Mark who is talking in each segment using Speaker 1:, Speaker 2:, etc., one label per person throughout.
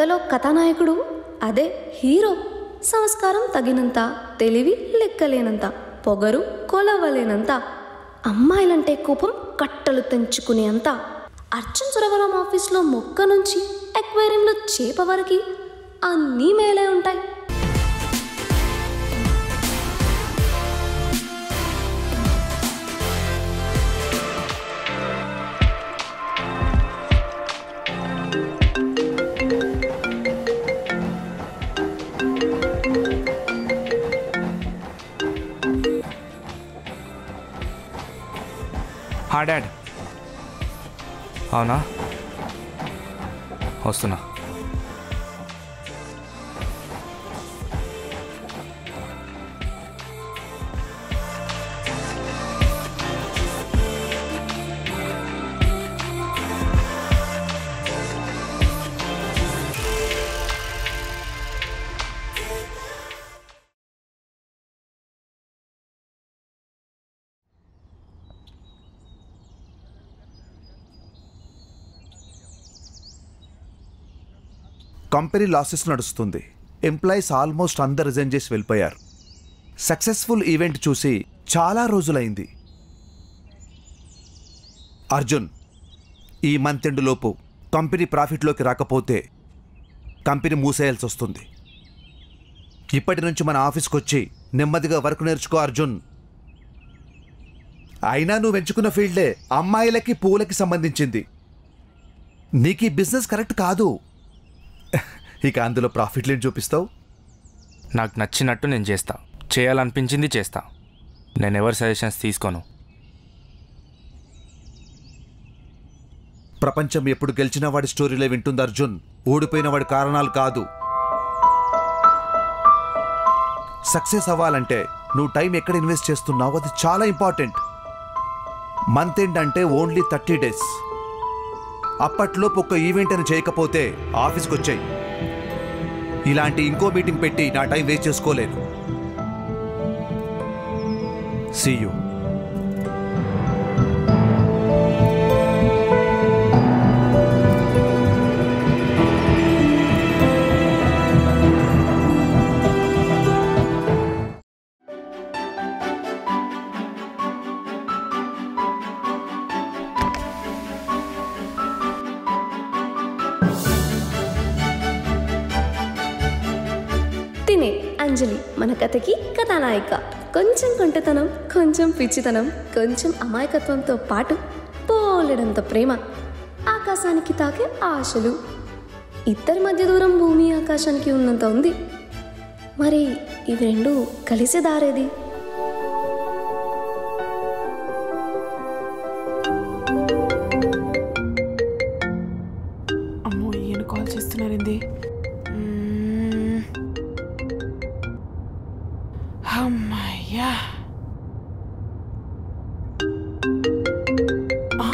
Speaker 1: కథలో కథానాయకుడు అదే హీరో సంస్కారం తగినంత తెలివి లెక్కలేనంత పొగరు కొలవలేనంత అమ్మాయిలంటే కోపం కట్టలు తెంచుకునేంత అర్జున్ సురవరం ఆఫీస్లో మొక్క నుంచి ఎక్వేరియంలో చేప వరకు అన్నీ మేలే ఉంటాయి
Speaker 2: హా డాడ్ అవునా వస్తున్నా
Speaker 3: కంపెనీ లాసెస్ నడుస్తుంది ఎంప్లాయీస్ ఆల్మోస్ట్ అందరు రిజైన్ చేసి వెళ్ళిపోయారు సక్సెస్ఫుల్ ఈవెంట్ చూసి చాలా రోజులైంది అర్జున్ ఈ మంత్ ఎండ్ లోపు కంపెనీ ప్రాఫిట్లోకి రాకపోతే కంపెనీ మూసేయాల్సి వస్తుంది ఇప్పటి నుంచి మన ఆఫీస్కి వచ్చి నెమ్మదిగా వర్క్ నేర్చుకో అర్జున్ అయినా నువ్వు ఎంచుకున్న ఫీల్డే అమ్మాయిలకి పూలకి సంబంధించింది నీకు ఈ బిజినెస్ కరెక్ట్ కాదు ఇక అందులో ప్రాఫిట్లు ఏం చూపిస్తావు
Speaker 2: నాకు నచ్చినట్టు నేను చేస్తా చేయాలనిపించింది చేస్తా నేను ఎవరి సజెషన్స్ తీసుకోను
Speaker 3: ప్రపంచం ఎప్పుడు గెలిచిన వాడి స్టోరీలే వింటుంది అర్జున్ ఓడిపోయిన వాడి కారణాలు కాదు సక్సెస్ అవ్వాలంటే నువ్వు టైం ఎక్కడ ఇన్వెస్ట్ చేస్తున్నావు అది చాలా ఇంపార్టెంట్ మంత్ ఎండ్ అంటే ఓన్లీ థర్టీ డేస్ అప్పట్లోపు ఒక ఈవెంట్ అని చేయకపోతే ఆఫీస్కి వచ్చాయి ఇలాంటి ఇంకో మీటింగ్ పెట్టి నా టైం వేస్ట్ చేసుకోలేను సీ యూ
Speaker 1: తినే అంజలి మన కథకి కథానాయిక కొంచెం కొంటతనం కొంచెం పిచ్చితనం కొంచెం అమాయకత్వంతో పాటు పోలెడంత ప్రేమ ఆకాశానికి తాకే ఆశలు ఇద్దరి మధ్య దూరం భూమి ఆకాశానికి ఉన్నంత ఉంది మరి ఇవి రెండు కలిసే దారేది
Speaker 4: అమ్మో ఈయన కాల్ చేస్తున్నారండి మ్మ్. అమ్మయ్యా ఆ.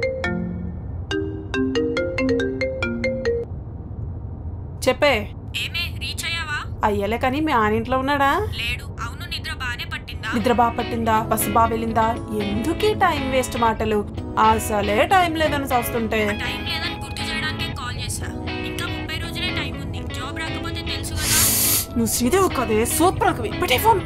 Speaker 4: చెప్పే
Speaker 5: ఏమే రీచ్ అయ్యావా
Speaker 4: అయ్యలే కానీ మీ ఆనింట్లో ఉన్నాడా
Speaker 5: లేడు అవును నిద్ర బానే పట్టిందా
Speaker 4: నిద్ర బాగా పట్టిందా బస్సు బాగా వెళ్ళిందా ఎందుకీ టైం వేస్ట్ మాటలు అసలే టైం లేదని చూస్తుంటే
Speaker 5: టైం లేదని గుర్తు చేయడానికి కాల్ చేశా ఇంకా ముప్పై రోజులే టైం ఉంది జాబ్ రాకపోతే తెలుసు కదా
Speaker 4: నువ్వు శ్రీదేవి కదే సూపర్ కవి పెట్టే ఫోన్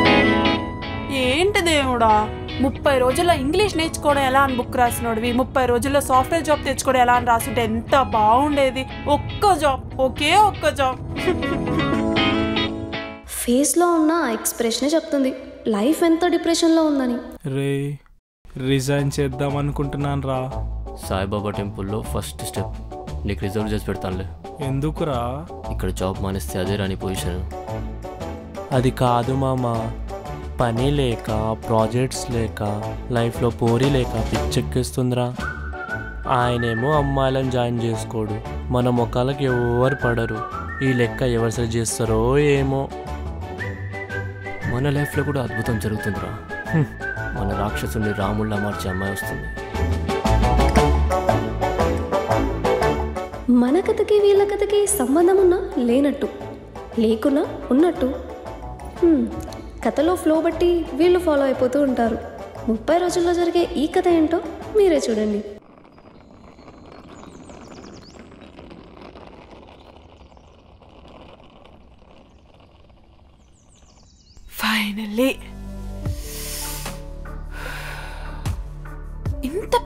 Speaker 4: ఏంటి దేవుడా ముప్పై రోజుల్లో ఇంగ్లీష్ నేర్చుకోవడం ఎలా అని బుక్ రాసినోడివి ముప్పై రోజుల్లో సాఫ్ట్వేర్ జాబ్ తెచ్చుకోవడం ఎలా అని రాసుంటే ఎంత బాగుండేది ఒక్క జాబ్ ఒకే ఒక్క జాబ్
Speaker 1: ఫేస్లో ఉన్న ఆ ఎక్స్ప్రెషనే చెప్తుంది లైఫ్ ఎంత డిప్రెషన్లో ఉందని
Speaker 6: రే రిజైన్ చేద్దాం అనుకుంటున్నాను రా
Speaker 7: సాయిబాబా టెంపుల్లో ఫస్ట్ స్టెప్ నీకు రిజర్వ్ చేసి పెడతానులే
Speaker 6: ఎందుకురా
Speaker 7: ఇక్కడ జాబ్ మానేస్తే అదే రాని పొజిషన్
Speaker 6: అది కాదు మామ పని లేక ప్రాజెక్ట్స్ లేక లైఫ్లో పోరీ లేక పిచ్చెక్కిస్తుందిరా ఆయనేమో అమ్మాయిలను జాయిన్ చేసుకోడు మన మొక్కలకి ఎవరు పడరు ఈ లెక్క ఎవరు సరి చేస్తారో ఏమో
Speaker 7: మన లైఫ్లో కూడా అద్భుతం జరుగుతుందిరా మన రాక్షసుని రాముళ్ళ మార్చే అమ్మాయి వస్తుంది
Speaker 1: మన కథకి వీళ్ళ కథకి సంబంధం ఉన్నా లేనట్టు లేకున్నా ఉన్నట్టు హ్మ్, కథలో ఫ్లో బట్టి వీళ్ళు ఫాలో అయిపోతూ ఉంటారు ముప్పై రోజుల్లో జరిగే ఈ కథ ఏంటో మీరే చూడండి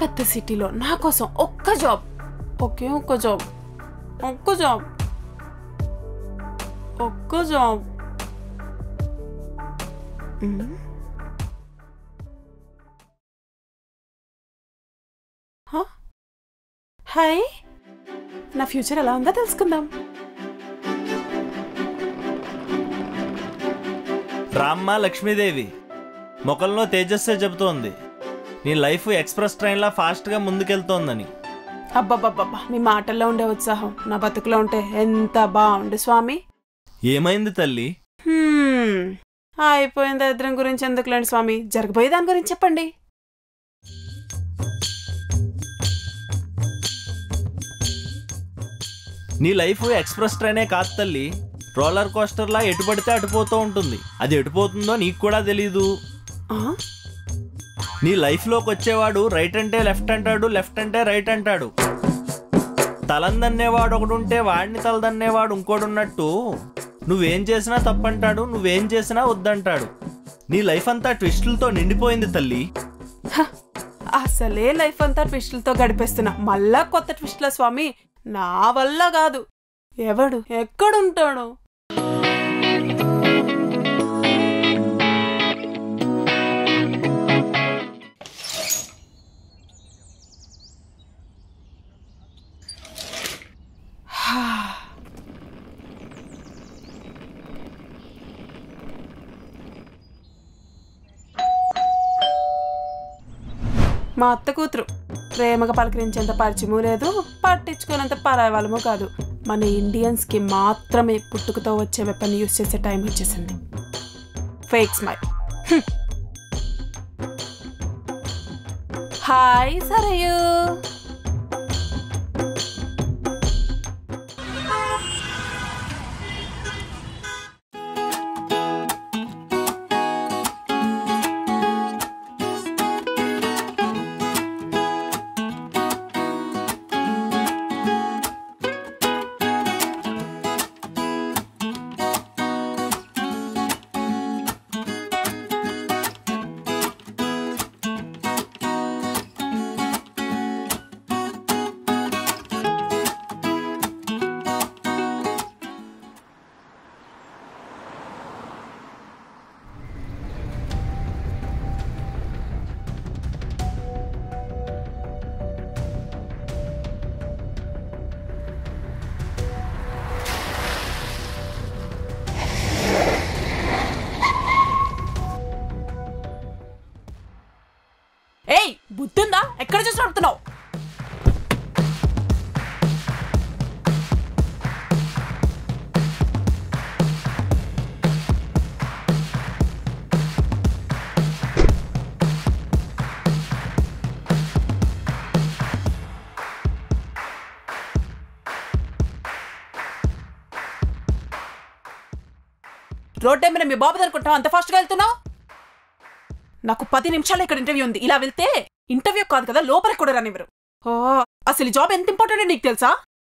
Speaker 4: పెద్ద సిటీలో నా కోసం ఒక్క జాబ్ ఒకే ఒక్క జాబ్ ఒక్క జాబ్ ఒక్క జాబ్ మ్మ్. హ? హాయ్ నా ఫ్యూచర్ ఎలా ఉందో తెలుసుకుందాం
Speaker 8: రామ్మ లక్ష్మీదేవి ముఖంలో తేజస్సే చెబుతోంది నీ లైఫ్ ఎక్స్ప్రెస్ ట్రైన్లా ఫాస్ట్గా ముందుకెళ్తోందని
Speaker 4: అబ్బబ్బబ్బబ్బా మీ మాటల్లో ఉండే ఉత్సాహం నా బతుకులో ఉంటే ఎంత బాగుండు స్వామి
Speaker 8: ఏమైంది తల్లి
Speaker 4: హ్మ్. అయిపోయిన దరిద్రం గురించి ఎందుకులేండి స్వామి జరగబోయే దాని గురించి చెప్పండి
Speaker 8: నీ లైఫ్ ఎక్స్ప్రెస్ ట్రైనే కాదు తల్లి రోలర్ కోస్టర్లా ఎటు పడితే అటు పోతూ ఉంటుంది అది ఎటు పోతుందో నీకు కూడా తెలీదు
Speaker 4: ఆ?
Speaker 8: నీ లైఫ్లోకి వచ్చేవాడు రైట్ అంటే లెఫ్ట్ అంటాడు లెఫ్ట్ అంటే రైట్ అంటాడు తలందన్నేవాడు ఒకడు ఉంటే వాడిని తలదన్నేవాడు ఇంకోడు ఉన్నట్టు నువ్వేం చేసినా తప్పంటాడు నువ్వేం చేసినా వద్దంటాడు నీ లైఫ్ అంతా ట్విస్టులతో నిండిపోయింది తల్లి
Speaker 4: హ, అసలే లైఫ్ అంతా ట్విస్టులతో గడిపేస్తున్నా మళ్ళా కొత్త ట్విస్ట్ల స్వామి నా వల్ల కాదు ఎవడు ఎక్కడుంటాడు మా అత్త కూతురు ప్రేమగా పలకరించేంత పరిచయము లేదు పట్టించుకునేంత పరాయి వాళ్ళము కాదు మన ఇండియన్స్కి మాత్రమే పుట్టుకతో వచ్చే వెపన్ యూస్ చేసే టైం వచ్చేసింది ఫేక్ స్మైల్ హాయ్ సరయు ఏయ్ బుద్ధుందా ఎక్కడ చూసి నడుపుతున్నావు రోడ్ మీద మీ బాబు అనుకుంటావు అంత ఫాస్ట్గా వెళ్తున్నావు నాకు పది నిమిషాలు ఇక్కడ ఇంటర్వ్యూ ఉంది ఇలా వెళ్తే ఇంటర్వ్యూ కాదు కదా లోపలికి కూడా రానివ్వరు ఓ అసలు ఈ జాబ్ ఎంత ఇంపార్టెంట్ నీకు తెలుసా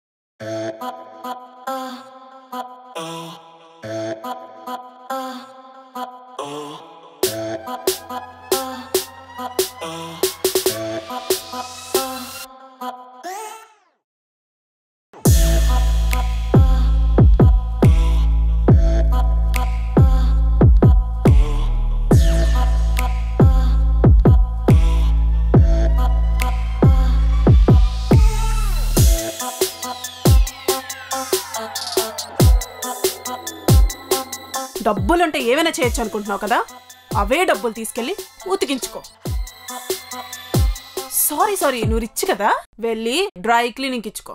Speaker 4: డబ్బులుంటే ఏమైనా చేయొచ్చు అనుకుంటున్నావు కదా అవే డబ్బులు తీసుకెళ్ళి ఉతికించుకో సారీ సారీ నువ్వు రిచ్ కదా వెళ్ళి డ్రై క్లీనింగ్ ఇచ్చుకో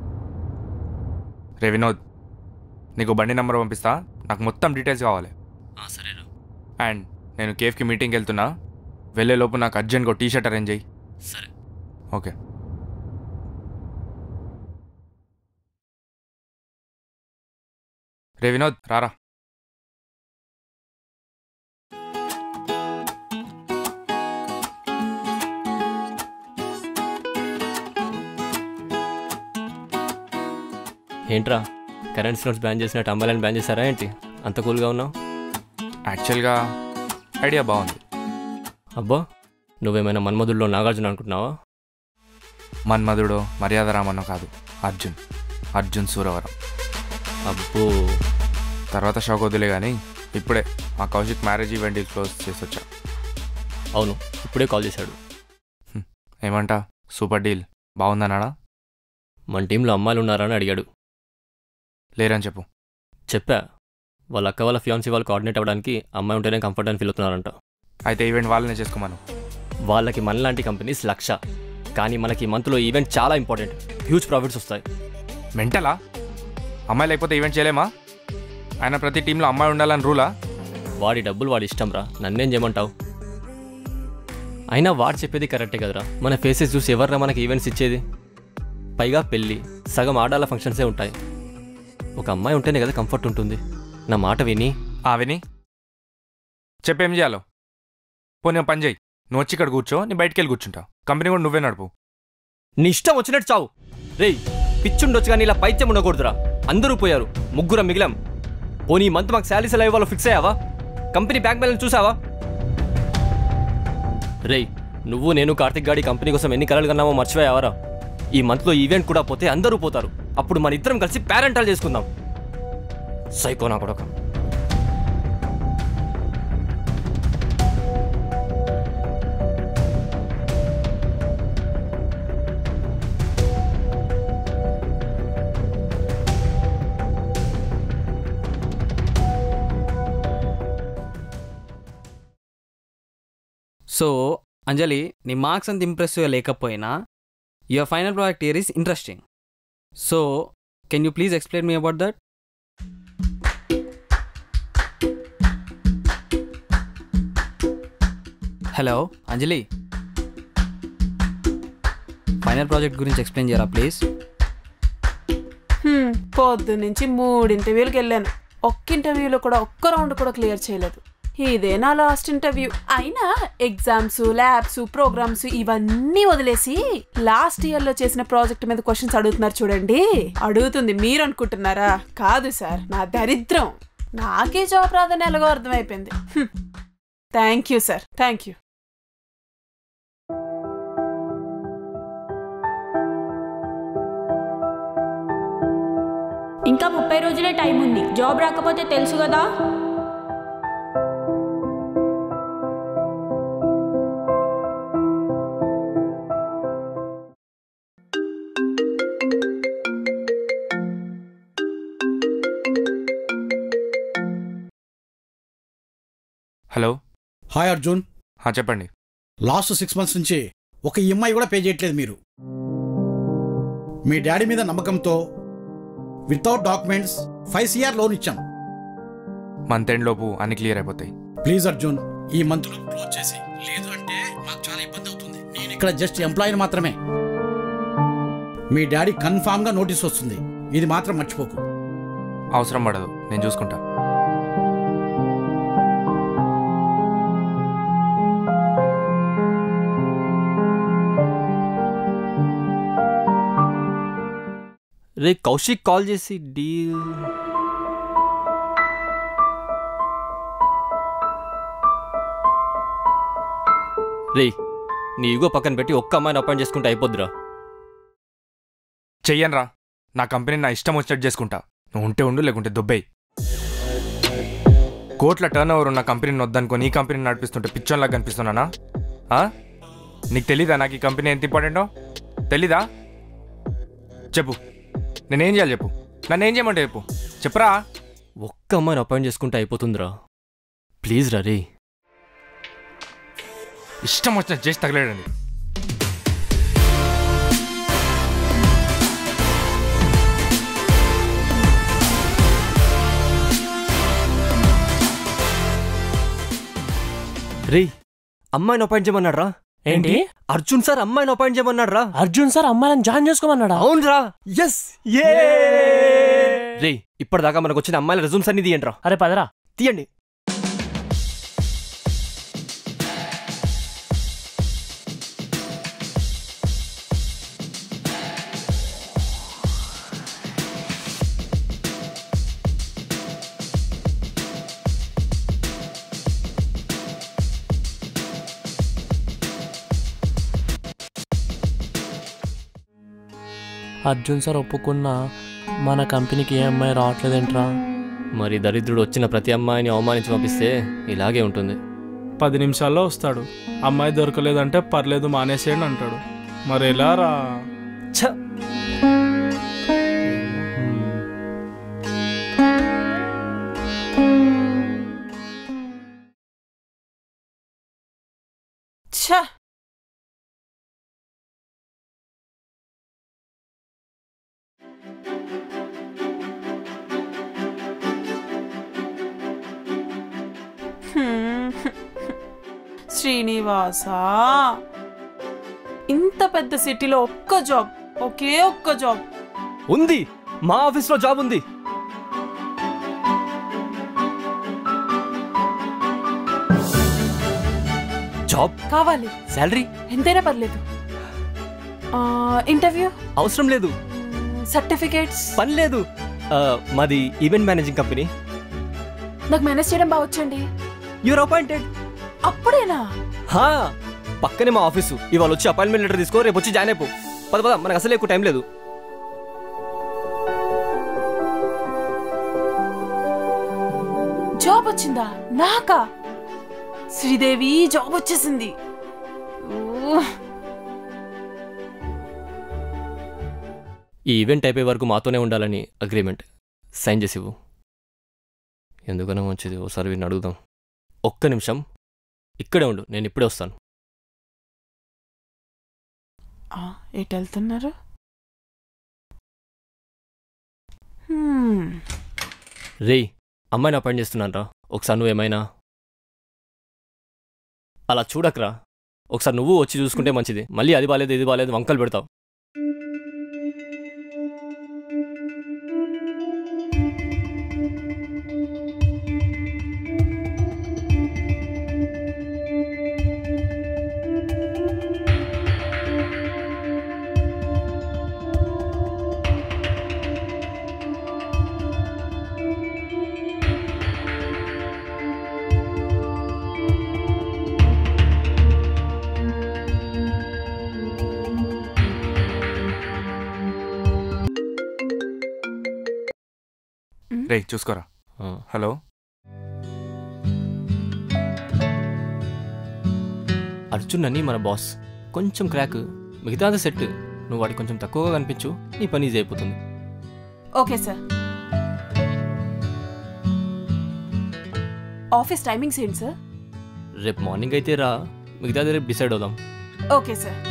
Speaker 2: రే వినోద్ నీకు బండి నెంబర్ పంపిస్తా నాకు మొత్తం డీటెయిల్స్ కావాలి
Speaker 7: సరేరా
Speaker 2: అండ్ నేను కేఫ్కి మీటింగ్కి వెళ్తున్నా వెళ్ళేలోపు నాకు అర్జెంట్గా టీ షర్ట్ అరేంజ్ చేయి
Speaker 7: సరే
Speaker 2: ఓకే రే వినోద్ రారా
Speaker 7: ఏంట్రా కరెంట్ నోట్స్ బ్యాన్ చేసినట్టు అమ్మాయిలను బ్యాన్ చేశారా ఏంటి అంత కూల్గా ఉన్నావు
Speaker 2: యాక్చువల్గా ఐడియా బాగుంది
Speaker 7: అబ్బా నువ్వేమైనా మన్మధుల్లో నాగార్జున అనుకుంటున్నావా
Speaker 2: మన్మధుడో మర్యాద రామన్నో కాదు అర్జున్ అర్జున్ సూరవరం
Speaker 7: అబ్బో
Speaker 2: తర్వాత షాక్ వదిలే కానీ ఇప్పుడే మా కౌశిక్ మ్యారేజ్ ఈవెంట్ క్లోజ్ చేసి వచ్చా
Speaker 7: అవును ఇప్పుడే కాల్ చేశాడు
Speaker 2: ఏమంటా సూపర్ డీల్ బాగుందన్నాడా
Speaker 7: మన టీంలో అమ్మాయిలు ఉన్నారా అని అడిగాడు
Speaker 2: లేరని చెప్పు
Speaker 7: చెప్పా వాళ్ళ అక్క వాళ్ళ ఫియాన్సీ వాళ్ళు కోఆర్డినేట్ అవ్వడానికి అమ్మాయి ఉంటేనే కంఫర్ట్ అని ఫీల్ అవుతున్నారంట
Speaker 2: అయితే ఈవెంట్ వాళ్ళనే చేసుకోమను
Speaker 7: వాళ్ళకి మనలాంటి కంపెనీస్ లక్ష కానీ మనకి ఈ మంత్లో ఈవెంట్ చాలా ఇంపార్టెంట్ హ్యూజ్ ప్రాఫిట్స్ వస్తాయి
Speaker 2: మెంటలా అమ్మాయి లేకపోతే ఈవెంట్ చేయలేమా ఆయన ప్రతి టీంలో అమ్మాయి ఉండాలని రూలా
Speaker 7: వాడి డబ్బులు వాడి ఇష్టం రా నన్నేం చేయమంటావు అయినా వాడు చెప్పేది కరెక్టే కదరా మన ఫేసెస్ చూసి ఎవర్రా మనకి ఈవెంట్స్ ఇచ్చేది పైగా పెళ్ళి సగం ఆడాల ఫంక్షన్సే ఉంటాయి ఒక అమ్మాయి ఉంటేనే కదా కంఫర్ట్ ఉంటుంది నా మాట విని
Speaker 2: ఆ విని చెప్పేం చేయాలో పోనీ ఓ పని చేయి నువ్వు వచ్చి ఇక్కడ కూర్చో నీ బయటికి వెళ్ళి కూర్చుంటా కంపెనీ కూడా నువ్వే నడుపు
Speaker 7: నీ ఇష్టం వచ్చినట్టు చావు రేయ్ పిచ్చుండొచ్చు కానీ ఇలా పైత్యం ఉండకూడదురా అందరూ పోయారు ముగ్గురం మిగిలాం పోనీ ఈ మంత్ మాకు శాలరీస్ ఎలా ఇవ్వాలో ఫిక్స్ అయ్యావా కంపెనీ బ్యాంక్ బ్యాలెన్స్ చూసావా రేయ్ నువ్వు నేను కార్తిక్ గాడి కంపెనీ కోసం ఎన్ని కలలు కన్నామో మర్చిపోయావారా ఈ మంత్లో ఈవెంట్ కూడా పోతే అందరూ పోతారు అప్పుడు మన ఇద్దరం కలిసి పేరెంటాలు చేసుకుందాం సైకో నా కొడక
Speaker 9: సో అంజలి నీ మార్క్స్ అంత ఇంప్రెసివ్గా లేకపోయినా your final project year is interesting so can you please explain me about that hello Anjali final project గురించి ఎక్స్ప్లెయిన్ చేయరా ప్లీజ్
Speaker 4: హ్మ్, పొద్దు నుంచి మూడు ఇంటర్వ్యూలకు వెళ్ళాను ఒక్క ఇంటర్వ్యూలో కూడా ఒక్క రౌండ్ కూడా క్లియర్ చేయలేదు ఇదే నా లాస్ట్ ఇంటర్వ్యూ అయినా ఎగ్జామ్స్ ల్యాబ్స్ ప్రోగ్రామ్స్ ఇవన్నీ వదిలేసి లాస్ట్ ఇయర్ లో చేసిన ప్రాజెక్ట్ మీద క్వశ్చన్స్ అడుగుతున్నారు చూడండి అడుగుతుంది మీరు అనుకుంటున్నారా కాదు సార్ నా దరిద్రం నాకే జాబ్ రాదని ఎలాగో అర్థమైపోయింది thank you sir thank you
Speaker 5: ఇంకా ముప్పై రోజులే టైం ఉంది జాబ్ రాకపోతే తెలుసు కదా
Speaker 2: హలో
Speaker 10: హాయ్ అర్జున్
Speaker 2: ఆ, చెప్పండి
Speaker 10: లాస్ట్ సిక్స్ మంత్స్ నుంచి ఒక ఈఎంఐ కూడా పే చేయట్లేదు మీరు మీ డాడీ మీద నమ్మకంతో without documents five CR loan ఇచ్చాం
Speaker 2: మంత్ ఎండ్ లోపు అన్ని క్లియర్ అయిపోతాయి
Speaker 10: ప్లీజ్ అర్జున్ ఈ మంత్ లో క్లోజ్ చేసి లేదు అంటే మాకు చాలా ఇబ్బంది అవుతుంది నేను ఇక్కడ జస్ట్ ఎంప్లాయీని మాత్రమే మీ డాడీ కన్ఫామ్ గా నోటీస్ వస్తుంది ఇది మాత్రం మర్చిపోకు
Speaker 2: అవసరం పడదు నేను చూసుకుంటా
Speaker 7: రే కౌశిక్ కాల్ చేసి డీల్ రే నీ ఇగో పక్కన పెట్టి ఒక్క అమ్మాయిని అపాయింట్ చేసుకుంటే అయిపోద్దిరా
Speaker 2: చెయ్యనురా నా కంపెనీ నా ఇష్టం వచ్చినట్టు చేసుకుంటా నువ్వు ఉంటే ఉండు లేకుంటే దుబ్బేయి కోట్ల టర్న్ ఓవర్ ఉన్న కంపెనీని వద్దనుకో నీ కంపెనీని నడిపిస్తుంటే పిచ్చోన్లాగా కనిపిస్తున్నానా ఆ? నీకు తెలీదా నాకు ఈ కంపెనీ ఎంత ఇంపార్టెంటో తెలీదా చెప్పు నేనేం చేయాలి చెప్పు నన్ను ఏం చేయమంటే చెప్పు చెప్పరా
Speaker 7: ఒక్క అమ్మాయిని అపాయింట్ చేసుకుంటే అయిపోతుందిరా ప్లీజ్ రా రే
Speaker 2: ఇష్టం వచ్చినట్టు చేసి తగలేడండి
Speaker 7: రే అమ్మాయిని అపాయింట్ చేయమన్నాడు రా
Speaker 6: ఏంటి
Speaker 7: అర్జున్ సార్ అమ్మాయిని అపాయింట్ చేయమన్నాడు రా
Speaker 6: అర్జున్ సార్ అమ్మాయిని జాయిన్ చేసుకోమన్నాడా
Speaker 7: అవునరా ఎస్ ఏ రే ఇప్పటిదాకా మనకు వచ్చిన అమ్మాయిల రెజ్యూమ్స్ అన్ని తీయండి రా
Speaker 6: అరే పదరా
Speaker 7: తీయండి
Speaker 6: అర్జున్ సార్ ఒప్పుకున్నా మన కంపెనీకి ఏ అమ్మాయి రావట్లేదేంట్రా
Speaker 7: మరి దరిద్రుడు వచ్చిన ప్రతి అమ్మాయిని అవమానించి పంపిస్తే ఇలాగే ఉంటుంది
Speaker 11: పది నిమిషాల్లో వస్తాడు అమ్మాయి దొరకలేదంటే పర్లేదు మానేసేయండి అంటాడు మరి ఎలా రా
Speaker 7: ఛ
Speaker 4: ఛ హ్మ్. శ్రీనివాస ఇంత పెద్ద సిటీలో ఒక్క జాబ్ ఒకే ఒక్క జాబ్
Speaker 7: ఉంది మా ఆఫీస్లో జాబ్ ఉంది జాబ్
Speaker 4: కావాలి
Speaker 7: శాలరీ
Speaker 4: ఎంతైనా పర్లేదు ఆ, ఇంటర్వ్యూ
Speaker 7: అవసరం లేదు
Speaker 4: సర్టిఫికేట్స్
Speaker 7: పని లేదు ఆ, మాది ఈవెంట్ మేనేజింగ్ కంపెనీ
Speaker 4: నాకు మేనేజ్ చేయడం బాగా వచ్చండి
Speaker 7: యూర్ అపాయింటెడ్
Speaker 4: అప్పుడేనా
Speaker 7: హా పక్కనే మా ఆఫీసు ఇవాళ వచ్చి అపాయింట్మెంట్ లెటర్ తీసుకో రేపు వచ్చి జాయిన్ అయిపో పద పద మనకు అసలు ఎక్కువ టైం లేదు
Speaker 4: జాబ్ వచ్చిందా నాకా శ్రీదేవి జాబ్ వచ్చేసింది ఊ,
Speaker 7: ఈ ఈవెంట్ అయిపోయే వరకు మాతోనే ఉండాలని అగ్రిమెంట్ సైన్ చేసి ఇవ్వు ఎందుకనో మంచిది ఓసారి వీడిని అడుగుదాం ఒక్క నిమిషం ఇక్కడే ఉండు నేను ఇప్పుడే వస్తాను
Speaker 4: ఆ, ఎటు వెళ్తున్నారు హ్మ్,
Speaker 7: రేయ్ అమ్మాయిని అపాయింట్ చేస్తున్నాను రా ఒకసారి నువ్వు ఏమైనా అలా చూడకరా ఒకసారి నువ్వు వచ్చి చూసుకుంటే మంచిది మళ్ళీ అది బాలేదు ఇది బాలేదు వంకలు పెడతావు
Speaker 2: రే చూసుకోరా
Speaker 7: ఆ.
Speaker 2: హలో
Speaker 7: అర్జున్ అని మన బాస్ కొంచెం క్రాక్ మిగతాది సెట్ నువ్వు వాడికి కొంచెం తక్కువగా కనిపించు నీ పని ఈజీ అయిపోతుంది
Speaker 4: ఓకే సార్ ఆఫీస్ టైమింగ్స్ ఏంటి సార్
Speaker 7: రేపు మార్నింగ్ అయితే రా మిగతాది రేపు డిసైడ్ అవుదాం
Speaker 4: ఓకే సార్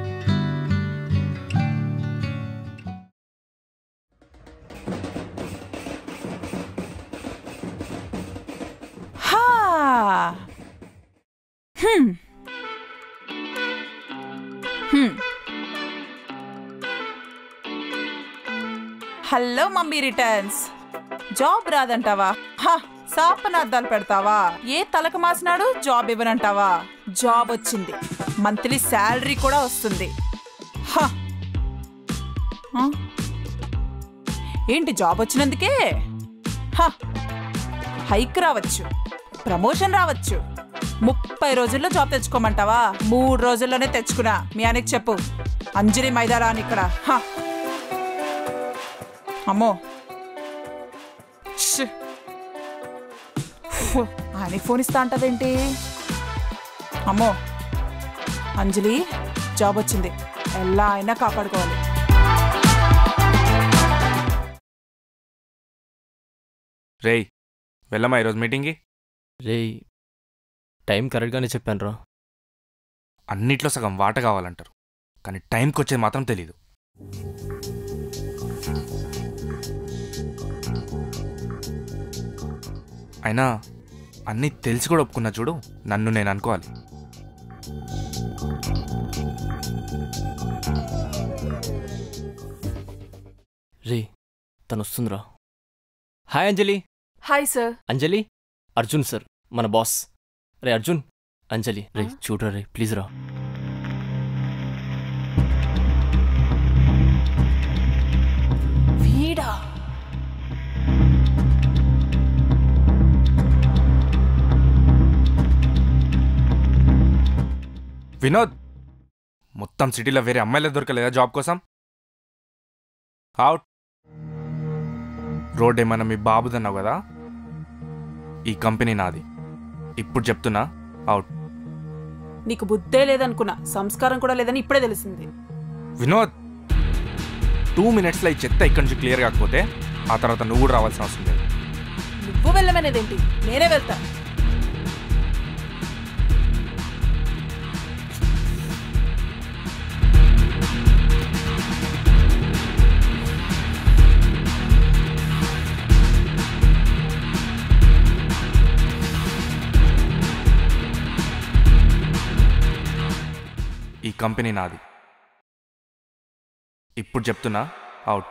Speaker 4: హా హ్మ్. హ్మ్. హలో మమ్మీ రిటర్న్స్ జాబ్ రాదంటావా హా శాపనార్థాలు పెడతావా ఏ తలకు మాసినాడు జాబ్ ఇవ్వనంటావా జాబ్ వచ్చింది మంత్లీ శాలరీ కూడా వస్తుంది హా. ఆ? ఏంటి జాబ్ వచ్చినందుకే హా. హైక్ రావచ్చు ప్రమోషన్ రావచ్చు ముప్పై రోజుల్లో జాబ్ తెచ్చుకోమంటావా మూడు రోజుల్లోనే తెచ్చుకున్నా మీ ఆయనకి చెప్పు అంజలి మైదారా అని ఇక్కడ హా. అమ్మో ష్. ఫు, ఆయనకి ఫోన్ ఇస్తా అంటదేంటి అమ్మో అంజలి జాబ్ వచ్చింది ఎలా అయినా కాపాడుకోవాలి
Speaker 2: రేయ్ వెళ్ళమా ఈరోజు మీటింగ్కి
Speaker 7: రేయ్ టైం కరెక్ట్గానే చెప్పాను రా
Speaker 2: అన్నిట్లో సగం వాట కావాలంటారు కానీ టైంకి వచ్చేది మాత్రం తెలీదు అయినా అన్నీ తెలిసి కూడా ఒప్పుకున్నా చూడు నన్ను నేను అనుకోవాలి
Speaker 7: రే తను వస్తుందిరా hi Anjali
Speaker 4: hi sir
Speaker 7: Anjali Arjun sir మన బాస్ రే అర్జున్ అంజలి రే చూడరా రే ప్లీజ్ రా
Speaker 4: వీడా
Speaker 2: వినోద్ మొత్తం సిటీలో వేరే అమ్మాయిలే దొరకలేదా జాబ్ కోసం అవుట్ రోడ్ ఏమన్నా మీ బాబుదన్నావు కదా ఈ కంపెనీ నాది ఇప్పుడు చెప్తున్నా అవుట్
Speaker 4: నీకు బుద్ధే లేదనుకున్నా సంస్కారం కూడా లేదని ఇప్పుడే తెలిసింది
Speaker 2: వినోద్ టూ మినిట్స్లో ఈ చెత్త ఇక్కడి నుంచి క్లియర్ కాకపోతే ఆ తర్వాత నువ్వు కూడా రావాల్సిన అవసరం లేదు
Speaker 4: నువ్వు వెళ్ళమనేదేంటి నేనే వెళ్తా
Speaker 2: ఈ కంపెనీ నాది ఇప్పుడు చెప్తున్నా అవుట్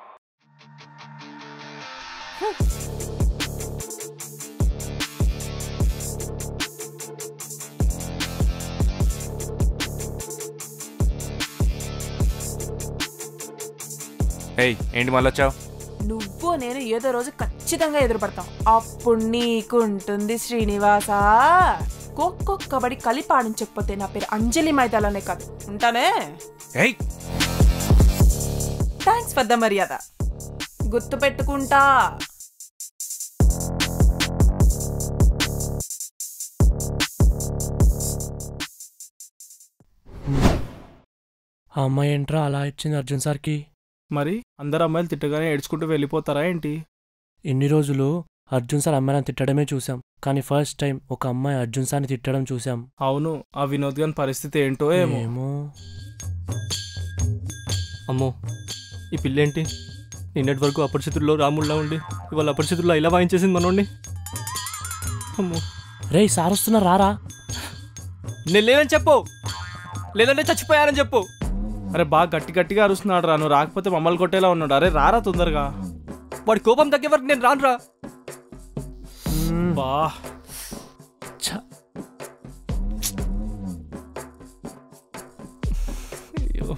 Speaker 2: ఏయ్ ఏంటి మళ్ళీ వచ్చావు
Speaker 4: నువ్వు నేను ఏదో రోజు ఖచ్చితంగా ఎదురుపడతాం అప్పుడు నీకుంటుంది శ్రీనివాస ఖోఖో కబడ్డీ కలిపి ఆడించకపోతే నా పేరు అంజలి మైదాలనే కాదు ఉంటానే
Speaker 2: ఏయ్
Speaker 4: థ్యాంక్స్ ఫర్ ద మర్యాద గుర్తు పెట్టుకుంటా
Speaker 6: ఆ అమ్మాయి ఏంట్రా అలా ఇచ్చింది అర్జున్ సార్కి
Speaker 11: మరి అందరు అమ్మాయిలు తిట్టగానే ఏడ్చుకుంటూ వెళ్ళిపోతారా ఏంటి
Speaker 6: ఇన్ని రోజులు అర్జున్ సార్ అమ్మాయిని తిట్టడమే చూసాం కానీ ఫస్ట్ టైం ఒక అమ్మాయి అర్జున్ సార్ని తిట్టడం చూసాం
Speaker 11: అవును ఆ వినోద్ గారి పరిస్థితి ఏంటో ఏమో
Speaker 6: ఏమో
Speaker 7: అమ్మో ఈ పిల్లేంటి నిన్నటి వరకు అపరిచితుల్లో రాముళ్ళ ఉండి ఇవాళ అపరిచితుల్లో ఇలా వాయించేసింది మనోడిని అమ్మో
Speaker 6: రే సార్ వస్తున్నా రారా
Speaker 7: నేను లేనని చెప్పు లేదంటే చచ్చిపోయారని చెప్పు
Speaker 11: అరే బాగా గట్టి గట్టిగా అరుస్తున్నాడు రా నువ్వు రాకపోతే మమ్మల్ని కొట్టేలా ఉన్నాడు అరే రారా తొందరగా
Speaker 7: వాడి కోపం తగ్గే వరకు నేను రానురా
Speaker 11: బా
Speaker 7: అయ్యో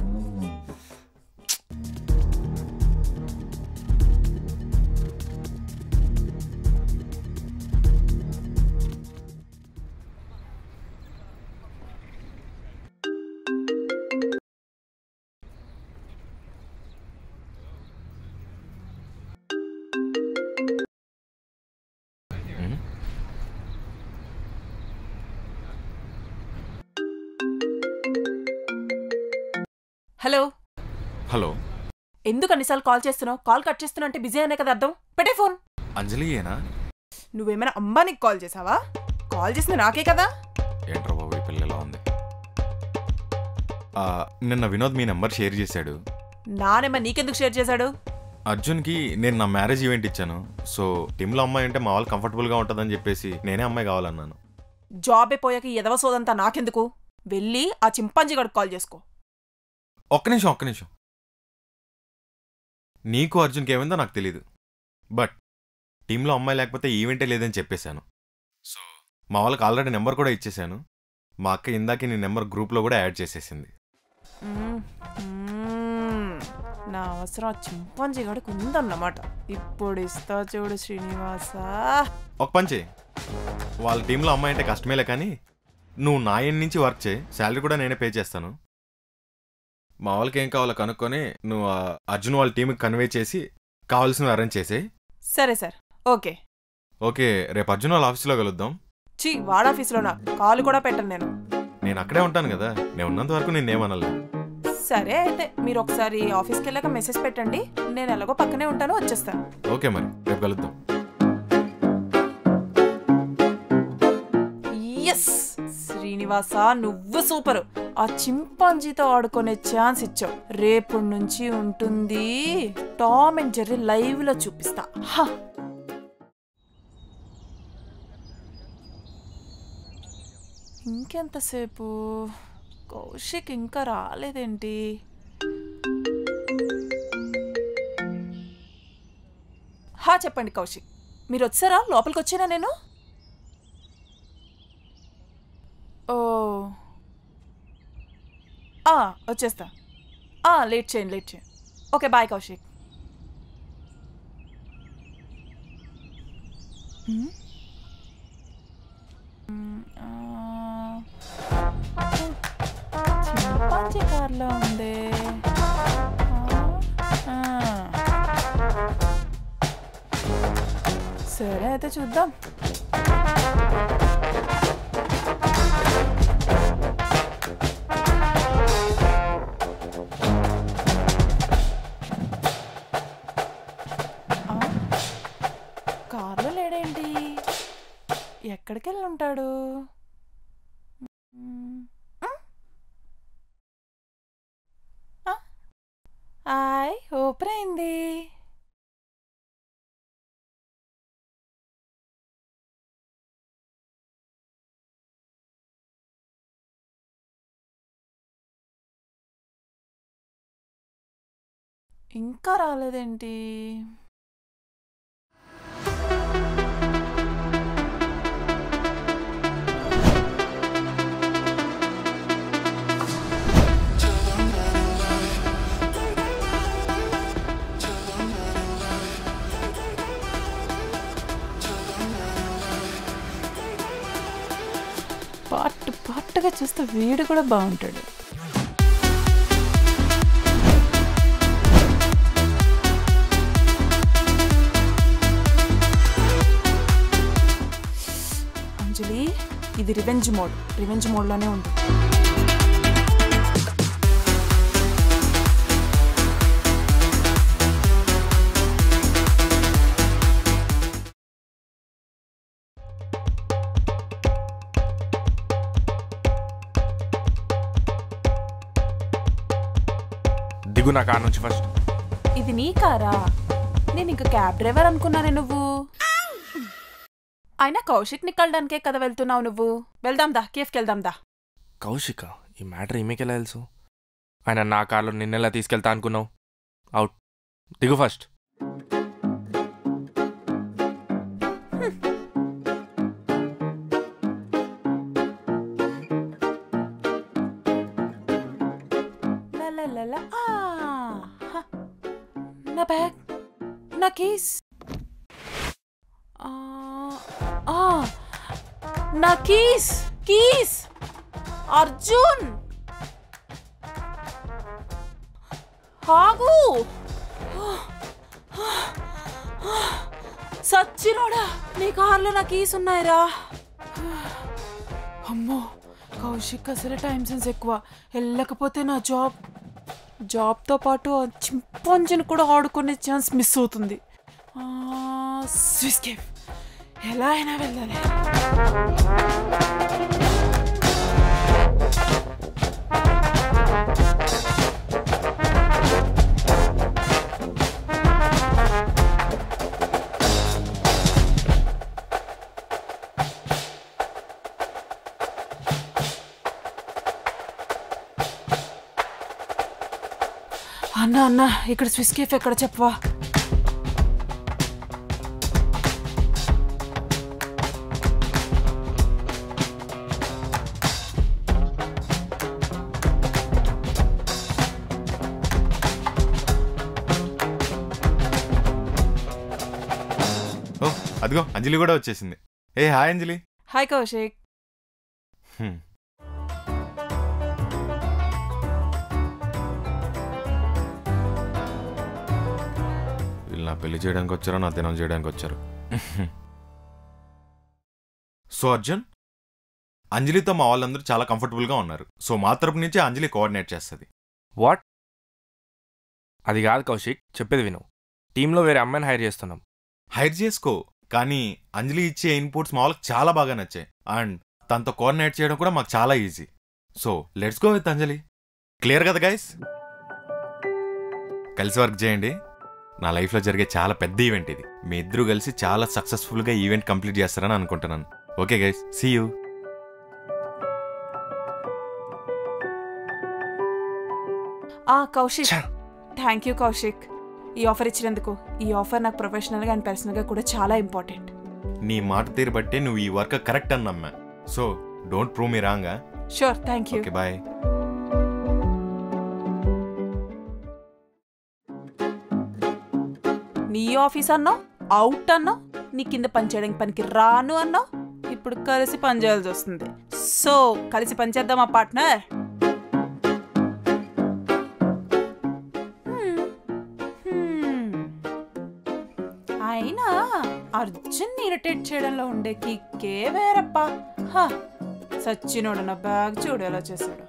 Speaker 4: హలో
Speaker 12: హలో
Speaker 4: ఎందుకు అన్నిసార్లు కాల్ చేస్తున్నావు కాల్ కట్ చేస్తున్నా అంటే బిజీ అనే కదా అర్థం పెట్టే ఫోన్
Speaker 12: అంజలి ఏనా
Speaker 4: నువ్వేమైనా అంబానికి కాల్ చేసావా కాల్ చేసింది నాకే కదా
Speaker 12: ఏంట్రా బాబు ఈ పిల్ల ఎలా ఉంది ఆ, నిన్న వినోద్ మీ నెంబర్ షేర్ చేశాడు
Speaker 4: నానేమో నీకెందుకు షేర్ చేశాడు
Speaker 12: అర్జున్కి నేను నా మ్యారేజ్ ఈవెంట్ ఇచ్చాను సో టీంలో అమ్మాయి అంటే మా వాళ్ళు కంఫర్టబుల్గా ఉంటుందని చెప్పేసి నేనే అమ్మాయి కావాలన్నాను
Speaker 4: జాబే పోయాక ఈ ఎదవ సోదంతా నాకెందుకు వెళ్ళి ఆ చింపాంజీ గడికి కాల్ చేసుకో
Speaker 12: ఒక్క నిమిషం ఒక్క నిమిషం నీకు అర్జున్కి ఏమైందో నాకు తెలీదు బట్ టీంలో అమ్మాయి లేకపోతే ఈవెంటే లేదని చెప్పేశాను సో మా వాళ్ళకి ఆల్రెడీ నెంబర్ కూడా ఇచ్చేశాను మా అక్క ఇందాకే నీ నెంబర్ గ్రూప్లో కూడా యాడ్ చేసేసింది
Speaker 4: మ్మ్. మ్మ్. నా అవసరం ఆ చింపాంజీ గడికి ఉందన్నమాట ఇప్పుడు ఇస్తా చూడు శ్రీనివాస
Speaker 12: ఒక పని చేయి వాళ్ళ టీంలో అమ్మాయి అంటే కష్టమేలే కానీ నువ్వు నా ఎండ్ నుంచి వర్క్ చేయి శాలరీ కూడా నేనే పే చేస్తాను మా వాళ్ళకి ఏం కావాలో కనుక్కొని నువ్వు ఆ అర్జున్ వాళ్ళ టీంకి కన్వే చేసి కావాల్సినవి అరేంజ్ చేసేయి
Speaker 4: సరే సార్ ఓకే
Speaker 12: ఓకే రేపు అర్జున్ వాళ్ళ ఆఫీస్లో కలుద్దాం
Speaker 4: చీ వాడాఫీస్లోనా కాల్ కూడా పెట్టను నేను
Speaker 12: నేను అక్కడే ఉంటాను కదా నేను ఉన్నంత వరకు నేనేమనలేదు
Speaker 4: సరే అయితే మీరు ఒకసారి ఆఫీస్కి వెళ్ళాక మెసేజ్ పెట్టండి నేను ఎలాగో పక్కనే ఉంటాను వచ్చేస్తాను
Speaker 12: ఓకే మరి రేపు కలుద్దాం
Speaker 4: ఎస్ శ్రీనివాస నువ్వు సూపర్ ఆ చింపాంజీతో ఆడుకునే ఛాన్స్ ఇచ్చావు రేపటి నుంచి ఉంటుంది టామ్ అండ్ జెర్రీ లైవ్ లో చూపిస్తా హా ఇంకెంతసేపు కౌశిక్ ఇంకా రాలేదేంటి హా చెప్పండి కౌశిక్ మీరు వచ్చారా లోపలికి వచ్చానా నేను ఓ ఆ, వచ్చేస్తా ఆ, లేట్ చేయండి లేట్ చేయండి ఓకే బాయ్ కౌశిక్ మ్మ్. మ్మ్, ఆ, చింపాంజీ కార్లో ఉంది ఆ, ఆ. సరే అయితే చూద్దాం ఆ, కార్లో లేడేంటి ఎక్కడికి వెళ్ళి ఉంటాడు మ్మ్. మ్మ్. ఆ, హాయ్ ఓపెన్ అయింది ఇంకా రాలేదేంటి పార్ట్ పార్ట్గా చూస్తే వీడు కూడా బాగుంటాడు అంజలి ఇది రివెంజ్ మోడ్ రివెంజ్ మోడ్లోనే ఉంది
Speaker 2: దిగు నా కార్ నుంచి ఫస్ట్
Speaker 4: ఇది నీ కారా నేను ఇంక క్యాబ్ డ్రైవర్ అనుకున్నానే నువ్వు అయినా కౌశిక్ నిక్కలడానికే కదా వెళ్తున్నావు నువ్వు వెళ్దాం దా కేఫ్కి వెళ్దాం దా
Speaker 2: కౌశిక ఈ మ్యాటర్ ఈమెకెలా తెలుసు ఆయన నా కార్లో నిన్నెలా తీసుకెళ్తా అనుకున్నావు అవుట్ దిగు ఫస్ట్
Speaker 4: లలలల, ఆ, హ. నా బ్యాగ్ నా కీస్ ఆ, ఆ, నా కీస్ కీస్ అర్జున్ ఆగు సచ్చినోడా నీ కార్లో నా కీస్ ఉన్నాయిరా అమ్మో కౌశిక్ అసలు టైం సెన్స్ ఎక్కువ వెళ్ళకపోతే నా జాబ్ జాబ్తో పాటు ఆ చింపాంజీని కూడా ఆడుకునే ఛాన్స్ మిస్ అవుతుంది ఆ, స్విస్ కేఫ్ ఎలా అయినా వెళ్ళాలి అన్న అన్న ఇక్కడ స్విస్ కేఫ్ ఎక్కడ చెప్పవా
Speaker 12: ఓ అదిగో అంజలి కూడా వచ్చేసింది ఏ హాయ్ అంజలి
Speaker 4: హాయ్ కౌశిక్
Speaker 12: హ్మ్. వీళ్ళు నా పెళ్లి చేయడానికి వచ్చారో నా దినం చేయడానికి వచ్చారు సో అర్జున్ అంజలితో మా వాళ్ళందరూ చాలా కంఫర్టబుల్గా ఉన్నారు సో మా తరపు నుంచి అంజలి కోఆర్డినేట్ చేస్తుంది
Speaker 2: వాట్ అది కాదు కౌశిక్ చెప్పేది విను టీంలో వేరే అమ్మాయిని హైర్ చేస్తున్నాం
Speaker 12: హైర్ చేసుకో కానీ అంజలి ఇచ్చే ఇన్పుట్స్ మా వాళ్ళకి చాలా బాగా నచ్చాయి అండ్ తనతో కోఆర్డినేట్ చేయడం కూడా మాకు చాలా easy so let's go with Anjali clear కదా గైస్ కలిసి వర్క్ చేయండి నా లైఫ్లో జరిగే చాలా పెద్ద ఈవెంట్ ఇది మీ ఇద్దరు కలిసి చాలా సక్సెస్ఫుల్గా ఈవెంట్ కంప్లీట్ చేస్తారని అనుకుంటున్నాను ఓకే గైస్ సీ యూ
Speaker 4: ఆ కౌశిక్ థ్యాంక్ యూ కౌశిక్ ఈ ఆఫర్ ఇచ్చినందుకు ఈ ఆఫర్ నాకు ప్రొఫెషనల్గా అండ్ పర్సనల్గా కూడా చాలా ఇంపార్టెంట్
Speaker 12: నీ మాట తీరు బట్టే నువ్వు ఈ వర్క్ కరెక్ట్ అని నమ్మా సో డోంట్ ప్రూవ్ మీ రాంగా
Speaker 4: sure thank you
Speaker 12: okay bye
Speaker 4: నీ ఆఫీస్ అన్నావు అవుట్ అన్నావు నీ కింద పనిచేయడానికి పనికి రాను అన్నావు ఇప్పుడు కలిసి పనిచేయాల్సి వస్తుంది సో కలిసి పనిచేద్దామా పార్ట్నర్ అయినా అర్జున్ ఇరిటేట్ చేయడంలో ఉండే కిక్కే వేరప్పా హా సచ్చినోడు నా బ్యాగ్ చూడు ఎలా చేశాడు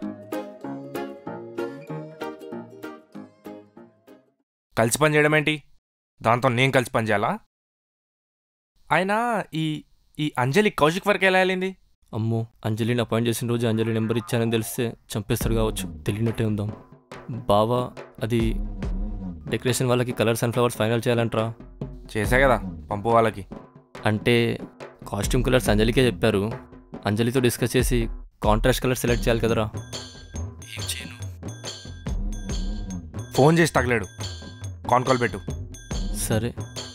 Speaker 2: కలిసి పని చేయడం ఏంటి దాంతో నేను కలిసి పని చేయాలా అయినా ఈ ఈ అంజలి కౌశిక్ వరకు ఎలా వెళ్ళింది
Speaker 7: అమ్మో అంజలిని అపాయింట్ చేసిన రోజు అంజలి నెంబర్ ఇచ్చానని తెలిస్తే చంపేస్తాడు కావచ్చు తెలియనట్టే ఉందాం బావా అది డెకరేషన్ వాళ్ళకి కలర్స్ అండ్ ఫ్లవర్స్ ఫైనల్ చేయాలంట్రా
Speaker 2: చేసా కదా పంపు వాళ్ళకి
Speaker 7: అంటే కాస్ట్యూమ్ కలర్స్ అంజలికే చెప్పారు అంజలితో డిస్కస్ చేసి కాంట్రాస్ట్ కలర్ సెలెక్ట్ చేయాలి కదరా ఏం చేయను
Speaker 2: ఫోన్ చేసి తగలేడు కాన్ కాల్ పెట్టు
Speaker 7: సరే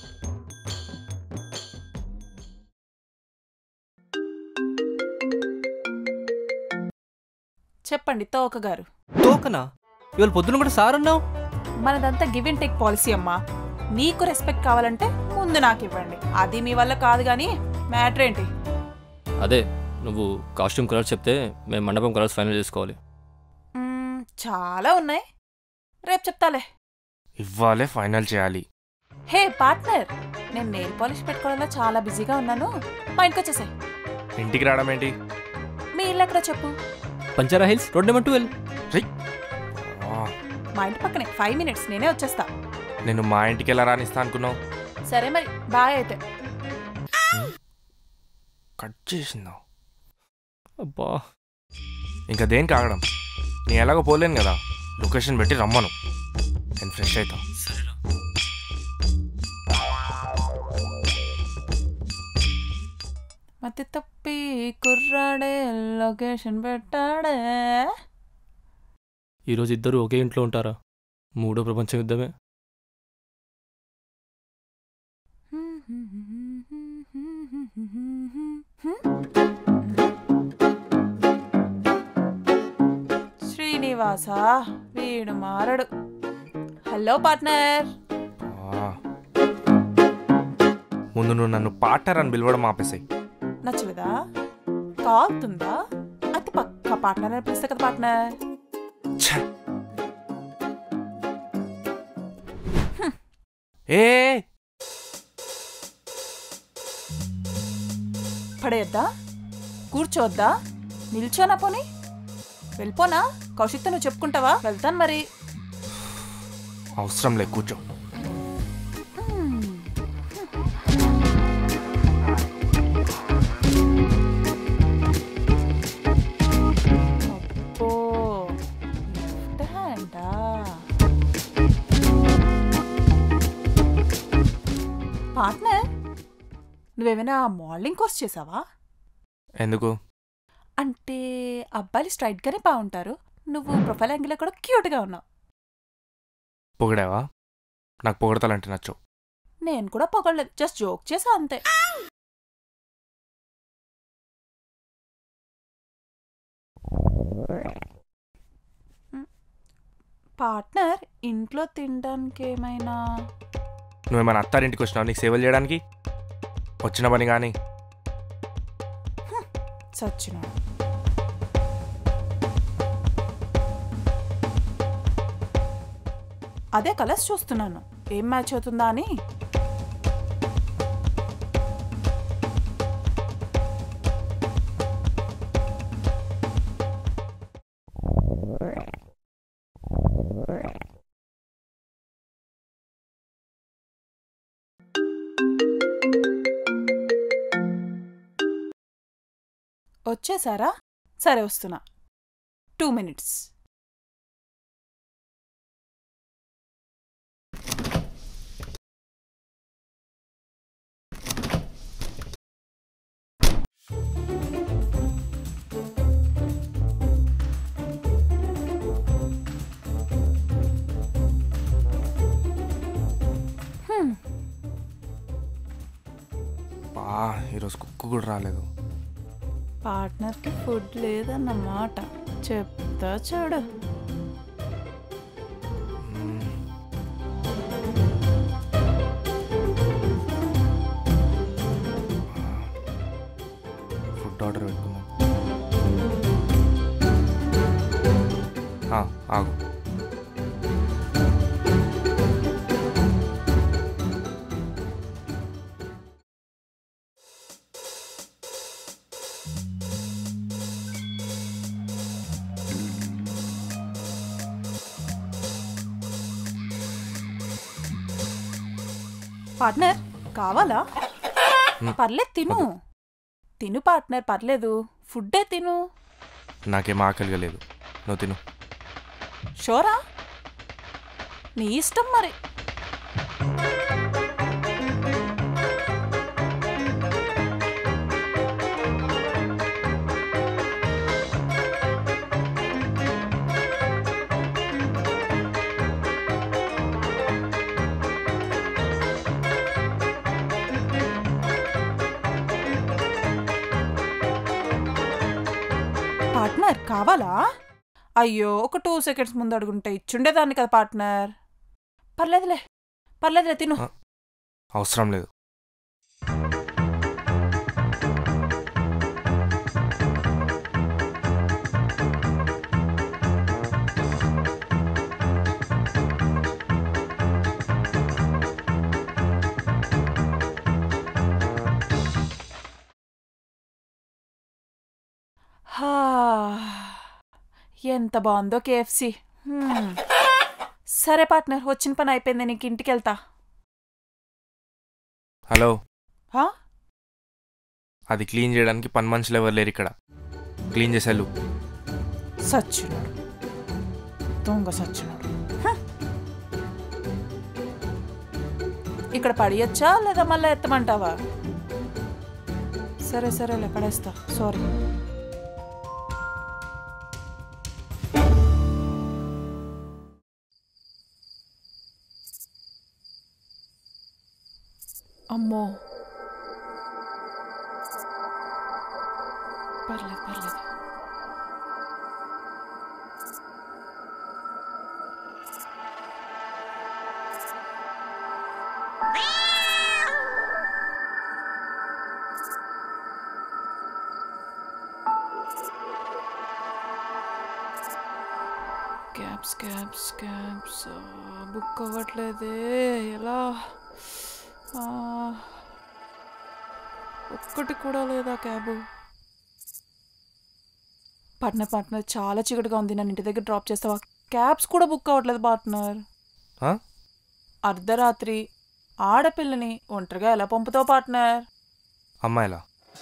Speaker 4: చెప్పండి తోక గారు
Speaker 7: తోకనా ఇవాళ పొద్దున కూడా సార్ అన్నావు
Speaker 4: మనదంతా గివ్ అండ్ టేక్ పాలసీ అమ్మా నీకు రెస్పెక్ట్ కావాలంటే ముందు నాకు ఇవ్వండి అది మీ వల్ల కాదు కానీ మ్యాటర్ ఏంటి
Speaker 7: అదే నువ్వు కాస్ట్యూమ్ కలర్స్ చెప్తే మేము మండపం కలర్స్ ఫైనల్ చేసుకోవాలి
Speaker 4: మ్మ్, చాలా ఉన్నాయి రేపు చెప్తాలే
Speaker 2: ఇవ్వాలే ఫైనల్ చేయాలి
Speaker 4: హే పార్ట్నర్ నేను నెయిల్ పాలిష్ పెట్టుకోవడంలో చాలా బిజీగా ఉన్నాను మా ఇంటికి వచ్చేసాయి
Speaker 2: ఇంటికి రావడం ఏంటి
Speaker 4: మీ ఇల్లు ఎక్కడో చెప్పు
Speaker 7: Banjara hills road number twelve
Speaker 4: మా ఇంటి పక్కనే ఫైవ్ మినిట్స్ నేనే వచ్చేస్తా
Speaker 2: నేను మా ఇంటికి ఎలా రానిస్తా అనుకున్నావు
Speaker 4: సరే మరి బాయ్ అయితే
Speaker 2: కట్ చేసిందా
Speaker 7: అబ్బా
Speaker 2: ఇంకా దేనికి ఆగడం నేను ఎలాగో పోలేను కదా లొకేషన్ పెట్టి రమ్మను నేను ఫ్రెష్ అవుతా
Speaker 4: మతి తప్పి కుర్రాడే లొకేషన్ పెట్టాడే
Speaker 7: ఈరోజు ఇద్దరు ఒకే ఇంట్లో ఉంటారా మూడో ప్రపంచ యుద్ధమే
Speaker 4: శ్రీనివాస వీడు మారడు హలో పార్ట్నర్
Speaker 2: ఆ. ముందు నువ్వు నన్ను పార్ట్నర్ అని పిలవడం ఆపేసాయి
Speaker 4: నచ్చలేదా కాలుతుందా అయితే పక్క పార్ట్నర్ అని పిలుస్తా కదా పార్ట్నర్
Speaker 2: ఏ
Speaker 4: పడేయద్దా కూర్చోవద్దా నిల్చోనా పోనీ వెళ్ళిపోనా కౌశిక్తో నువ్వు చెప్పుకుంటావా వెళ్తాను మరి
Speaker 2: అవసరం లే కూర్చో
Speaker 4: ఓ లెఫ్ట్ హ్యాండా పార్ట్నర్ నువ్వేమైనా మోడలింగ్ కోర్స్ చేసావా
Speaker 2: ఎందుకు
Speaker 4: అంటే అబ్బాయిలు స్ట్రైట్గానే బాగుంటారు నువ్వు ప్రొఫైల్ యాంగిల్లో కూడా క్యూట్గా ఉన్నావు
Speaker 2: పొగిడావా నాకు పొగడతాలంటే నచ్చు
Speaker 4: నేను కూడా పొగడలేదు జస్ట్ జోక్ చేసా అంతే పార్ట్నర్ ఇంట్లో తినడానికి ఏమైనా
Speaker 2: నువ్వేమైనా అత్తారింటికి వచ్చినావు నీకు సేవలు చేయడానికి వచ్చిన పని కానీ
Speaker 4: సచ్చిన అదే కలర్స్ చూస్తున్నాను ఏం మ్యాచ్ అవుతుందా అని వచ్చేసారా సరే వస్తున్నా టూ మినిట్స్
Speaker 2: బా ఈరోజు కుక్కు కూడా రాలేదు
Speaker 13: పార్ట్నర్కి ఫుడ్ లేదన్నమాట చెప్తా చూడు
Speaker 2: ఫుడ్ ఆర్డర్ పెట్టుకుందాం ఆ, ఆగు
Speaker 13: పార్ట్నర్ కావాలా
Speaker 2: మ్,
Speaker 13: పర్లేదు తిను తిను పార్ట్నర్ పర్లేదు ఫుడ్డే తిను
Speaker 2: నాకేం ఆకలిగా లేదు నువ్వు తిను
Speaker 13: షోరా నీ ఇష్టం మరి పార్ట్నర్ కావాలా అయ్యో ఒక టూ సెకండ్స్ ముందు అడుగుంటే ఇచ్చుండేదాన్ని కదా పార్ట్నర్ పర్లేదులే పర్లేదులే తిను
Speaker 2: అవసరం లేదు
Speaker 13: హా, ఎంత బాగుందో కేఎఫ్సి సరే పార్ట్నర్ వచ్చిన పని అయిపోయింది నీకు ఇంటికి వెళ్తా
Speaker 2: హలో
Speaker 13: హా?
Speaker 2: అది క్లీన్ చేయడానికి పని మనుషులు ఎవరు లేరు ఇక్కడ క్లీన్ చేసేళ్ళు
Speaker 13: సచ్చినాడు దొంగ సచ్చినాడు హ. ఇక్కడ పడియచ్చా లేదా మళ్ళీ ఎత్తమంటావా సరే సరేలే పడేస్తా సారీ అమ్మో పర్లేదు పర్లేదు క్యాబ్స్ క్యాబ్స్ క్యాబ్స్ బుక్ అవ్వట్లేదే ఎలా ఆ, ఒక్కటి కూడా లేదా క్యాబ్ పార్ట్నర్ పార్ట్నర్ చాలా చీకటిగా ఉంది నన్ను ఇంటి దగ్గర డ్రాప్ చేస్తావా క్యాబ్స్ కూడా బుక్ అవ్వట్లేదు పార్ట్నర్
Speaker 2: ఆ?
Speaker 13: అర్ధరాత్రి ఆడపిల్లని ఒంటరిగా ఎలా పంపుతావు పార్ట్నర్
Speaker 2: అమ్మాయిలా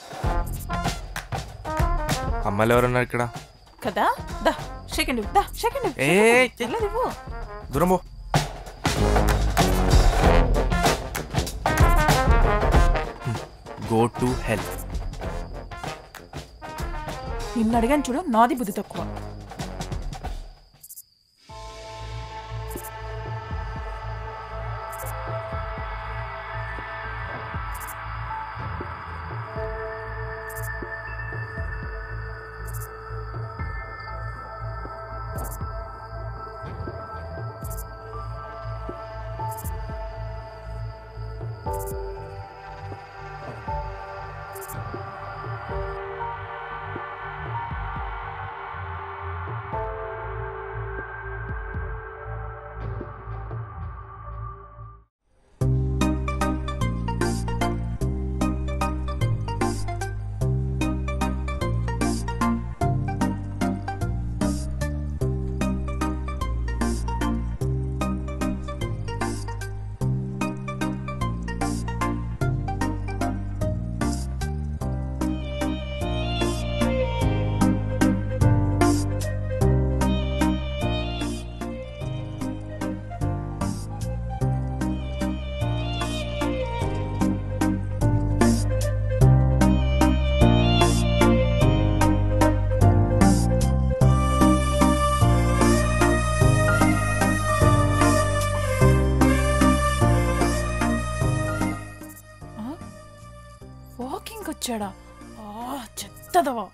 Speaker 2: అమ్మాయిలు ఎవరున్నారు ఇక్కడ
Speaker 13: కదా దా సెకండ్ దా సెకండ్
Speaker 2: ఏయ్,
Speaker 13: ఇవ్వు
Speaker 2: దూరం పో గో టు హెల్త్
Speaker 13: నిన్ను అడిగాను చూడు నాది బుద్ధి తక్కువ వాకింగ్ వచ్చాడా ఆ, చెత్తదవా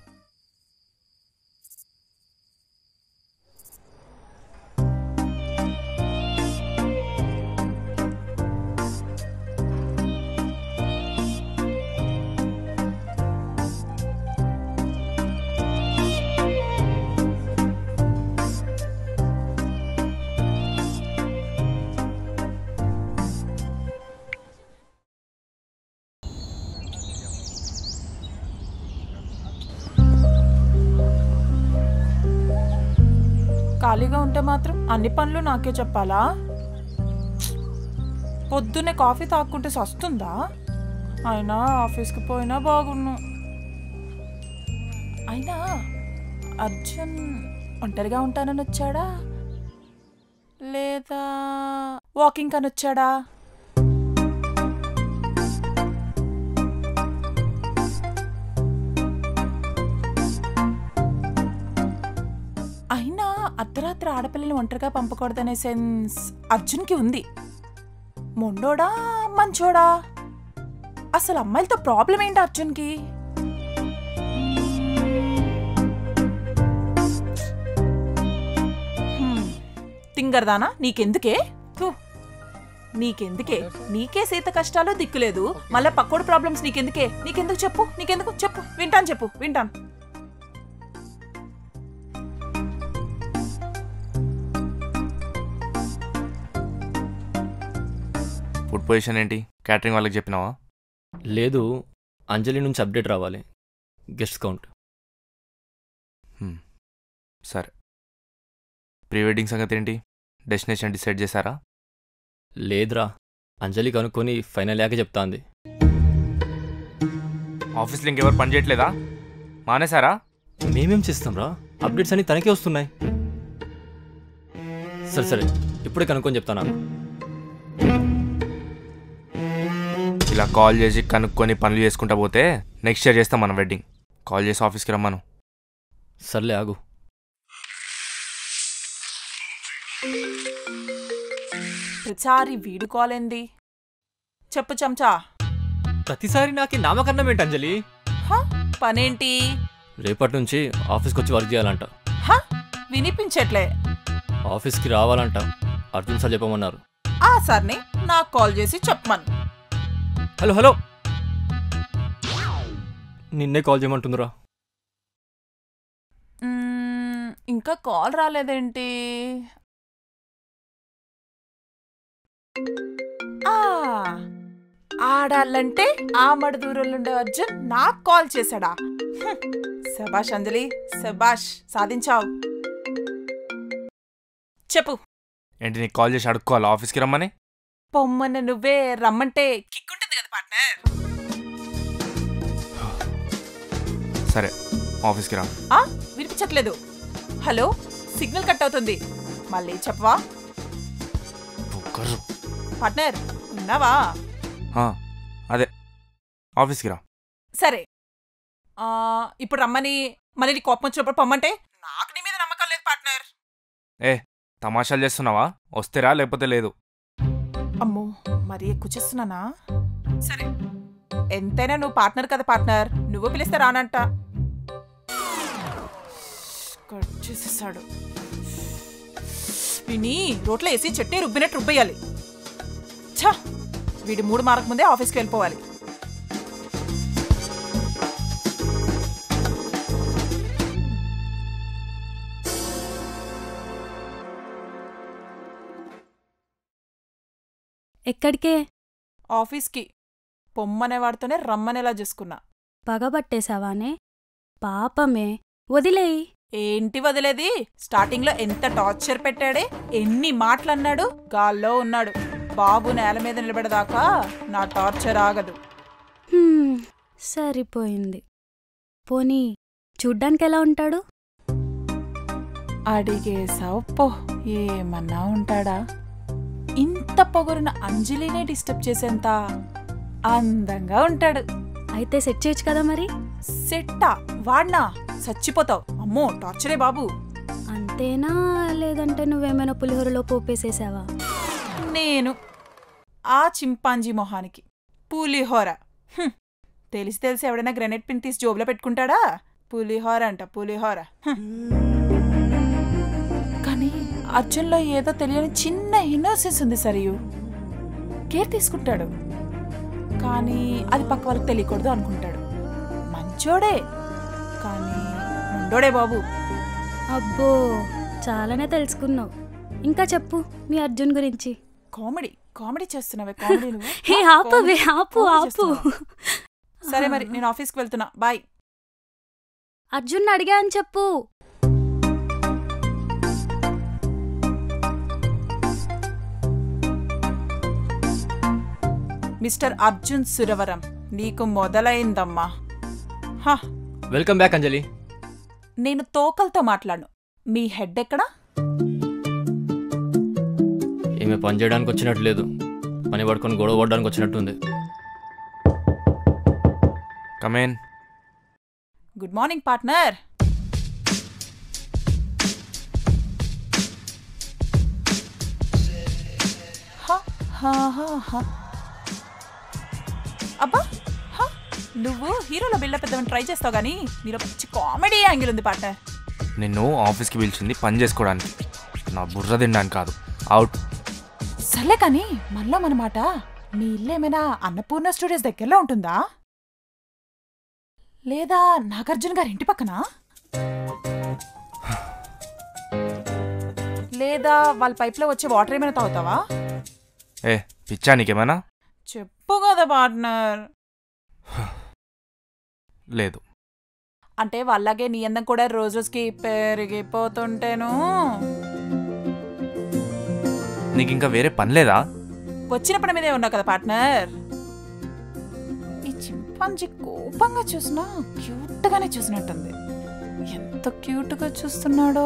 Speaker 13: ఖాళీగా ఉంటే మాత్రం అన్ని పనులు నాకే చెప్పాలా పొద్దున్నే కాఫీ తాక్కుంటే సస్తుందా అయినా ఆఫీస్కి పోయినా బాగున్ను అయినా అర్జున్ ఒంటరిగా ఉంటానని వచ్చాడా లేదా వాకింగ్ అని వచ్చాడా అయినా అర్ధరాత్రి ఆడపిల్లని ఒంటరిగా పంపకూడదనే సెన్స్ అర్జున్కి ఉంది మొండోడా మంచోడా అసలు అమ్మాయిలతో ప్రాబ్లం ఏంటి అర్జున్కి హ్మ్, తింగరదానా నీకెందుకే థు, నీకెందుకే నీకే సీత కష్టాలు దిక్కులేదు మళ్ళీ పక్కోడు ప్రాబ్లమ్స్ నీకెందుకే నీకెందుకు చెప్పు నీకెందుకు చెప్పు వింటాను చెప్పు వింటాను
Speaker 2: ఫుడ్ పొజిషన్ ఏంటి క్యాటరింగ్ వాళ్ళకి చెప్పినావా
Speaker 7: లేదు అంజలి నుంచి అప్డేట్ రావాలి గెస్ట్ కౌంట్
Speaker 2: హ్మ్. సరే ప్రీ వెడ్డింగ్ సంగతి ఏంటి డెస్టినేషన్ డిసైడ్ చేశారా
Speaker 7: లేదురా అంజలి కనుక్కొని ఫైనల్ యాకే చెప్తాంది
Speaker 2: ఆఫీస్లో ఇంకెవరు పని చేయట్లేదా మానేశారా
Speaker 7: మేమేం చేస్తాంరా అప్డేట్స్ అన్ని తనకే వస్తున్నాయి సరే సరే ఇప్పుడే కనుక్కొని చెప్తా నాకు
Speaker 2: ఇలా కాల్ చేసి కనుక్కొని పనులు చేసుకుంటా పోతే నెక్స్ట్ ఇయర్ చేస్తాం మనం వెడ్డింగ్ కాల్ చేసి ఆఫీస్కి రమ్మను
Speaker 7: సర్లే ఆగు
Speaker 13: ప్రతిసారి వీడు కాల్ ఏంది చెప్పు చెంచా
Speaker 7: ప్రతిసారి నాకు ఈ నామకరణం ఏంటి అంజలి
Speaker 13: హ? పనేంటి
Speaker 7: రేపటి నుంచి ఆఫీస్కి వచ్చి వర్క్ చేయాలంట
Speaker 13: హ? వినిపించట్లే
Speaker 7: ఆఫీస్కి రావాలంట అర్జున్ సార్ చెప్పమన్నారు
Speaker 13: ఆ సార్ని నాకు కాల్ చేసి చెప్పమను
Speaker 7: హలో హలో నిన్నే కాల్ చేయమంటుందిరా
Speaker 13: మ్మ్, ఇంకా కాల్ రాలేదేంటి ఆ, ఆడాలంటే ఆ మడ దూరంలో ఉండే అర్జున్ నాకు కాల్ చేశాడా హ్మ్. శబాష్ అంజలి శబాష్ సాధించావు చెప్పు
Speaker 2: ఏంటి నీకు కాల్ చేసి అడుక్కోవాలి ఆఫీస్కి రమ్మని
Speaker 13: పొమ్మన్న నువ్వే రమ్మంటే కిక్కుంటుంది కదా పార్ట్నర్
Speaker 2: సరే ఆఫీస్కి రా
Speaker 13: ఆ వినిపించట్లేదు హలో సిగ్నల్ కట్ అవుతుంది మళ్ళీ చెప్పవా
Speaker 2: బుగ్గరు.
Speaker 13: పార్ట్నర్ ఉన్నావా
Speaker 2: ఆ, అదే ఆఫీస్కి రా
Speaker 13: సరే ఆ, ఇప్పుడు రమ్మని మళ్ళీ నీ కోపం వచ్చినప్పుడు పొమ్మంటే నాకు నీ మీద నమ్మకం లేదు పార్ట్నర్
Speaker 2: ఏ తమాషాలు చేస్తున్నావా వస్తే రా లేకపోతే లేదు
Speaker 13: అమ్మో మరీ ఎక్కువ చేస్తున్నానా సరే ఎంతైనా నువ్వు పార్ట్నర్ కదా పార్ట్నర్ నువ్వు పిలిస్తే రానంట కట్ చేసేసాడు విని రోట్లో వేసి చెట్టే రుబ్బినట్టు రుబ్బేయాలి ఛా వీడి మూడు మారక ముందే ఆఫీస్కి వెళ్ళిపోవాలి
Speaker 14: ఎక్కడికే
Speaker 13: ఆఫీస్కి పొమ్మనే వాడితోనే రమ్మనేలా చూసుకున్నా
Speaker 14: పగబట్టేశావానే పాపమే వదిలేయి
Speaker 13: ఏంటి వదిలేది స్టార్టింగ్లో ఎంత టార్చర్ పెట్టాడే ఎన్ని మాటలు అన్నాడు గాల్లో ఉన్నాడు బాబు నేల మీద నిలబడదాకా నా టార్చర్ ఆగదు
Speaker 14: హ్మ్, సరిపోయింది పోనీ చూడ్డానికి ఎలా ఉంటాడు
Speaker 13: అడిగేసావు పో ఏమన్నా ఉంటాడా ఇంత పొగరున అంజలినే డిస్టర్బ్ చేసేంత అందంగా ఉంటాడు
Speaker 14: అయితే సెట్ చేయొచ్చు కదా మరి
Speaker 13: సెట్టా వాడ్నా చచ్చిపోతావు అమ్మో టార్చరే బాబు
Speaker 14: అంతేనా లేదంటే నువ్వేమైనా పులిహోరలో పోపేసేసావా
Speaker 13: నేను ఆ చింపాంజీ మొహానికి పులిహోర హ్మ్. తెలిసి తెలిసి ఎవడైనా గ్రెనేడ్ పిన్ తీసి జోబులో పెట్టుకుంటాడా పులిహోర అంట పులిహోర హ్మ్. కానీ అర్జున్లో ఏదో తెలియని చిన్న ఇన్నోసెన్స్ ఉంది సరియు కేర్ తీసుకుంటాడు కానీ అది పక్క వాళ్ళకి తెలియకూడదు అనుకుంటాడు మంచోడే కానీ ముండోడే బాబు
Speaker 14: అబ్బో చాలానే తెలుసుకున్నావు ఇంకా చెప్పు మీ అర్జున్ గురించి
Speaker 13: కామెడీ కామెడీ చేస్తున్నావే కామెడీ నువ్వు
Speaker 14: హే ఆపవే ఆపు
Speaker 13: కామెడీ
Speaker 14: ఆపు
Speaker 13: చేస్తున్నావా? సరే మరి నేను ఆఫీస్కి వెళ్తున్నా బాయ్
Speaker 14: అర్జున్ అడిగా అని చెప్పు
Speaker 13: మిస్టర్ అర్జున్ సురవరం నీకు మొదలైందమ్మా హా
Speaker 7: వెల్కమ్ బ్యాక్ అంజలి
Speaker 13: నేను తోకలతో మాట్లాడను మీ హెడ్ ఎక్కడా
Speaker 7: ఈమె పని చేయడానికి వచ్చినట్టు లేదు పని పడుకొని గొడవ పడడానికి వచ్చినట్టుంది
Speaker 2: కమేన్
Speaker 13: గుడ్ మార్నింగ్ పార్ట్నర్ హ, హ, హ, హ. అబ్బా హ, నువ్వు హీరోలో బిల్డప్ పెద్దవని ట్రై చేస్తావు కానీ నీలో మంచి కామెడీ యాంగిల్ ఉంది పార్ట్నర్
Speaker 2: నిన్ను ఆఫీస్కి పిలిచింది పని చేసుకోవడానికి నా బుర్ర తినడానికి కాదు అవుట్
Speaker 13: సర్లే కానీ మనలో మనమాట మీ ఇల్లు ఏమైనా అన్నపూర్ణ స్టూడియోస్ దగ్గరలో ఉంటుందా లేదా నాగార్జున గారి ఇంటి పక్కన లేదా వాళ్ళ పైప్లో వచ్చే వాటర్ ఏమైనా తాగుతావా
Speaker 2: ఏ పిచ్చా నీకేమైనా
Speaker 13: చెప్పు కదా పార్ట్నర్
Speaker 2: లేదు
Speaker 13: అంటే వాళ్ళగే నీ అందం కూడా రోజు రోజుకి పెరిగిపోతుంటేను
Speaker 2: నీకు ఇంకా వేరే పని లేదా
Speaker 13: వచ్చిన పని మీదే ఉన్నావు కదా పార్ట్నర్ ఈ చింపాంజీ కోపంగా చూసినా క్యూట్ గానే చూసినట్టుంది ఎంత క్యూట్ గా చూస్తున్నాడో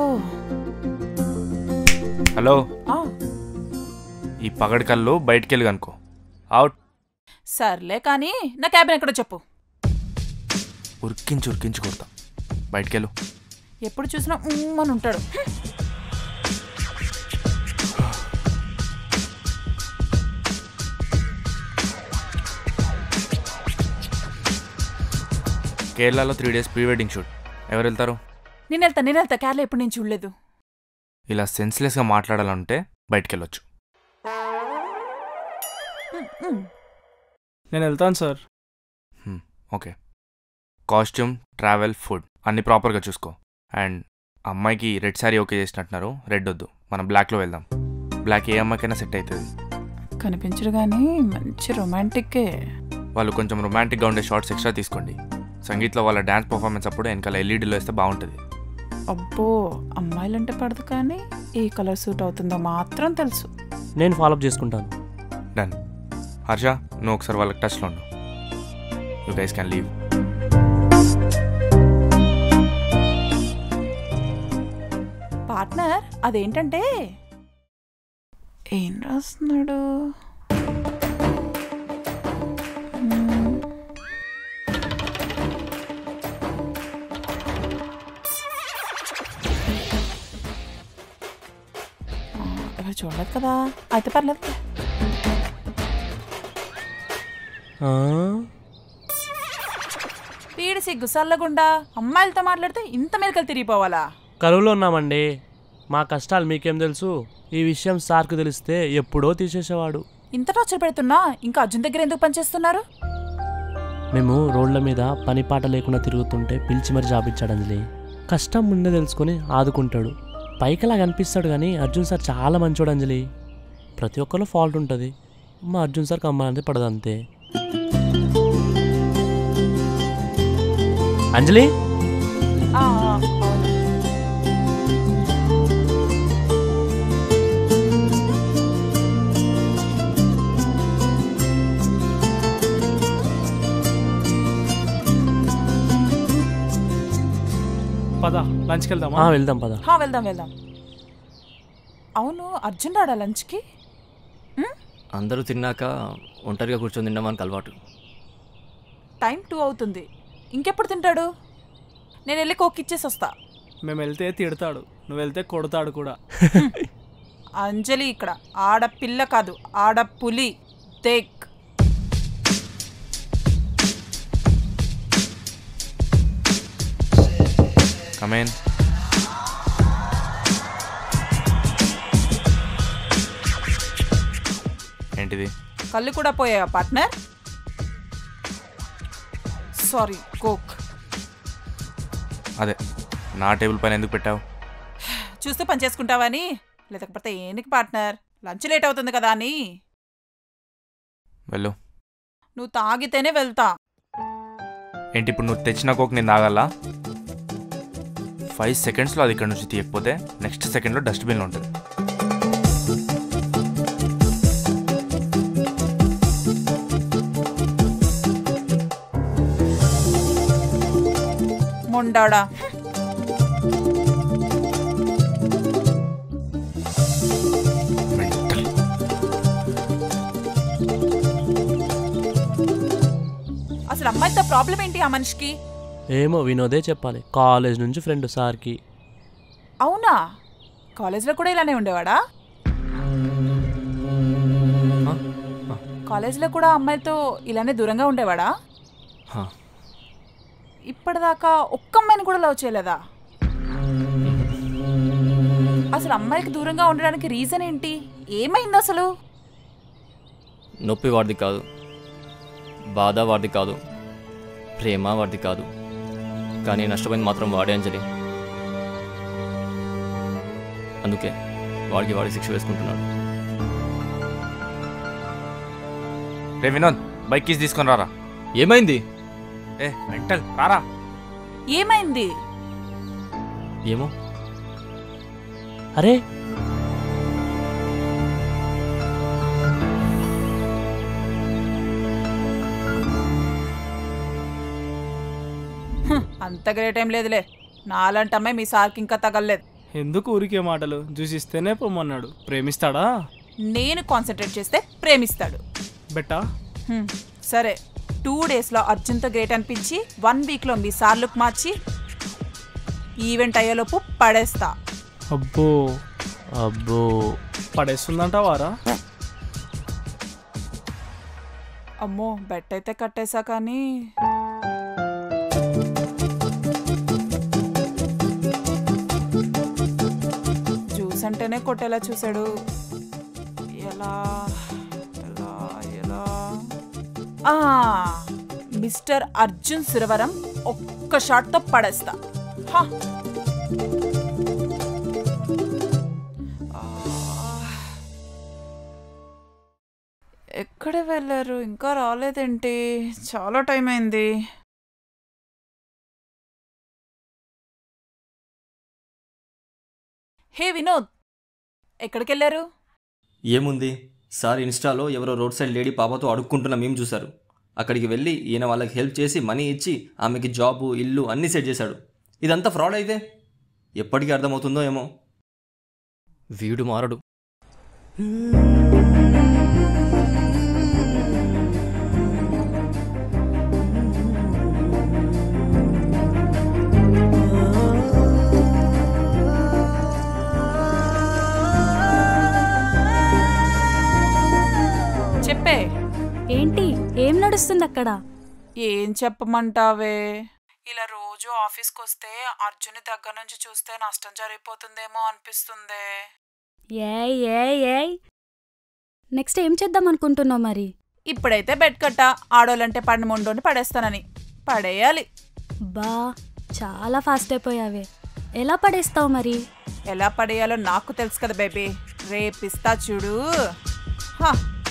Speaker 2: హలో
Speaker 13: ఆ,
Speaker 2: ఈ పగడి కళ్ళు బయటికి వెళ్ళి కనుకో అవుట్
Speaker 13: సర్లే కానీ నా క్యాబిన్ ఎక్కడో చెప్పు
Speaker 2: ఉరికించి ఉరికించి కొడతా బయటికి వెళ్ళు
Speaker 13: ఎప్పుడు చూసినా ఉమ్ అని ఉంటాడు
Speaker 2: కేరళలో three days pre wedding shoot ఎవరు వెళ్తారు
Speaker 13: నేను వెళ్తా నేను వెళ్తా కేరళ ఎప్పుడు నేను చూడలేదు
Speaker 2: ఇలా సెన్స్లెస్గా మాట్లాడాలంటే బయటికి వెళ్ళొచ్చు
Speaker 13: ఉమ్, ఉమ్.
Speaker 11: నేను వెళ్తాను sir
Speaker 2: okay costume travel food అన్ని ప్రాపర్గా చూసుకో అండ్ అమ్మాయికి రెడ్ శారీ ఓకే చేసినట్టున్నారు రెడ్ వద్దు మనం బ్లాక్లో వెళ్దాం బ్లాక్ ఏ అమ్మాయికైనా సెట్ అవుతుంది
Speaker 13: కనిపించడు కానీ మంచి రొమాంటిక్కే
Speaker 2: వాళ్ళు కొంచెం రొమాంటిక్గా ఉండే షార్ట్స్ ఎక్స్ట్రా తీసుకోండి సంగీత్లో వాళ్ళ డ్యాన్స్ పర్ఫార్మెన్స్ అప్పుడు వెనకాల ఎల్ఈడీలో వేస్తే బాగుంటుంది
Speaker 13: అబ్బో అమ్మాయిలంటే పడదు కానీ ఏ కలర్ సూట్ అవుతుందో మాత్రం తెలుసు
Speaker 6: నేను ఫాలోఅప్ చేసుకుంటాను
Speaker 2: డన్ హర్ష నువ్వు ఒకసారి వాళ్ళకి టచ్లో ఉండు you guys can leave
Speaker 13: partner అదేంటంటే ఏం రాస్తున్నాడు మ్మ్. ఆ, ఎవరు చూడలేదు కదా అయితే పర్లేదు
Speaker 6: ఆ?
Speaker 13: వీడి సిగ్గు సల్లగుండా అమ్మాయిలతో మాట్లాడితే ఇంత మెలకలు తిరిగిపోవాలా
Speaker 6: కరువులో ఉన్నామండి మా కష్టాలు మీకేం తెలుసు ఈ విషయం సార్కు తెలిస్తే ఎప్పుడో తీసేసేవాడు
Speaker 13: ఇంత టార్చర్ పెడుతున్నా ఇంకా అర్జున్ దగ్గర ఎందుకు పనిచేస్తున్నారు
Speaker 6: మేము రోడ్ల మీద పని పాట లేకుండా తిరుగుతుంటే పిలిచి మరి జాబ్ ఇచ్చాడు అంజలి కష్టం ముందే తెలుసుకొని ఆదుకుంటాడు పైకిలా కనిపిస్తాడు కానీ అర్జున్ సార్ చాలా మంచోడు అంజలి ప్రతి ఒక్కరిలో ఫాల్ట్ ఉంటుంది మా అర్జున్ సార్కి అమ్మాలంటే పడదు అంతే అంజలి
Speaker 13: ఆ, ఆ, అవును.
Speaker 11: పద లంచ్కి వెళ్దామా
Speaker 6: ఆ, వెళ్దాం పద
Speaker 13: హా, వెళ్దాం వెళ్దాం అవును అర్జున్ రాడా లంచ్కి
Speaker 7: అందరూ తిన్నాక ఒంటరిగా కూర్చొని తినడం మనకు అలవాటు
Speaker 13: టైం టూ అవుతుంది ఇంకెప్పుడు తింటాడు నేను వెళ్ళి కోక్ ఇచ్చేసి వస్తా
Speaker 11: మేము వెళ్తే తిడతాడు నువ్వు వెళ్తే కొడతాడు కూడా
Speaker 13: అంజలి ఇక్కడ ఆడపిల్ల కాదు ఆడపులి దేక్
Speaker 2: కమేన్ ఏంటిది
Speaker 13: కళ్ళు కూడా పోయావా పార్ట్నర్ సారీ కోక్
Speaker 2: అదే నా టేబుల్ పైన ఎందుకు పెట్టావు
Speaker 13: చూస్తూ పని చేసుకుంటావని లేకపోతే ఏంటికి పార్ట్నర్ లంచ్ లేట్ అవుతుంది కదా అని
Speaker 2: వెళ్ళు
Speaker 13: నువ్వు తాగితేనే వెళ్తా
Speaker 2: ఏంటి ఇప్పుడు నువ్వు తెచ్చిన కోక్ నేను తాగల్లా ఫైవ్ సెకండ్స్లో అది ఇక్కడ నుంచి తీయకపోతే నెక్స్ట్ సెకండ్లో డస్ట్బిన్లో ఉంటుంది
Speaker 13: మొండాడా అసలు అమ్మాయితో ప్రాబ్లం ఏంటి ఆ మనిషికి
Speaker 6: ఏమో వినోదే చెప్పాలి కాలేజ్ నుంచి ఫ్రెండ్ సార్కి
Speaker 13: అవునా కాలేజ్లో కూడా ఇలానే ఉండేవాడా కాలేజ్లో కూడా అమ్మాయితో ఇలానే దూరంగా ఉండేవాడా
Speaker 7: హా.
Speaker 13: ఇప్పటిదాకా ఒక్క అమ్మాయిని కూడా లవ్ చేయలేదా అసలు అమ్మాయికి దూరంగా ఉండడానికి రీజన్ ఏంటి ఏమైంది అసలు
Speaker 7: నొప్పి వాడిది కాదు బాధ వాడిది కాదు ప్రేమ వాడిది కాదు కానీ నష్టపోయింది మాత్రం వాడే అంజలి అందుకే వాడికి వాడి శిక్ష వేసుకుంటున్నాడు
Speaker 2: రే వినోద్ బైక్ కీస్ తీసుకొని రారా
Speaker 7: ఏమైంది
Speaker 2: ఏ మెంటల్ రారా
Speaker 13: ఏమైంది
Speaker 7: ఏమో
Speaker 6: అరే
Speaker 13: హ్మ్, అంత గ్రేట్ ఏం లేదులే నాలంటి అమ్మాయి మీ సార్కి ఇంకా తగలలేదు
Speaker 11: ఎందుకు ఊరికే మాటలు చూసిస్తేనే పొమ్మన్నాడు ప్రేమిస్తాడా
Speaker 13: నేను కాన్సన్ట్రేట్ చేస్తే ప్రేమిస్తాడు
Speaker 11: బెట్టా
Speaker 13: హ్మ్, సరే టూ డేస్లో అర్జున్తో గ్రేట్ అనిపించి వన్ వీక్లో మీ సార్ లుక్ మార్చి ఈవెంట్ అయ్యేలోపు పడేస్తా
Speaker 11: అబ్బో
Speaker 6: అబ్బో
Speaker 11: పడేస్తుందంటావారా
Speaker 13: అమ్మో బెట్ అయితే కట్టేశా కానీ జ్యూస్ అంటేనే కొట్టేలా చూశాడు ఎలా ఎలా ఎలా ఆ, మిస్టర్ అర్జున్ సురవరం ఒక్క షాట్తో పడేస్తా హా. ఆ, ఎక్కడ వెళ్ళారు ఇంకా రాలేదేంటి చాలా టైం అయింది హే వినోద్ ఎక్కడికి వెళ్ళారు
Speaker 7: ఏముంది సార్ ఇన్స్టాలో ఎవరో రోడ్ సైడ్ లేడీ పాపతో అడుక్కుంటున్న మేము చూశారు అక్కడికి వెళ్ళి ఈయన వాళ్ళకి హెల్ప్ చేసి మనీ ఇచ్చి ఆమెకి జాబు ఇల్లు అన్నీ సెట్ చేశాడు ఇదంతా ఫ్రాడ్ అయితే ఎప్పటికీ అర్థమవుతుందో ఏమో వీడు మారడు
Speaker 13: చెప్పే
Speaker 14: ఏంటి ఏం నడుస్తుంది అక్కడ
Speaker 13: ఏం చెప్పమంటావే ఇలా రోజు ఆఫీస్కి వస్తే అర్జున్ దగ్గర నుంచి చూస్తే నష్టం జరిగిపోతుందేమో అనిపిస్తుంది
Speaker 14: ఏయ్ ఏయ్ ఏయ్ నెక్స్ట్ ఏం చేద్దాం అనుకుంటున్నావు మరి
Speaker 13: ఇప్పుడైతే బెడ్ కట్ట ఆడోళ్ళంటే పడిన మొండోని పడేస్తానని పడేయాలి
Speaker 14: బా చాలా ఫాస్ట్ అయిపోయావే ఎలా పడేస్తావు మరి
Speaker 13: ఎలా పడేయాలో నాకు తెలుసు కదా బేబీ రేపిస్తా చూడు హా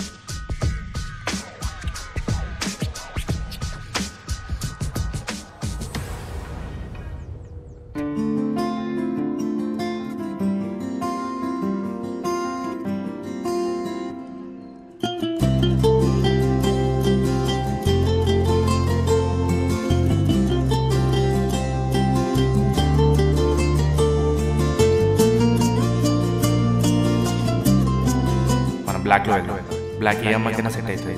Speaker 2: మనం బ్లాక్లో వెళ్దాం బ్లాక్ ఏ అమ్మాయికైనా సెట్ అవుతుంది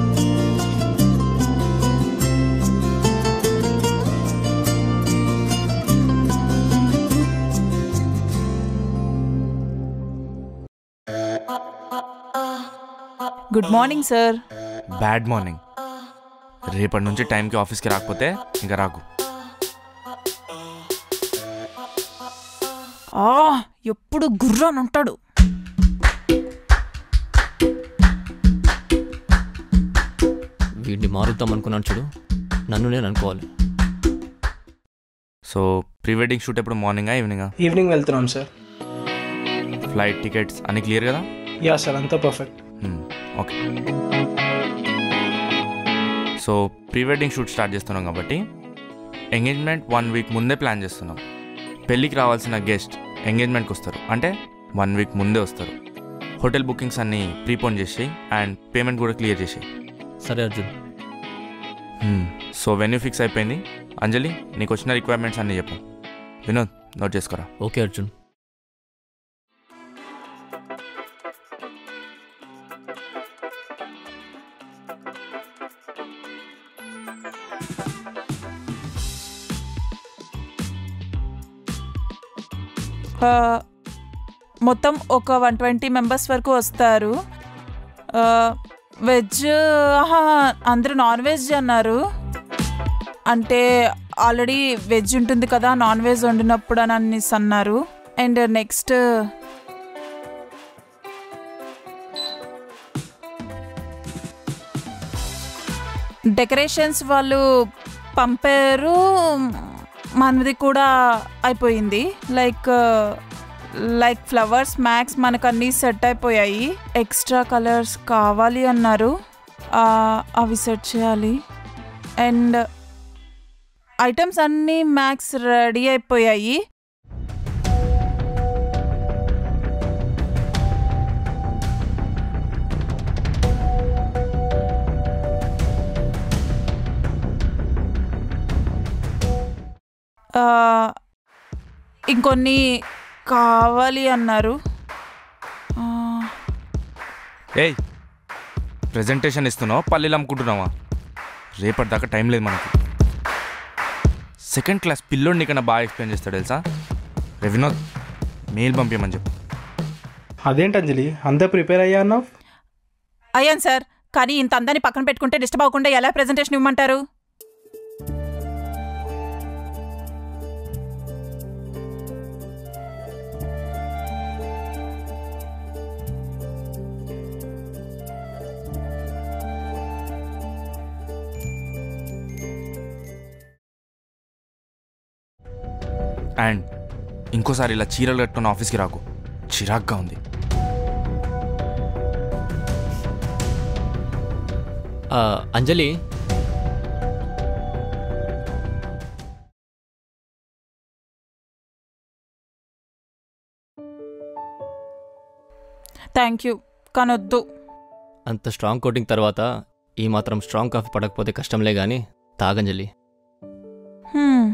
Speaker 13: good morning sir
Speaker 2: bad morning రేపటి నుంచి టైంకి ఆఫీస్కి రాకపోతే ఇంకా రాకు
Speaker 13: ఆ ఎప్పుడు గుర్రాన్ ఉంటాడు
Speaker 7: వీడిని మారుద్దాం అనుకున్నాను చూడు నన్ను నేను అనుకోవాలి
Speaker 2: సో ప్రీ వెడ్డింగ్ షూట్ ఎప్పుడు మార్నింగా ఈవినింగా
Speaker 11: ఈవినింగ్ వెళ్తున్నాం సార్
Speaker 2: ఫ్లైట్ టికెట్స్ అన్ని క్లియర్ కదా
Speaker 11: యా సార్ అంతా perfect
Speaker 2: okay so pre wedding shoot start చేస్తున్నాం కాబట్టి ఎంగేజ్మెంట్ వన్ వీక్ ముందే ప్లాన్ చేస్తున్నాం పెళ్ళికి రావాల్సిన గెస్ట్ ఎంగేజ్మెంట్కి వస్తారు అంటే వన్ వీక్ ముందే వస్తారు హోటల్ బుకింగ్స్ అన్నీ ప్రీపోన్ చేసి అండ్ పేమెంట్ కూడా క్లియర్ చేసి
Speaker 7: సరే అర్జున్
Speaker 2: సో వెన్యూ ఫిక్స్ అయిపోయింది అంజలి నీకు వచ్చిన రిక్వైర్మెంట్స్ అన్నీ చెప్పు వినోద్ నోట్ చేసుకోరా
Speaker 7: ఓకే అర్జున్
Speaker 13: ఆ, మొత్తం ఒక వన్ ట్వంటీ మెంబర్స్ వరకు వస్తారు ఆ, వెజ్ ఆహా అందరూ నాన్ వెజ్ అన్నారు అంటే ఆల్రెడీ వెజ్ ఉంటుంది కదా నాన్ వెజ్ వండినప్పుడు అని అనేసి అన్నారు అండ్ నెక్స్ట్ డెకరేషన్స్ వాళ్ళు పంపారు మనది కూడా అయిపోయింది లైక్ లైక్ ఫ్లవర్స్ మ్యాక్స్ మనకు అన్నీ సెట్ అయిపోయాయి ఎక్స్ట్రా కలర్స్ కావాలి అన్నారు ఆ, అవి సెట్ చేయాలి అండ్ ఐటమ్స్ అన్నీ మ్యాక్స్ రెడీ అయిపోయాయి ఆ, ఇంకొన్ని కావాలి అన్నారు ఆ,
Speaker 2: ఏయ్ ప్రెజెంటేషన్ ఇస్తున్నావు పల్లీలు అమ్ముకుంటున్నావా రేపటి దాకా టైం లేదు మనకి సెకండ్ క్లాస్ పిల్లోడు నీకన్నా బాగా ఎక్స్ప్లెయిన్ చేస్తాడు తెలుసా రే వినోద్ మెయిల్ పంపించమని చెప్పు
Speaker 11: అదేంటి అంజలి అంతా ప్రిపేర్ అయ్యా అన్నావు
Speaker 13: అయ్యాను సార్ కానీ ఇంత అందాన్ని పక్కన పెట్టుకుంటే డిస్టర్బ్ అవ్వకుండా ఎలా ప్రెజెంటేషన్ ఇవ్వమంటారు
Speaker 2: అండ్ ఇంకోసారి ఇలా చీరలు కట్టుకున్న ఆఫీస్కి రాకు చిరాగ్గా ఉంది
Speaker 7: ఆ, అంజలి
Speaker 13: థ్యాంక్ యూ కానీ వద్దు
Speaker 7: అంత స్ట్రాంగ్ కోటింగ్ తర్వాత ఈ మాత్రం స్ట్రాంగ్ కాఫీ పడకపోతే కష్టంలే కానీ తాగంజలి
Speaker 13: హ్మ్.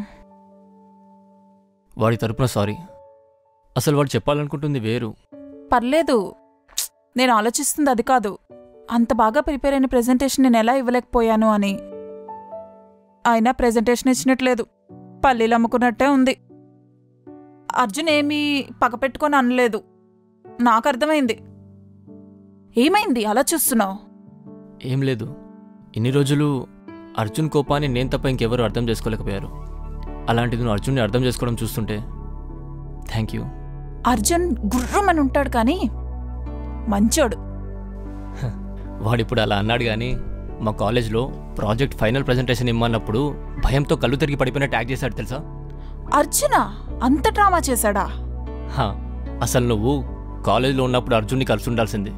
Speaker 7: వాడి తరపున సారీ అసలు వాడు చెప్పాలనుకుంటుంది వేరు
Speaker 13: పర్లేదు నేను ఆలోచిస్తుంది అది కాదు అంత బాగా ప్రిపేర్ అయిన ప్రెజెంటేషన్ నేను ఎలా ఇవ్వలేకపోయాను అని అయినా ప్రెజెంటేషన్ ఇచ్చినట్లేదు పల్లీలు అమ్ముకున్నట్టే ఉంది అర్జున్ ఏమీ పగపెట్టుకొని అనలేదు నాకు అర్థమైంది ఏమైంది అలా చూస్తున్నావు
Speaker 7: ఏం లేదు ఇన్ని రోజులు అర్జున్ కోపాన్ని నేను తప్ప ఇంకెవరు అర్థం చేసుకోలేకపోయారు అలాంటిది నువ్వు అర్జున్ని అర్థం చేసుకోవడం చూస్తుంటే థ్యాంక్ యూ
Speaker 13: అర్జున్ గుర్రమని ఉంటాడు కానీ మంచోడు
Speaker 7: వాడిప్పుడు అలా అన్నాడు కానీ మా కాలేజ్లో ప్రాజెక్ట్ ఫైనల్ ప్రజెంటేషన్ ఇమ్మన్నప్పుడు భయంతో కళ్ళు తిరిగి పడిపోయిన ట్యాగ్ చేశాడు తెలుసా
Speaker 13: అర్జున అంత డ్రామా చేశాడా
Speaker 7: హా, అసలు నువ్వు కాలేజ్లో ఉన్నప్పుడు అర్జున్ని కలిసి ఉండాల్సింది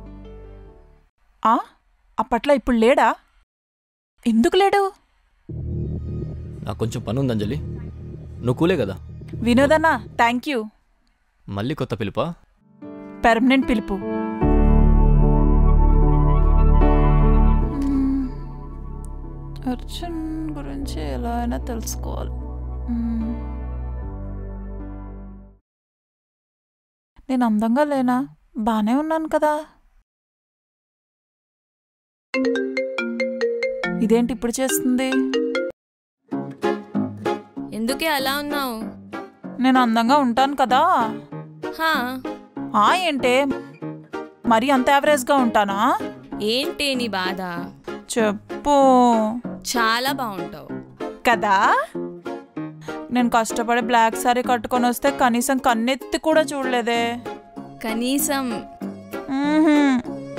Speaker 13: ఆ అప్పట్లో ఇప్పుడు లేడా ఎందుకు లేడు
Speaker 7: నాకు కొంచెం పని ఉంది అంజలి నువ్వు కూలే కదా
Speaker 13: వినోదన్నా థ్యాంక్ యూ
Speaker 7: మళ్ళీ కొత్త పిలుపా
Speaker 13: పెర్మనెంట్ పిలుపు అర్జున్ గురించి ఎలా అయినా తెలుసుకోవాలి మ్మ్. నేను అందంగా లేనా బానే ఉన్నాను కదా ఇదేంటి ఇప్పుడు చేస్తుంది
Speaker 5: ఎందుకే అలా ఉన్నావు
Speaker 13: నేను అందంగా ఉంటాను కదా
Speaker 5: హా
Speaker 13: ఆ ఏంటే మరి అంత యావరేజ్గా ఉంటానా
Speaker 5: ఏంటి నీ బాధ
Speaker 13: చెప్పు
Speaker 5: చాలా బాగుంటావు
Speaker 13: కదా నేను కష్టపడి బ్లాక్ సారీ కట్టుకొని వస్తే కనీసం కన్నెత్తి కూడా చూడలేదే
Speaker 15: కనీసం
Speaker 13: మ్మ్హ్మ్.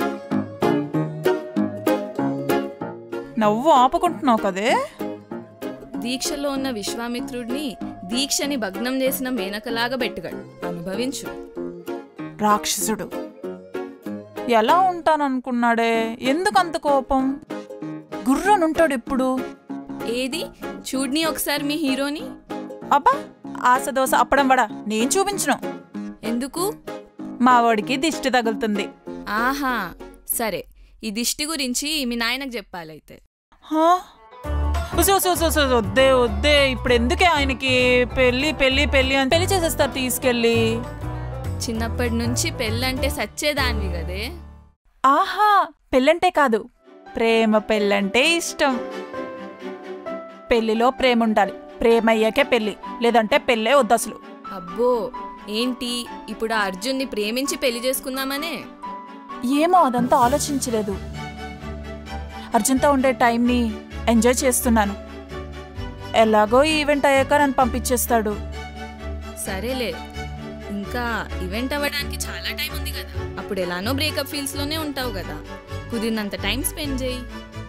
Speaker 13: నవ్వు ఆపుకుంటున్నావు కదే
Speaker 15: దీక్షలో ఉన్న విశ్వామిత్రుడిని దీక్షని భగ్నం చేసిన మేనకలాగా పెట్టుగాడు అనుభవించు
Speaker 13: రాక్షసుడు ఎలా ఉంటాననుకున్నాడే ఎందుకు అంత కోపం గుర్రనుంటాడు ఎప్పుడు
Speaker 15: ఏది చూడ్ని ఒకసారి మీ హీరోని
Speaker 13: అబ్బా ఆశ దోశ అప్పడం వడ నేను చూపించను
Speaker 15: ఎందుకు
Speaker 13: మా వాడికి దిష్టి తగులుతుంది
Speaker 15: ఆహా సరే ఈ దిష్టి గురించి మీ నాయనకు చెప్పాలైతే
Speaker 13: హా? ఉసు, ఉసు, ఉసు, ఉసు, వద్దే వద్దే ఇప్పుడు ఎందుకే ఆయనకి పెళ్ళి పెళ్ళి పెళ్ళి అని పెళ్లి చేసేస్తారు తీసుకెళ్ళి
Speaker 15: చిన్నప్పటి నుంచి పెళ్ళంటే సచ్చేదానివి కదే
Speaker 13: ఆహా పెళ్ళంటే కాదు ప్రేమ పెళ్ళంటే ఇష్టం పెళ్లిలో ప్రేమ ఉండాలి ప్రేమ అయ్యాకే పెళ్లి లేదంటే పెళ్ళే వద్దు అసలు
Speaker 15: అబ్బో ఏంటి ఇప్పుడు ఆ అర్జున్ని ప్రేమించి పెళ్లి చేసుకుందామనే
Speaker 13: ఏమో అదంతా ఆలోచించలేదు అర్జున్తో ఉండే టైంని ఎంజాయ్ చేస్తున్నాను ఎలాగో ఈ ఈవెంట్ అయ్యాక నన్ను పంపించేస్తాడు
Speaker 15: సరేలే ఇంకా ఈవెంట్ అవ్వడానికి చాలా టైం ఉంది కదా అప్పుడు ఎలానో బ్రేకప్ ఫీల్స్ లోనే ఉంటావు కదా కుదిరినంత టైం స్పెండ్ చేయి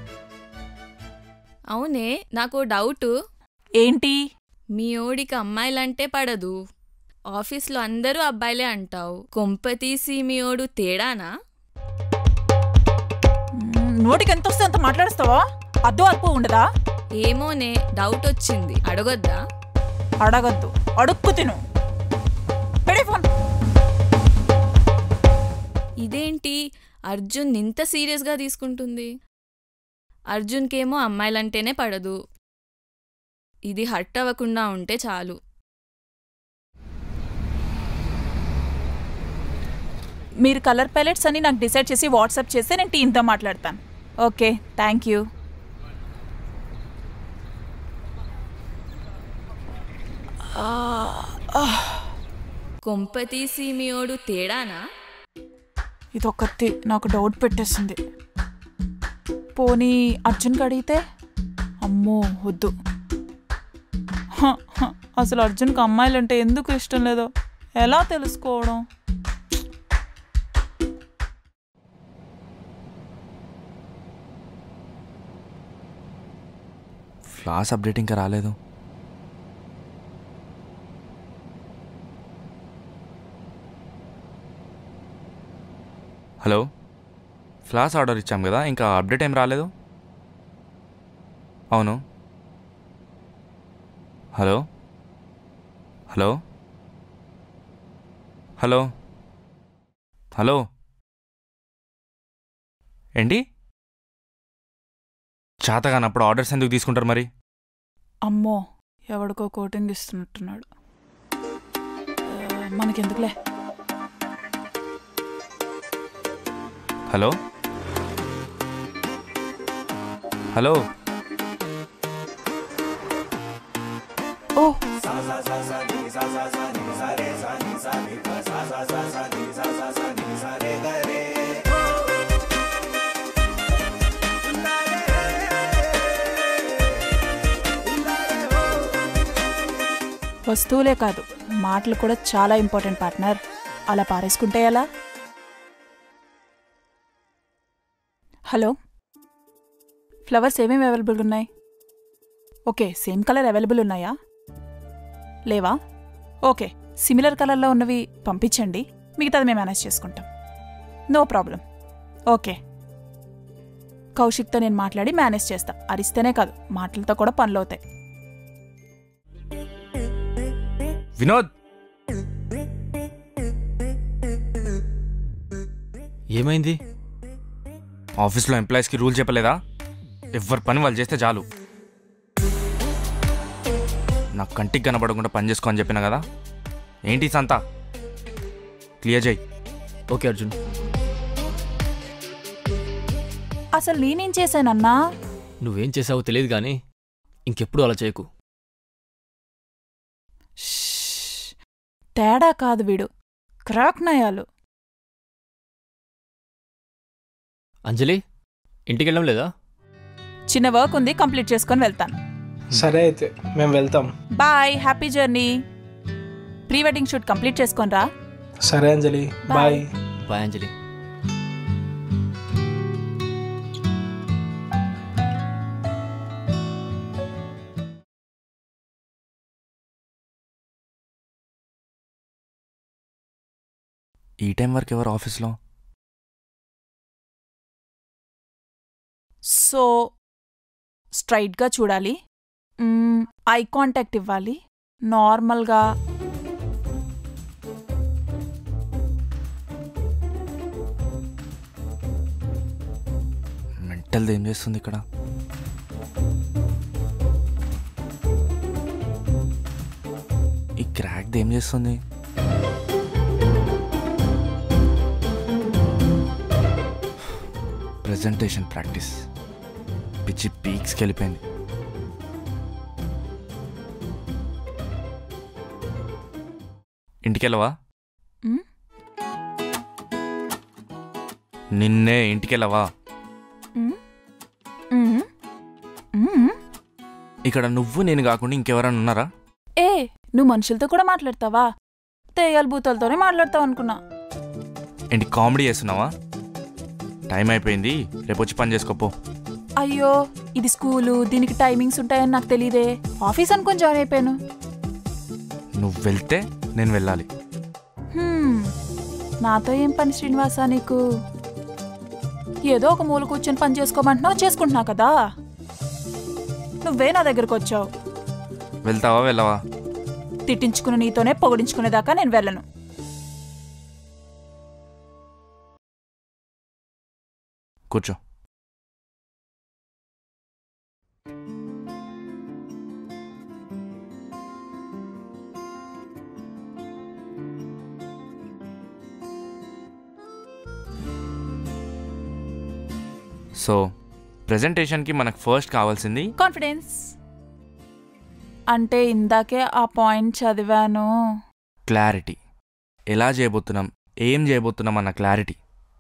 Speaker 15: అవునే నాకు డౌట్
Speaker 13: ఏంటి
Speaker 15: మీ ఓడికి అమ్మాయిలంటే పడదు ఆఫీస్లో అందరూ అబ్బాయిలే అంటావు కొంప తీసి మీ ఓడు తేడానా
Speaker 13: మ్మ్, నోటికి ఎంత వస్తే అంత మాట్లాడుస్తావా అద్దు అప్పు ఉండదా
Speaker 15: ఏమోనే డౌట్ వచ్చింది అడగొద్దా
Speaker 13: అడగద్దు అడుక్కు తిను పెడే ఫోన్
Speaker 15: ఇదేంటి అర్జున్ ఇంత సీరియస్గా తీసుకుంటుంది అర్జున్కేమో అమ్మాయిలంటేనే పడదు ఇది హర్ట్ అవ్వకుండా ఉంటే చాలు
Speaker 13: మీరు కలర్ ప్యాలెట్స్ అని నాకు డిసైడ్ చేసి వాట్సాప్ చేస్తే నేను టీంతో మాట్లాడతాను ఓకే థ్యాంక్ యూ
Speaker 15: కొంప తీసి మీ ఓడు తేడానా
Speaker 13: ఇదొకటి నాకు డౌట్ పెట్టేసింది పోనీ అర్జున్కి అడిగితే అమ్మో వద్దు హ, హ, అసలు అర్జున్కి అమ్మాయిలంటే ఎందుకు ఇష్టం లేదో ఎలా తెలుసుకోవడం
Speaker 2: క్లాస్ అప్డేట్ ఇంకా రాలేదు హలో ఫ్లాస్ ఆర్డర్ ఇచ్చాం కదా ఇంకా అప్డేట్ ఏం రాలేదు అవును హలో హలో హలో హలో ఏంటి చేతగానప్పుడు ఆర్డర్స్ ఎందుకు తీసుకుంటారు మరి
Speaker 13: అమ్మో ఎవడికో కోటింగ్ ఇస్తున్నట్టున్నాడు ఆ, మనకెందుకులే
Speaker 2: హలో హలో
Speaker 13: ఓ వస్తువులే కాదు మాటలు కూడా చాలా ఇంపార్టెంట్ పార్ట్నర్ అలా పారేసుకుంటే ఎలా హలో ఫ్లవర్స్ ఏమేమి అవైలబుల్ ఉన్నాయి ఓకే సేమ్ కలర్ అవైలబుల్ ఉన్నాయా లేవా ఓకే సిమిలర్ కలర్లో ఉన్నవి పంపించండి మిగతాది మేము మేనేజ్ చేసుకుంటాం నో ప్రాబ్లం ఓకే కౌశిక్తో నేను మాట్లాడి మేనేజ్ చేస్తా అరిస్తేనే కాదు మాటలతో కూడా పనులు అవుతాయి
Speaker 2: వినోద్
Speaker 7: ఏమైంది
Speaker 2: ఆఫీస్లో ఎంప్లాయీస్కి రూల్ చెప్పలేదా ఎవరి పని వాళ్ళు చేస్తే చాలు నాకు కంటికి కనబడకుండా పని చేసుకో అని చెప్పిన కదా ఏంటి ఈ సంతా క్లియర్ చేయి
Speaker 7: ఓకే అర్జున్
Speaker 13: అసలు నేనేం చేశానన్నా
Speaker 7: నువ్వేం చేసావో తెలియదు కానీ ఇంకెప్పుడు అలా చేయకు
Speaker 13: తేడా కాదు వీడు క్రాక్ నయాలు
Speaker 7: అంజలి ఇంటికి వెళ్ళడం లేదా
Speaker 13: చిన్న వర్క్ ఉంది కంప్లీట్ చేసుకొని వెళ్తాను
Speaker 11: సరే అయితే మేము వెళ్తాం
Speaker 13: bye happy journey pre wedding shoot complete చేసుకోనరా
Speaker 11: సరే అంజలి బాయ్
Speaker 7: బాయ్ అంజలి
Speaker 2: ఈ టైం వరకు ఎవరు ఆఫీస్లో
Speaker 13: సో స్ట్రైట్గా చూడాలి ఐ కాంటాక్ట్ ఇవ్వాలి నార్మల్గా
Speaker 2: మెంటల్ది ఏం చేస్తుంది ఇక్కడ ఈ క్రాక్ది ఏం చేస్తుంది ప్రజెంటేషన్ ప్రాక్టీస్ పిచ్చి పీక్స్కి వెళ్ళిపోయింది ఇంటికెళ్ళవా
Speaker 13: మ్?
Speaker 2: నిన్నే ఇంటికెళ్ళవా
Speaker 13: మ్? మ్? మ్?
Speaker 2: ఇక్కడ నువ్వు నేను కాకుండా ఇంకెవరైనా ఉన్నారా
Speaker 13: ఏ నువ్వు మనుషులతో కూడా మాట్లాడతావా తేయాల భూతాలతోనే మాట్లాడతావు అనుకున్నా
Speaker 2: ఏంటి కామెడీ చేస్తున్నావా టైం అయిపోయింది రేపు వచ్చి పని చేసుకోపో
Speaker 13: అయ్యో ఇది స్కూలు దీనికి టైమింగ్స్ ఉంటాయని నాకు తెలియదే ఆఫీస్ అనుకొని జాయిన్ అయిపోయాను
Speaker 2: నువ్వు వెళ్తే నేను వెళ్ళాలి
Speaker 13: హ్మ్, నాతో ఏం పని శ్రీనివాస నీకు ఏదో ఒక మూల కూర్చొని పని చేసుకోమంటున్నావు చేసుకుంటున్నావు కదా నువ్వే నా దగ్గరకు వచ్చావు
Speaker 2: వెళ్తావా వెళ్ళవా
Speaker 13: తిట్టించుకుని నీతోనే పొగిడించుకునేదాకా నేను వెళ్ళను
Speaker 2: కూర్చో సో ప్రజెంటేషన్కి మనకు ఫస్ట్ కావాల్సింది
Speaker 13: కాన్ఫిడెన్స్ అంటే ఇందాకే ఆ పాయింట్ చదివాను
Speaker 2: క్లారిటీ ఎలా చేయబోతున్నాం ఏం చేయబోతున్నాం అన్న క్లారిటీ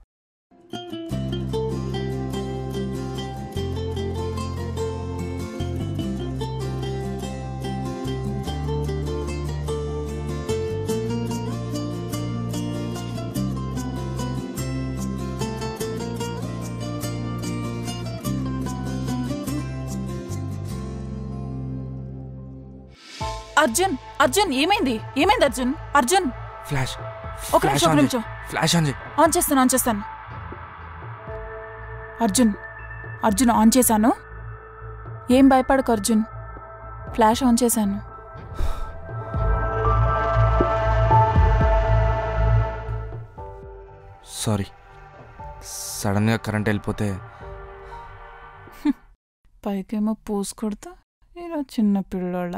Speaker 13: అర్జున్ అర్జున్ ఏమైంది ఏమైంది అర్జున్ అర్జున్
Speaker 2: ఫ్లాష్
Speaker 13: ఒక
Speaker 2: ఫ్లాష్
Speaker 13: నిమిషం ఒక
Speaker 2: ఆన్
Speaker 13: నిమిషం
Speaker 2: చేయి ఫ్లాష్ ఆన్ చేయి
Speaker 13: ఆన్ చేస్తాను ఆన్ చేస్తాను అర్జున్ అర్జున్ ఆన్ చేశాను ఏం భయపడకు అర్జున్ ఫ్లాష్ ఆన్ చేశాను
Speaker 2: సారీ సడన్గా కరెంట్ వెళ్ళిపోతే
Speaker 13: పైకేమో పూసు కొడతా ఇలా చిన్న పిల్లోళ్ళ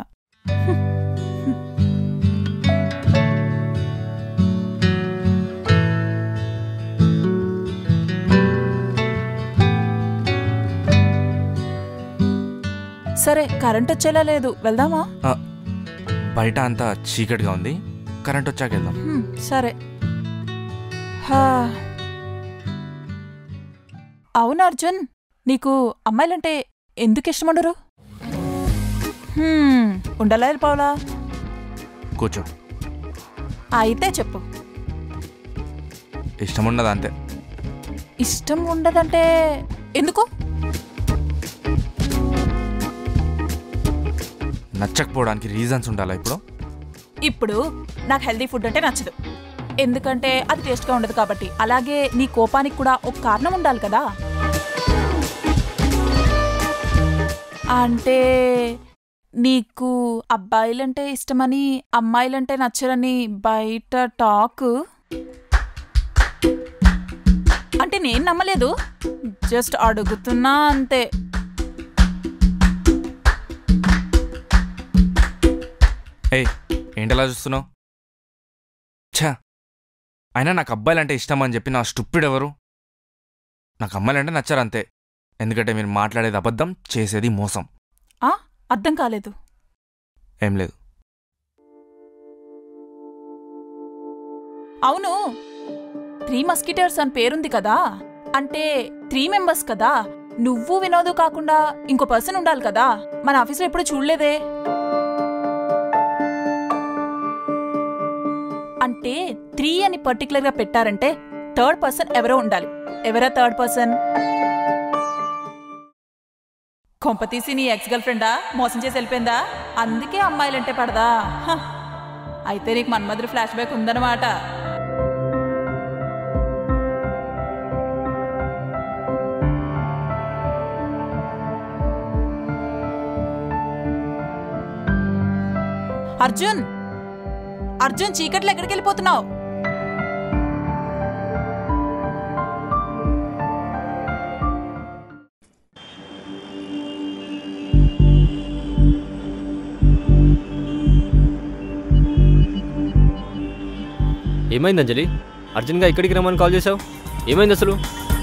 Speaker 13: సరే కరెంట్ వచ్చేలా లేదు వెళ్దామా
Speaker 2: ఆ, బయట అంతా చీకటిగా ఉంది కరెంట్ వచ్చాక వెళ్దాం
Speaker 13: హ్మ్, సరే హా. అవును అర్జున్ నీకు అమ్మాయిలంటే ఎందుకు ఇష్టముండరు హ్మ్, ఉండలా వెళ్ళిపోవాలా
Speaker 2: కూర్చో
Speaker 13: అయితే చెప్పు
Speaker 2: ఇష్టం ఉండదు అంతే
Speaker 13: ఇష్టం ఉండదంటే ఎందుకు
Speaker 2: నచ్చకపోవడానికి రీజన్స్ ఉండాలా ఇప్పుడు
Speaker 13: ఇప్పుడు నాకు హెల్దీ ఫుడ్ అంటే నచ్చదు ఎందుకంటే అది టేస్ట్గా ఉండదు కాబట్టి అలాగే నీ కోపానికి కూడా ఒక కారణం ఉండాలి కదా అంటే నీకు అబ్బాయిలంటే ఇష్టమని అమ్మాయిలంటే నచ్చరని బయట టాక్ అంటే నేను నమ్మలేదు జస్ట్ అడుగుతున్నా అంతే
Speaker 2: ఏయ్ ఏంటలా చూస్తున్నావు ఛా అయినా నాకు అబ్బాయిలంటే ఇష్టం అని చెప్పి నా స్టుప్పిడ్ ఎవరు నాకు అమ్మాయిలంటే నచ్చరు అంతే ఎందుకంటే మీరు మాట్లాడేది అబద్ధం చేసేది మోసం
Speaker 13: ఆ అర్థం కాలేదు
Speaker 2: ఏం లేదు
Speaker 13: అవును త్రీ మస్కిటర్స్ అని పేరుంది కదా అంటే త్రీ మెంబర్స్ కదా నువ్వు వినోదు కాకుండా ఇంకో పర్సన్ ఉండాలి కదా మన ఆఫీస్లో ఎప్పుడు చూడలేదే అంటే త్రీ అని పర్టికులర్ గా పెట్టారంటే థర్డ్ పర్సన్ ఎవరో ఉండాలి ఎవరా థర్డ్ పర్సన్ కొంపతీసి నీ ఎక్స్ గర్ల్ ఫ్రెండా మోసం చేసి వెళ్ళిపోయిందా అందుకే అమ్మాయిలంటే పడదా హ. అయితే నీకు మన్మధుడు ఫ్లాష్ బ్యాక్ ఉందన్నమాట అర్జున్ అర్జున్ చీకట్లో ఎక్కడికి వెళ్ళిపోతున్నావు
Speaker 7: ఏమైంది అంజలి అర్జున్గా ఇక్కడికి రమ్మని కాల్ చేసావు ఏమైంది అసలు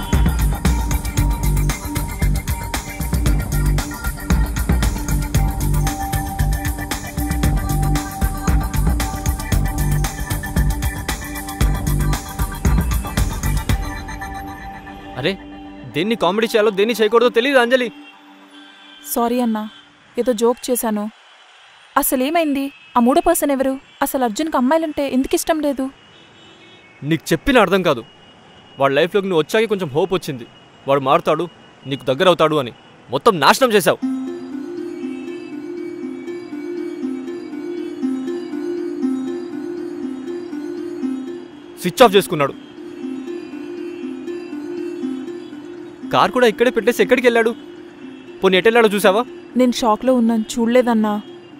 Speaker 7: అరే దేన్ని కామెడీ చేయాలో దేన్ని చేయకూడదో తెలియదు అంజలి
Speaker 13: సారీ అన్నా ఏదో జోక్ చేశాను అసలు ఏమైంది ఆ మూడో పర్సన్ ఎవరు అసలు అర్జున్కి అమ్మాయిలంటే ఎందుకు ఇష్టం లేదు
Speaker 7: నీకు చెప్పిన అర్థం కాదు వాడి లైఫ్లోకి నువ్వు వచ్చాక కొంచెం హోప్ వచ్చింది వాడు మారుతాడు నీకు దగ్గర అవుతాడు అని మొత్తం నాశనం చేశావు స్విచ్ ఆఫ్ చేసుకున్నాడు కార్ కూడా ఇక్కడే పెట్టేసి ఎక్కడికి వెళ్ళాడు పోనీ ఎటు వెళ్ళాడో చూసావా
Speaker 13: నేను షాక్లో ఉన్నాను చూడలేదన్నా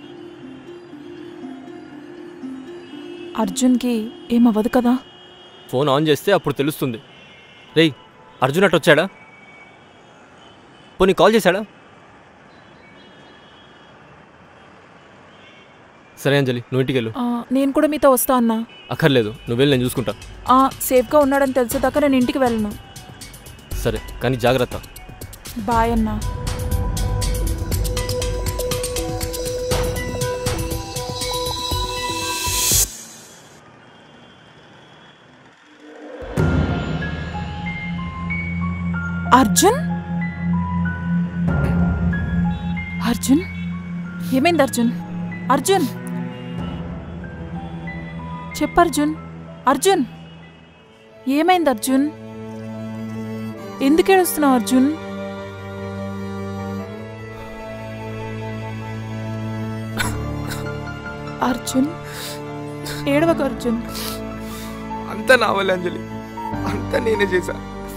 Speaker 13: అర్జున్కి ఏమవ్వదు కదా
Speaker 7: ఫోన్ ఆన్ చేస్తే అప్పుడు తెలుస్తుంది రేయ్ అర్జున్ అటు వచ్చాడా పోనీ కాల్ చేశాడా సరే అంజలి నువ్వు ఇంటికి వెళ్ళు
Speaker 13: ఆ, నేను కూడా మీతో వస్తా అన్నా
Speaker 7: అక్కర్లేదు నువ్వు వెళ్ళి నేను చూసుకుంటా
Speaker 13: ఆ, సేఫ్గా ఉన్నాడని తెలిసేదాకా నేను ఇంటికి వెళ్ళను
Speaker 7: సరే కానీ జాగ్రత్త
Speaker 13: బాయ్ అన్నా అర్జున్ అర్జున్ ఏమైంది అర్జున్ అర్జున్ చెప్పు అర్జున్ అర్జున్ ఏమైంది అర్జున్ ఎందుకు ఏడుస్తున్నావు అర్జున్ అర్జున్ ఏడవకు అర్జున్
Speaker 2: అంతా నా వల్ల అంజలి అంతా నేనే చేశా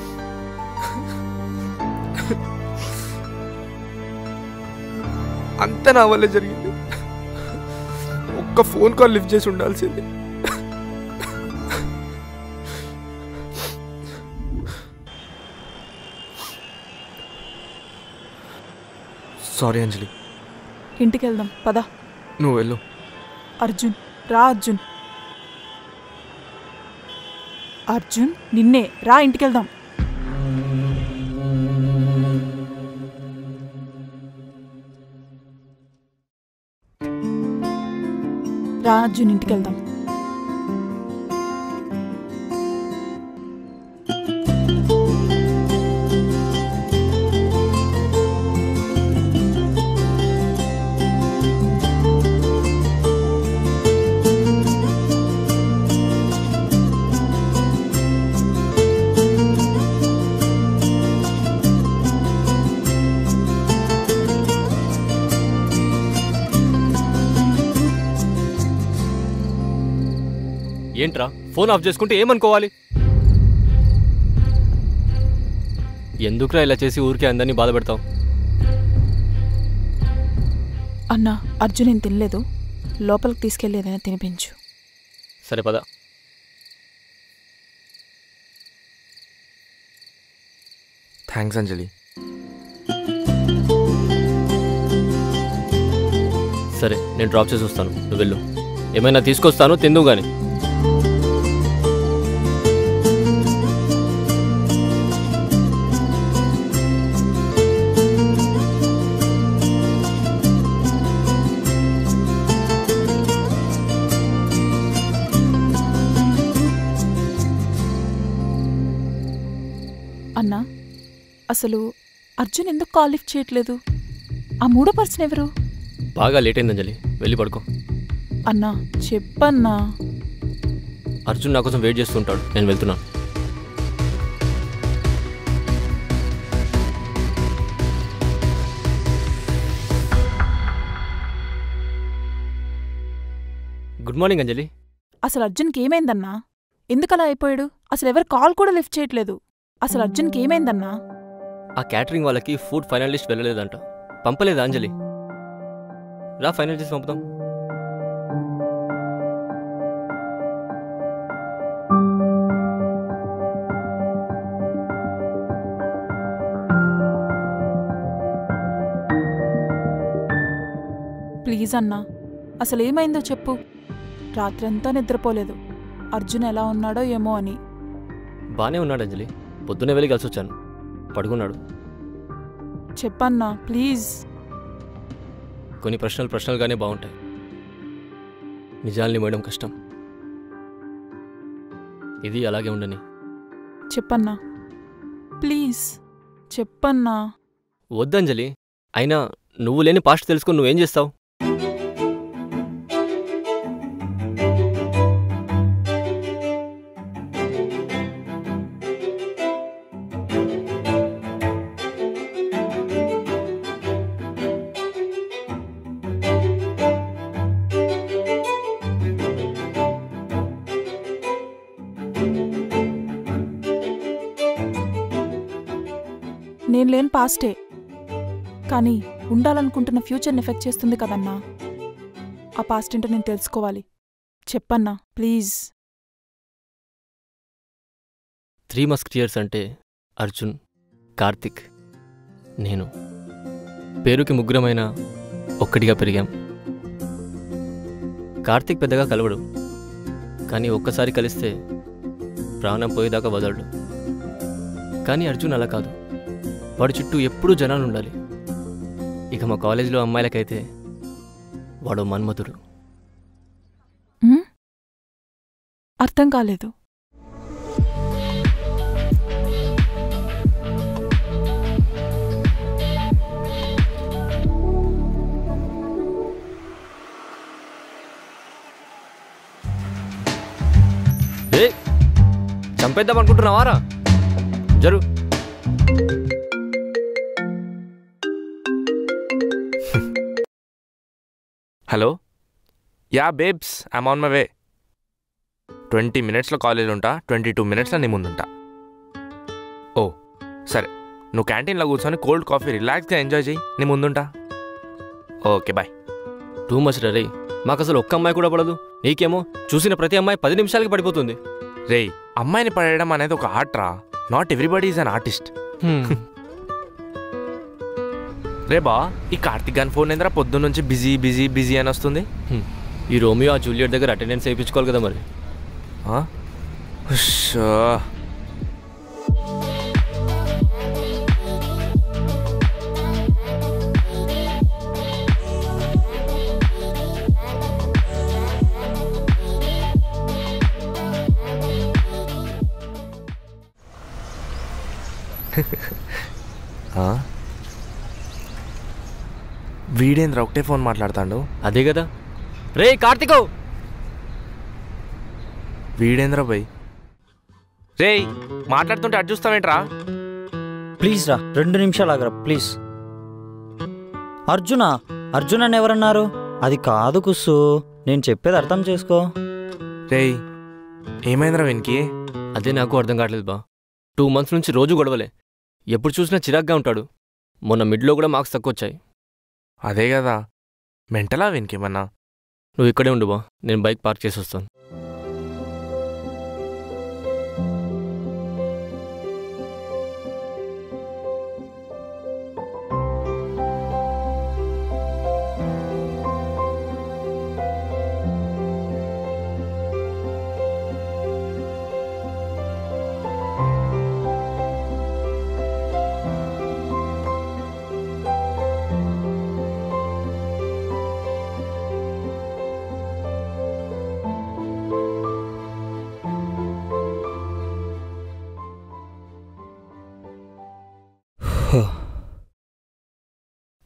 Speaker 2: అంతా నా వల్ల జరిగింది ఒక్క ఫోన్ కాల్ లిఫ్ట్ చేసి ఉండాల్సింది సారీ అంజలి
Speaker 13: ఇంటికి వెళ్దాం పద
Speaker 2: నువ్వు వెళ్ళు
Speaker 13: అర్జున్ రా అర్జున్ అర్జున్ నిన్నే రా ఇంటికి వెళ్దాం రా అర్జున్ ఇంటికి వెళ్దాం
Speaker 7: ఏంట్రా ఫోన్ ఆఫ్ చేసుకుంటే ఏమనుకోవాలి ఎందుకురా ఇలా చేసి ఊరికే అందరినీ బాధ పెడతావు
Speaker 13: అన్నా అర్జున్ ఏం తినలేదు లోపలికి తీసుకెళ్ళి ఏదైనా తినిపించు
Speaker 7: సరే పద
Speaker 2: థ్యాంక్స్ అంజలి
Speaker 7: సరే నేను డ్రాప్ చేసి వస్తాను నువ్వు వెళ్ళు ఏమైనా తీసుకొస్తాను తిందు కానీ
Speaker 13: అన్నా అసలు అర్జున్ ఎందుకు కాల్ లిఫ్ట్ చేయట్లేదు ఆ మూడో పర్సన్ ఎవరు
Speaker 7: బాగా లేట్ అయింది అంజలి వెళ్ళి పడుకో
Speaker 13: అన్నా చెప్పన్నా
Speaker 7: అర్జున్ నా కోసం వెయిట్ చేస్తుంటాడు నేను వెళ్తున్నాను గుడ్ మార్నింగ్ అంజలి
Speaker 13: అసలు అర్జున్కి ఏమైందన్నా ఎందుకలా అయిపోయాడు అసలు ఎవరు కాల్ కూడా లిఫ్ట్ చేయట్లేదు అసలు అర్జున్కి ఏమైందన్నా
Speaker 7: ఆ క్యాటరింగ్ వాళ్ళకి ఫుడ్ ఫైనల్ లిస్ట్ వెళ్ళలేదంట పంపలేదా అంజలి రా ఫైనల్ చేసి పంపుదాం
Speaker 13: ప్లీజ్ అన్నా అసలు ఏమైందో చెప్పు రాత్రంతా నిద్రపోలేదు అర్జున్ ఎలా ఉన్నాడో ఏమో అని
Speaker 7: బానే ఉన్నాడు అంజలి పొద్దునే వెళ్ళి కలిసి వచ్చాను పడుకున్నాడు
Speaker 13: చెప్పన్నా ప్లీజ్
Speaker 7: కొన్ని ప్రశ్నలు ప్రశ్నలుగానే బాగుంటాయి నిజాల్ని మోయడం కష్టం ఇది అలాగే ఉండని
Speaker 13: చెప్పన్నా ప్లీజ్ చెప్పన్నా
Speaker 7: వద్దంజలి అయినా నువ్వు లేని పాస్ట్ తెలుసుకుని నువ్వేం చేస్తావు
Speaker 13: నేను లేని పాస్టే కానీ ఉండాలనుకుంటున్న ఫ్యూచర్ని ఎఫెక్ట్ చేస్తుంది కదన్నా ఆ పాస్ట్ ఏంటో నేను తెలుసుకోవాలి చెప్పన్నా ప్లీజ్
Speaker 7: త్రీ మస్కిటియర్స్ అంటే అర్జున్ కార్తిక్ నేను పేరుకి ముగ్గురమైన ఒక్కటిగా పెరిగాం కార్తిక్ పెద్దగా కలవడు కానీ ఒక్కసారి కలిస్తే ప్రాణం పోయేదాకా వదలడు కానీ అర్జున్ అలా కాదు వాడి చుట్టూ ఎప్పుడూ జనాలు ఉండాలి ఇక మా కాలేజీలో అమ్మాయిలకైతే వాడు మన్మధుడు
Speaker 13: ఉమ్? అర్థం కాలేదు
Speaker 7: ఏ చంపేద్దాం అనుకుంటున్నావారా జరు
Speaker 2: hello yeah babes I'm on my way twenty మినిట్స్లో కాలేజ్ ఉంటా ట్వంటీ టూ మినిట్స్లో నీ ముందుంటా ఓ సరే నువ్వు క్యాంటీన్లో కూర్చొని కోల్డ్ కాఫీ రిలాక్స్గా ఎంజాయ్ చేయి నీ ముందుంటా ఓకే బాయ్
Speaker 7: టూ మచ్ రే మాకు అసలు ఒక్క అమ్మాయి కూడా పడదు నీకేమో చూసిన ప్రతి అమ్మాయి పది నిమిషాలకి పడిపోతుంది
Speaker 2: రేయ్ అమ్మాయిని పడేయడం అనేది ఒక ఆర్ట్ రా not everybody is an artist రే బా ఈ కార్తిక్ గాని ఫోన్ ఏంద్రా పొద్దున్న నుంచి బిజీ బిజీ బిజీ అని వస్తుంది
Speaker 7: ఈ రోమియో ఆ జూలియట్ దగ్గర అటెండెన్స్ వేయించుకోవాలి కదా మరి
Speaker 2: ఆ? ఉష్షో. ఆ? వీడేంద్ర ఒకటే ఫోన్ మాట్లాడతాడు
Speaker 7: అదే కదా రే కార్తికో
Speaker 2: వీడేంద్ర భయ్ రేయ్ మాట్లాడుతుంటే అటు చూస్తావేంట్రా
Speaker 16: ప్లీజ్ రా రెండు నిమిషాలు ఆగరా ప్లీజ్ అర్జున అర్జున్ అని ఎవరన్నారు అది కాదు కుస్సు నేను చెప్పేది అర్థం చేసుకో
Speaker 2: రేయ్ ఏమైందిరా వీనికి
Speaker 7: అదే నాకు అర్థం కావట్లేదు బా టూ మంత్స్ నుంచి రోజు గొడవలే ఎప్పుడు చూసినా చిరాగ్గా ఉంటాడు మొన్న మిడ్లో కూడా మార్క్స్ తక్కువ వచ్చాయి
Speaker 2: అదే కదా మెంటలా వీనికి ఏమన్నా
Speaker 7: నువ్వు ఇక్కడే ఉండు బా నేను బైక్ పార్క్ చేసి వస్తాను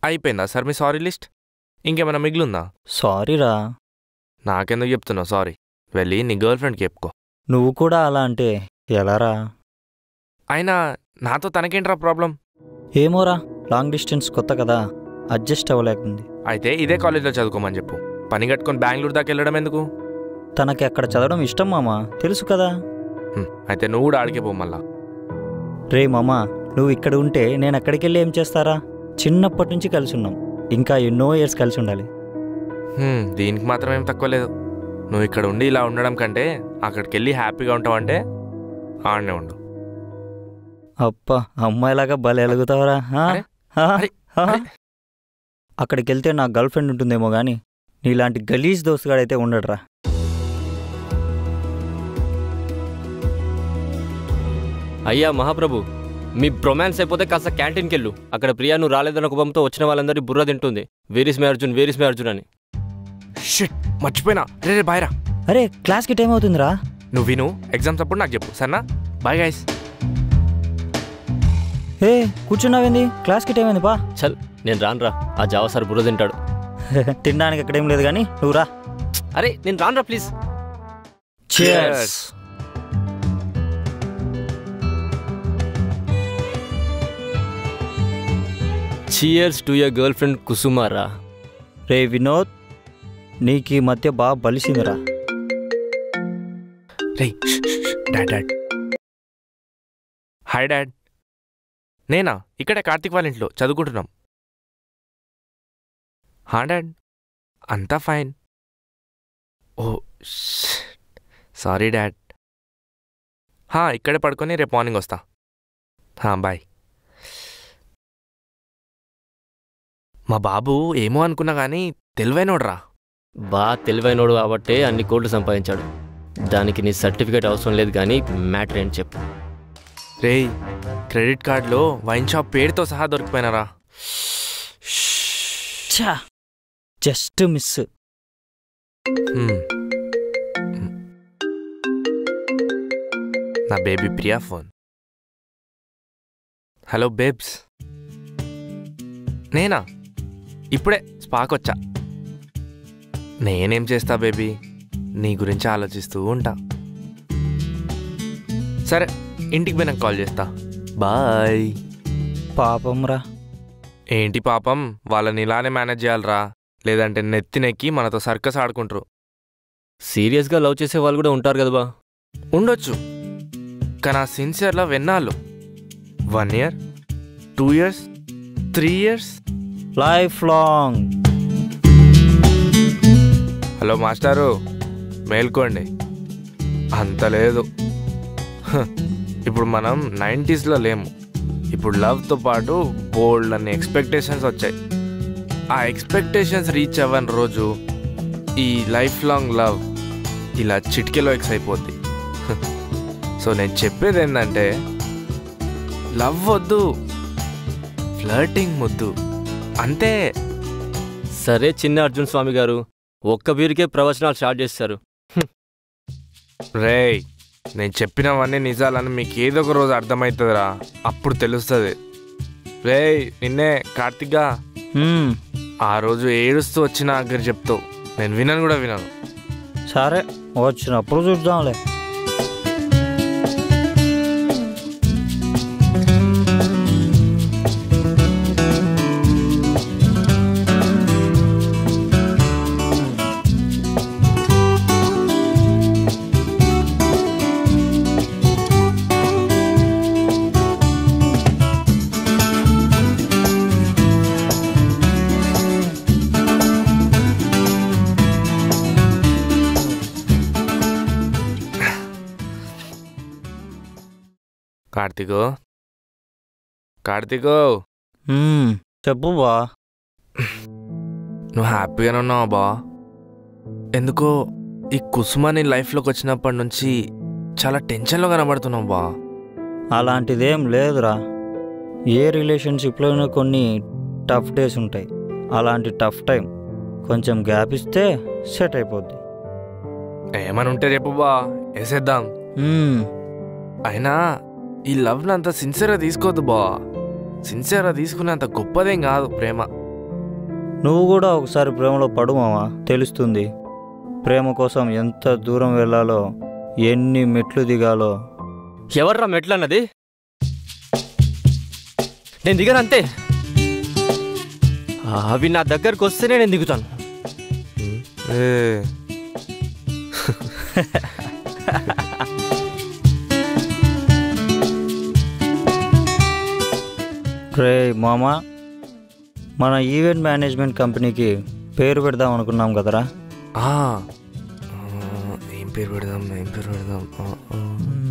Speaker 2: అయిపోయిందా సార్ మీ సారీ లిస్ట్ ఇంకేమైనా మిగిలిందా
Speaker 16: సారీరా
Speaker 2: నాకెందుకు చెప్తున్నావు సారీ వెళ్ళి నీ గర్ల్ ఫ్రెండ్కి చెప్పుకో
Speaker 16: నువ్వు కూడా అలా అంటే ఎలారా
Speaker 2: అయినా నాతో తనకేంట్రా ప్రాబ్లం
Speaker 16: ఏమోరా లాంగ్ డిస్టెన్స్ కొత్త కదా అడ్జస్ట్ అవ్వలేకుంది
Speaker 2: అయితే ఇదే కాలేజ్లో చదువుకోమని చెప్పు పని కట్టుకొని బెంగళూరు దాకా వెళ్ళడం ఎందుకు
Speaker 16: తనకి అక్కడ చదవడం ఇష్టం మామా తెలుసు కదా
Speaker 2: హ్మ్, అయితే నువ్వు కూడా ఆడికే పో మళ్ళా
Speaker 16: రే మామా నువ్వు ఇక్కడ ఉంటే నేను అక్కడికి వెళ్ళి ఏం చేస్తారా చిన్నప్పటి నుంచి కలిసి ఉన్నాం ఇంకా ఎన్నో ఇయర్స్ కలిసి ఉండాలి
Speaker 2: హ్మ్, దీనికి మాత్రం ఏం తక్కువ లేదు నువ్వు ఇక్కడ ఉండి ఇలా ఉండడం కంటే అక్కడికి వెళ్ళి హ్యాపీగా ఉంటావంటే ఆడనే ఉండు
Speaker 16: అప్ప అమ్మాయిలాగా భలే ఎలుగుతావరా ఆ? ఆ? ఆ? అక్కడికి వెళ్తే నా గర్ల్ ఫ్రెండ్ ఉంటుందేమో కానీ నీలాంటి గలీజ్ దోస్తుగాడైతే ఉండడురా
Speaker 7: అయ్యా మహాప్రభు మీ బ్రొమాన్స్ అయిపోతే కాస్త క్యాంటీన్కి వెళ్ళు అక్కడ ప్రియా నువ్వు రాలేదన్న కుపంతో వచ్చిన వాళ్ళందరి బుర్ర తింటుంది where is my Arjun where is my Arjun అని
Speaker 2: షిట్ మర్చిపోయినా రే రే బాయ్ రా
Speaker 16: అరే క్లాస్కి టైం అవుతుందిరా
Speaker 2: నువ్వు విను ఎగ్జామ్స్ అప్పుడు నాకు చెప్పు సరేనా బాయ్ గైస్
Speaker 16: ఏ కూర్చున్నావేంది క్లాస్కి టైం అయింది పా
Speaker 7: చల్ నేను రానురా ఆ జావా సార్ బుర్ర తింటాడు
Speaker 16: తినడానికి అక్కడేం లేదు కానీ నువ్వు రా
Speaker 7: అరే నేను రానురా please
Speaker 16: Cheers.
Speaker 7: Cheers to your girlfriend కుసుమారా
Speaker 16: రే వినోద్ నీకు ఈ మధ్య బాగా బలిసిందిరా
Speaker 2: రే డాడ్ డాడ్ హాయ్ డాడ్ నేనా ఇక్కడే కార్తీక్ వాళ్ళ ఇంట్లో చదువుకుంటున్నాం హా డాడ్ అంతా ఫైన్ ఓ సారీ డాడ్ హా ఇక్కడే పడుకొని రేపు మార్నింగ్ వస్తా హా బాయ్ మా బాబు ఏమో అనుకున్నా కానీ తెలివైనోడ్రా
Speaker 7: బా తెలివైనోడు కాబట్టే అన్ని కోట్లు సంపాదించాడు దానికి నీ సర్టిఫికేట్ అవసరం లేదు కానీ మ్యాటర్ ఏంటి చెప్పు
Speaker 2: రేయ్ క్రెడిట్ కార్డులో వైన్ షాప్ పేరుతో సహా దొరికిపోయినారా
Speaker 16: ఛా జస్ట్ మిస్
Speaker 2: హ్మ్. నా baby Priya phone hello babes నేనా ఇప్పుడే స్పాక్ వచ్చా నేనేం చేస్తా బేబీ నీ గురించి ఆలోచిస్తూ ఉంటా సరే ఇంటికి పోయినాక కాల్ చేస్తా బాయ్
Speaker 16: పాపం రా
Speaker 2: ఏంటి పాపం వాళ్ళని ఇలానే మేనేజ్ చేయాలరా లేదంటే నెత్తినెక్కి మనతో సర్కస్ ఆడుకుంటారు
Speaker 7: సీరియస్గా లవ్ చేసే వాళ్ళు కూడా ఉంటారు కదా బా
Speaker 2: ఉండొచ్చు కానీ ఆ సిన్సియర్లో విన్నాళ్ళు one year two years three years
Speaker 16: life long
Speaker 2: hello మాస్టారు మేల్కోండి అంత లేదు హ, ఇప్పుడు మనం నైంటీస్లో లేము ఇప్పుడు లవ్తో పాటు బోల్డ్ అన్ని ఎక్స్పెక్టేషన్స్ వచ్చాయి ఆ ఎక్స్పెక్టేషన్స్ రీచ్ అవ్వని రోజు ఈ లైఫ్ లాంగ్ లవ్ ఇలా చిటికెలో ఎక్స్ అయిపోద్ది హ, సో నేను చెప్పేది ఏంటంటే లవ్ వద్దు ఫ్లర్టింగ్ ముద్దు అంతే
Speaker 7: సరే చిన్న అర్జున్ స్వామి గారు ఒక్క బీరుకే ప్రవచనాలు స్టార్ట్ చేస్తారు
Speaker 2: రేయ్ నేను చెప్పినవన్నీ నిజాలని మీకు ఏదో ఒక రోజు అర్థమవుతుందిరా అప్పుడు తెలుస్తుంది రేయ్ నిన్నే కార్తిక్గా ఆ రోజు ఏడుస్తూ వచ్చి నా దగ్గర చెప్తావు నేను వినను కూడా వినను
Speaker 16: సరే వచ్చినప్పుడు చూద్దాంలే
Speaker 2: కార్తికో కార్తికో
Speaker 16: మ్మ్, చెప్పు బా
Speaker 2: నువ్వు హ్యాపీగానే ఉన్నావా బా ఎందుకో ఈ కుసుమ నీ లైఫ్లోకి వచ్చినప్పటి నుంచి చాలా టెన్షన్లో కనబడుతున్నావు బా
Speaker 16: అలాంటిదేం లేదురా ఏ రిలేషన్షిప్లోనూ కొన్ని టఫ్ డేస్ ఉంటాయి అలాంటి టఫ్ టైం కొంచెం గ్యాప్ ఇస్తే సెట్ అయిపోద్ది
Speaker 2: ఏమని ఉంటే చెప్పు బా వేసేద్దాం
Speaker 16: మ్మ్,
Speaker 2: అయినా ఈ లవ్ని అంత సిన్సియర్గా తీసుకోవద్దు బా సిన్సియర్గా తీసుకునేంత గొప్పదేం కాదు ప్రేమ
Speaker 16: నువ్వు కూడా ఒకసారి ప్రేమలో పడు మావా తెలుస్తుంది ప్రేమ కోసం ఎంత దూరం వెళ్ళాలో ఎన్ని మెట్లు దిగాలో
Speaker 7: ఎవర్రా మెట్లు అన్నది నేను దిగను అంతే అవి నా దగ్గరకు వస్తేనే నేను దిగుతాను
Speaker 2: ఏ
Speaker 16: రే మామ మన ఈవెంట్ మేనేజ్మెంట్ కంపెనీకి పేరు పెడదాం అనుకున్నాం కదరా
Speaker 2: ఆ, ఆ, ఏం పేరు పెడదాం ఏం పేరు పెడదాం ఆ, ఆ.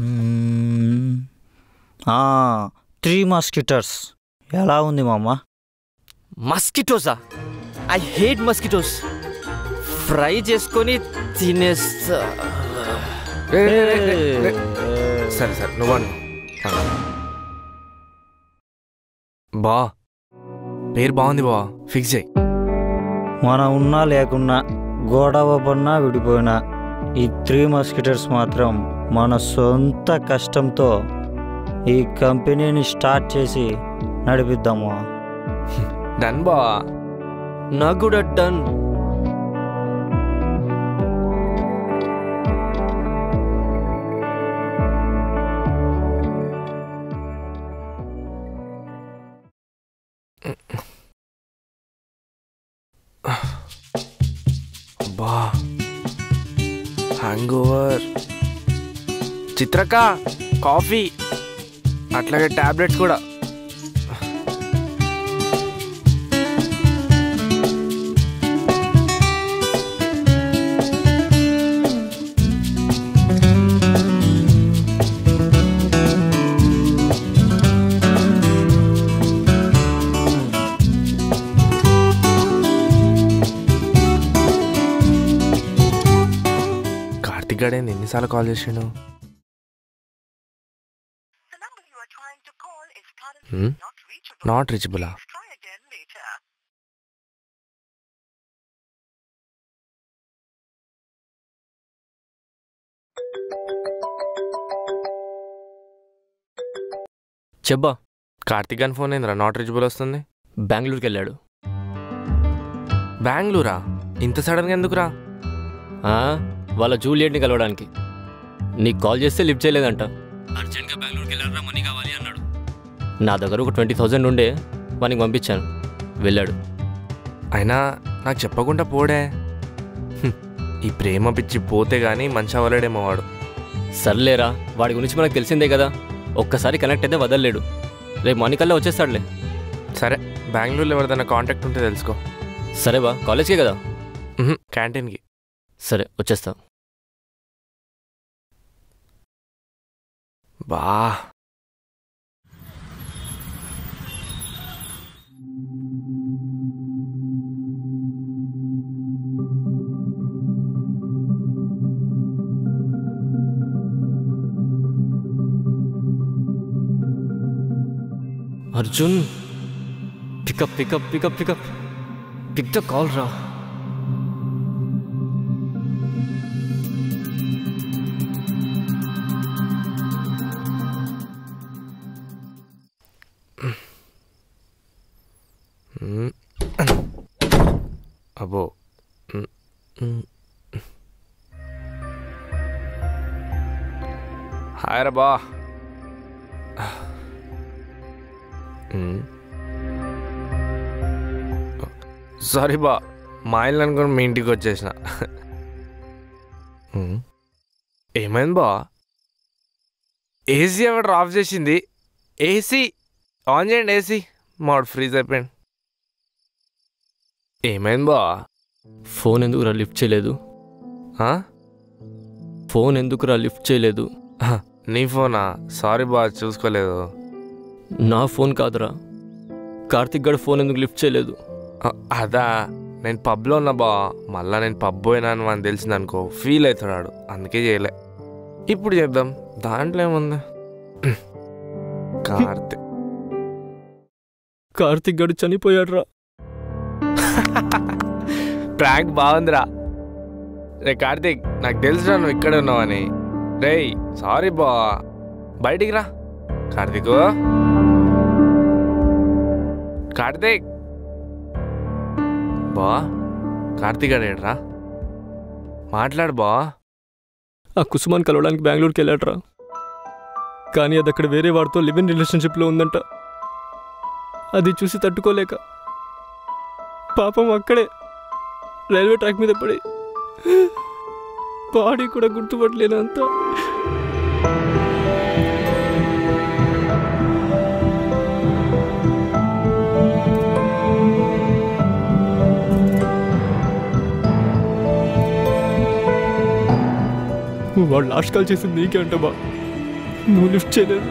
Speaker 16: ఆ, త్రీ మస్కిటర్స్ ఎలా ఉంది మామ
Speaker 7: మస్కిటోసా ఐ హేట్ మస్కిటోస్ ఫ్రై చేసుకొని తినేస్తా
Speaker 2: రే, రే, రే, రే, రే. సరే సరే నువ్వు అను. ఆ. బా పేరు బాగుంది బా ఫిక్స్ చేయి
Speaker 16: మనం ఉన్నా లేకున్నా గొడవ పడినా విడిపోయినా ఈ త్రీ మస్కిటర్స్ మాత్రం మన సొంత కష్టంతో ఈ కంపెనీని స్టార్ట్ చేసి నడిపిద్దాము
Speaker 2: డన్ బా
Speaker 7: నాకు కూడా డన్
Speaker 2: బా హ్యాంగ్ ఓవర్ చిత్రక కాఫీ అట్లాగే టాబ్లెట్స్ కూడా కార్తిక్ గడేంది ఎన్నిసార్లు కాల్ చేసిండు నాట్ రీచబులా
Speaker 7: చెబ్బా
Speaker 2: కార్తిక్ అని ఫోన్ ఏందిరా నాట్ రీచబుల్ వస్తుంది
Speaker 7: బెంగళూరుకి వెళ్ళాడు
Speaker 2: బెంగళూరా ఇంత సడన్గా ఎందుకురా
Speaker 7: ఆ, వాళ్ళ జూలియట్ని కలవడానికి నీకు కాల్ చేస్తే లిఫ్ట్ చేయలేదంట అర్జెంట్గా బెంగళూరుకి వెళ్ళారా మనీ కావాలి అన్నాడు నా దగ్గర ఒక ట్వంటీ థౌజండ్ ఉండే వానికి పంపించాను వెళ్ళాడు
Speaker 2: అయినా నాకు చెప్పకుండా పోడే హ్మ్. ఈ ప్రేమ పిచ్చి పోతే గానీ మంచి అవ్వలేడేమో వాడు
Speaker 7: సర్లేరా వాడి గురించి మనకు తెలిసిందే కదా ఒక్కసారి కనెక్ట్ అయితే వదలలేడు రేపు మార్నింగ్ కల్లా వచ్చేస్తాడులే
Speaker 2: సరే బెంగళూరులో ఎవరిదైనా కాంటాక్ట్ ఉంటే తెలుసుకో
Speaker 7: సరే బా కాలేజ్కే కదా
Speaker 2: మ్హూ, క్యాంటీన్కి
Speaker 7: సరే వచ్చేస్తా
Speaker 2: బా
Speaker 7: Arjun pickup pickup pickup pickup pick the call రా
Speaker 2: మ్. అబ్బో మ్, మ్. హాయ్ రా బా మ్. సారీ బా మా ఇల్లు అనుకుని మీ ఇంటికి వచ్చేసిన మ్. ఏమైంది బా ఏసీ ఎవడు ఆఫ్ చేసింది ఏసీ ఆన్ చేయండి ఏసీ మాడు ఫ్రీజ్ అయిపోయింది ఏమైంది బా
Speaker 7: ఫోన్ ఎందుకురా లిఫ్ట్ చేయలేదు ఫోన్ ఎందుకురా లిఫ్ట్ చేయలేదు
Speaker 2: నీ ఫోనా సారీ బా చూసుకోలేదు
Speaker 7: నా ఫోన్ కాదురా కార్తిక్ గడు ఫోన్ ఎందుకు లిఫ్ట్ చేయలేదు
Speaker 2: అ- అదా నేను పబ్లో ఉన్నా బా మళ్ళా నేను పబ్ పోయినాను అని తెలిసింది అనుకో ఫీల్ అవుతున్నాడు అందుకే చేయలే ఇప్పుడు చేద్దాం దాంట్లో ఏముంది కార్తీక్
Speaker 7: కార్తిక్ గడు చనిపోయాడురా
Speaker 2: ప్రాంక్ బాగుందిరా రే కార్తీక్ నాకు తెలుసురా నువ్వు ఇక్కడ ఉన్నావని రేయ్ సారీ బా బయటికి రా కార్తీక్ కార్తీక్ బా కార్తీక్ అడేడ్రా మాట్లాడు బా
Speaker 7: ఆ కుసుమాన్ కలవడానికి బెంగళూరుకి వెళ్ళాడరా కానీ అది అక్కడ వేరే వాడితో లివ్ ఇన్ రిలేషన్షిప్లో ఉందంట అది చూసి తట్టుకోలేక పాపం అక్కడే రైల్వే ట్రాక్ మీద పడి బాడీ కూడా గుర్తుపట్టలేను అంత వాడు లాస్ట్ కాల్ చేసింది నీకే అంట బా నువ్వు లిఫ్ట్ చేయలేదు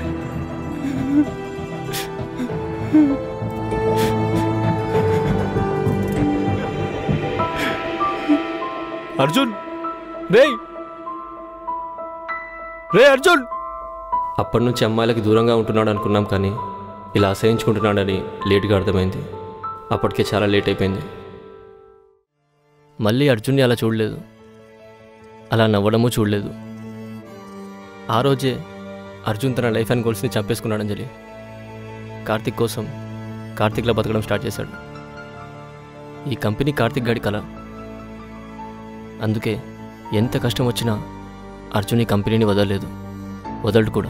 Speaker 7: అర్జున్ రే రే అర్జున్ అప్పటి నుంచి అమ్మాయిలకి దూరంగా ఉంటున్నాడు అనుకున్నాం కానీ ఇలా అసహించుకుంటున్నాడని లేట్గా అర్థమైంది అప్పటికే చాలా లేట్ అయిపోయింది మళ్ళీ అర్జున్ని అలా చూడలేదు అలా నవ్వడము చూడలేదు ఆ రోజే అర్జున్ తన లైఫ్ అండ్ గోల్స్ని చంపేసుకున్నాడు అంజలి కార్తిక్ కోసం కార్తిక్లా బతకడం స్టార్ట్ చేశాడు ఈ కంపెనీ కార్తిక్ గాడి కల అందుకే ఎంత కష్టం వచ్చినా అర్జున్ ఈ కంపెనీని వదలలేదు వదలడు కూడా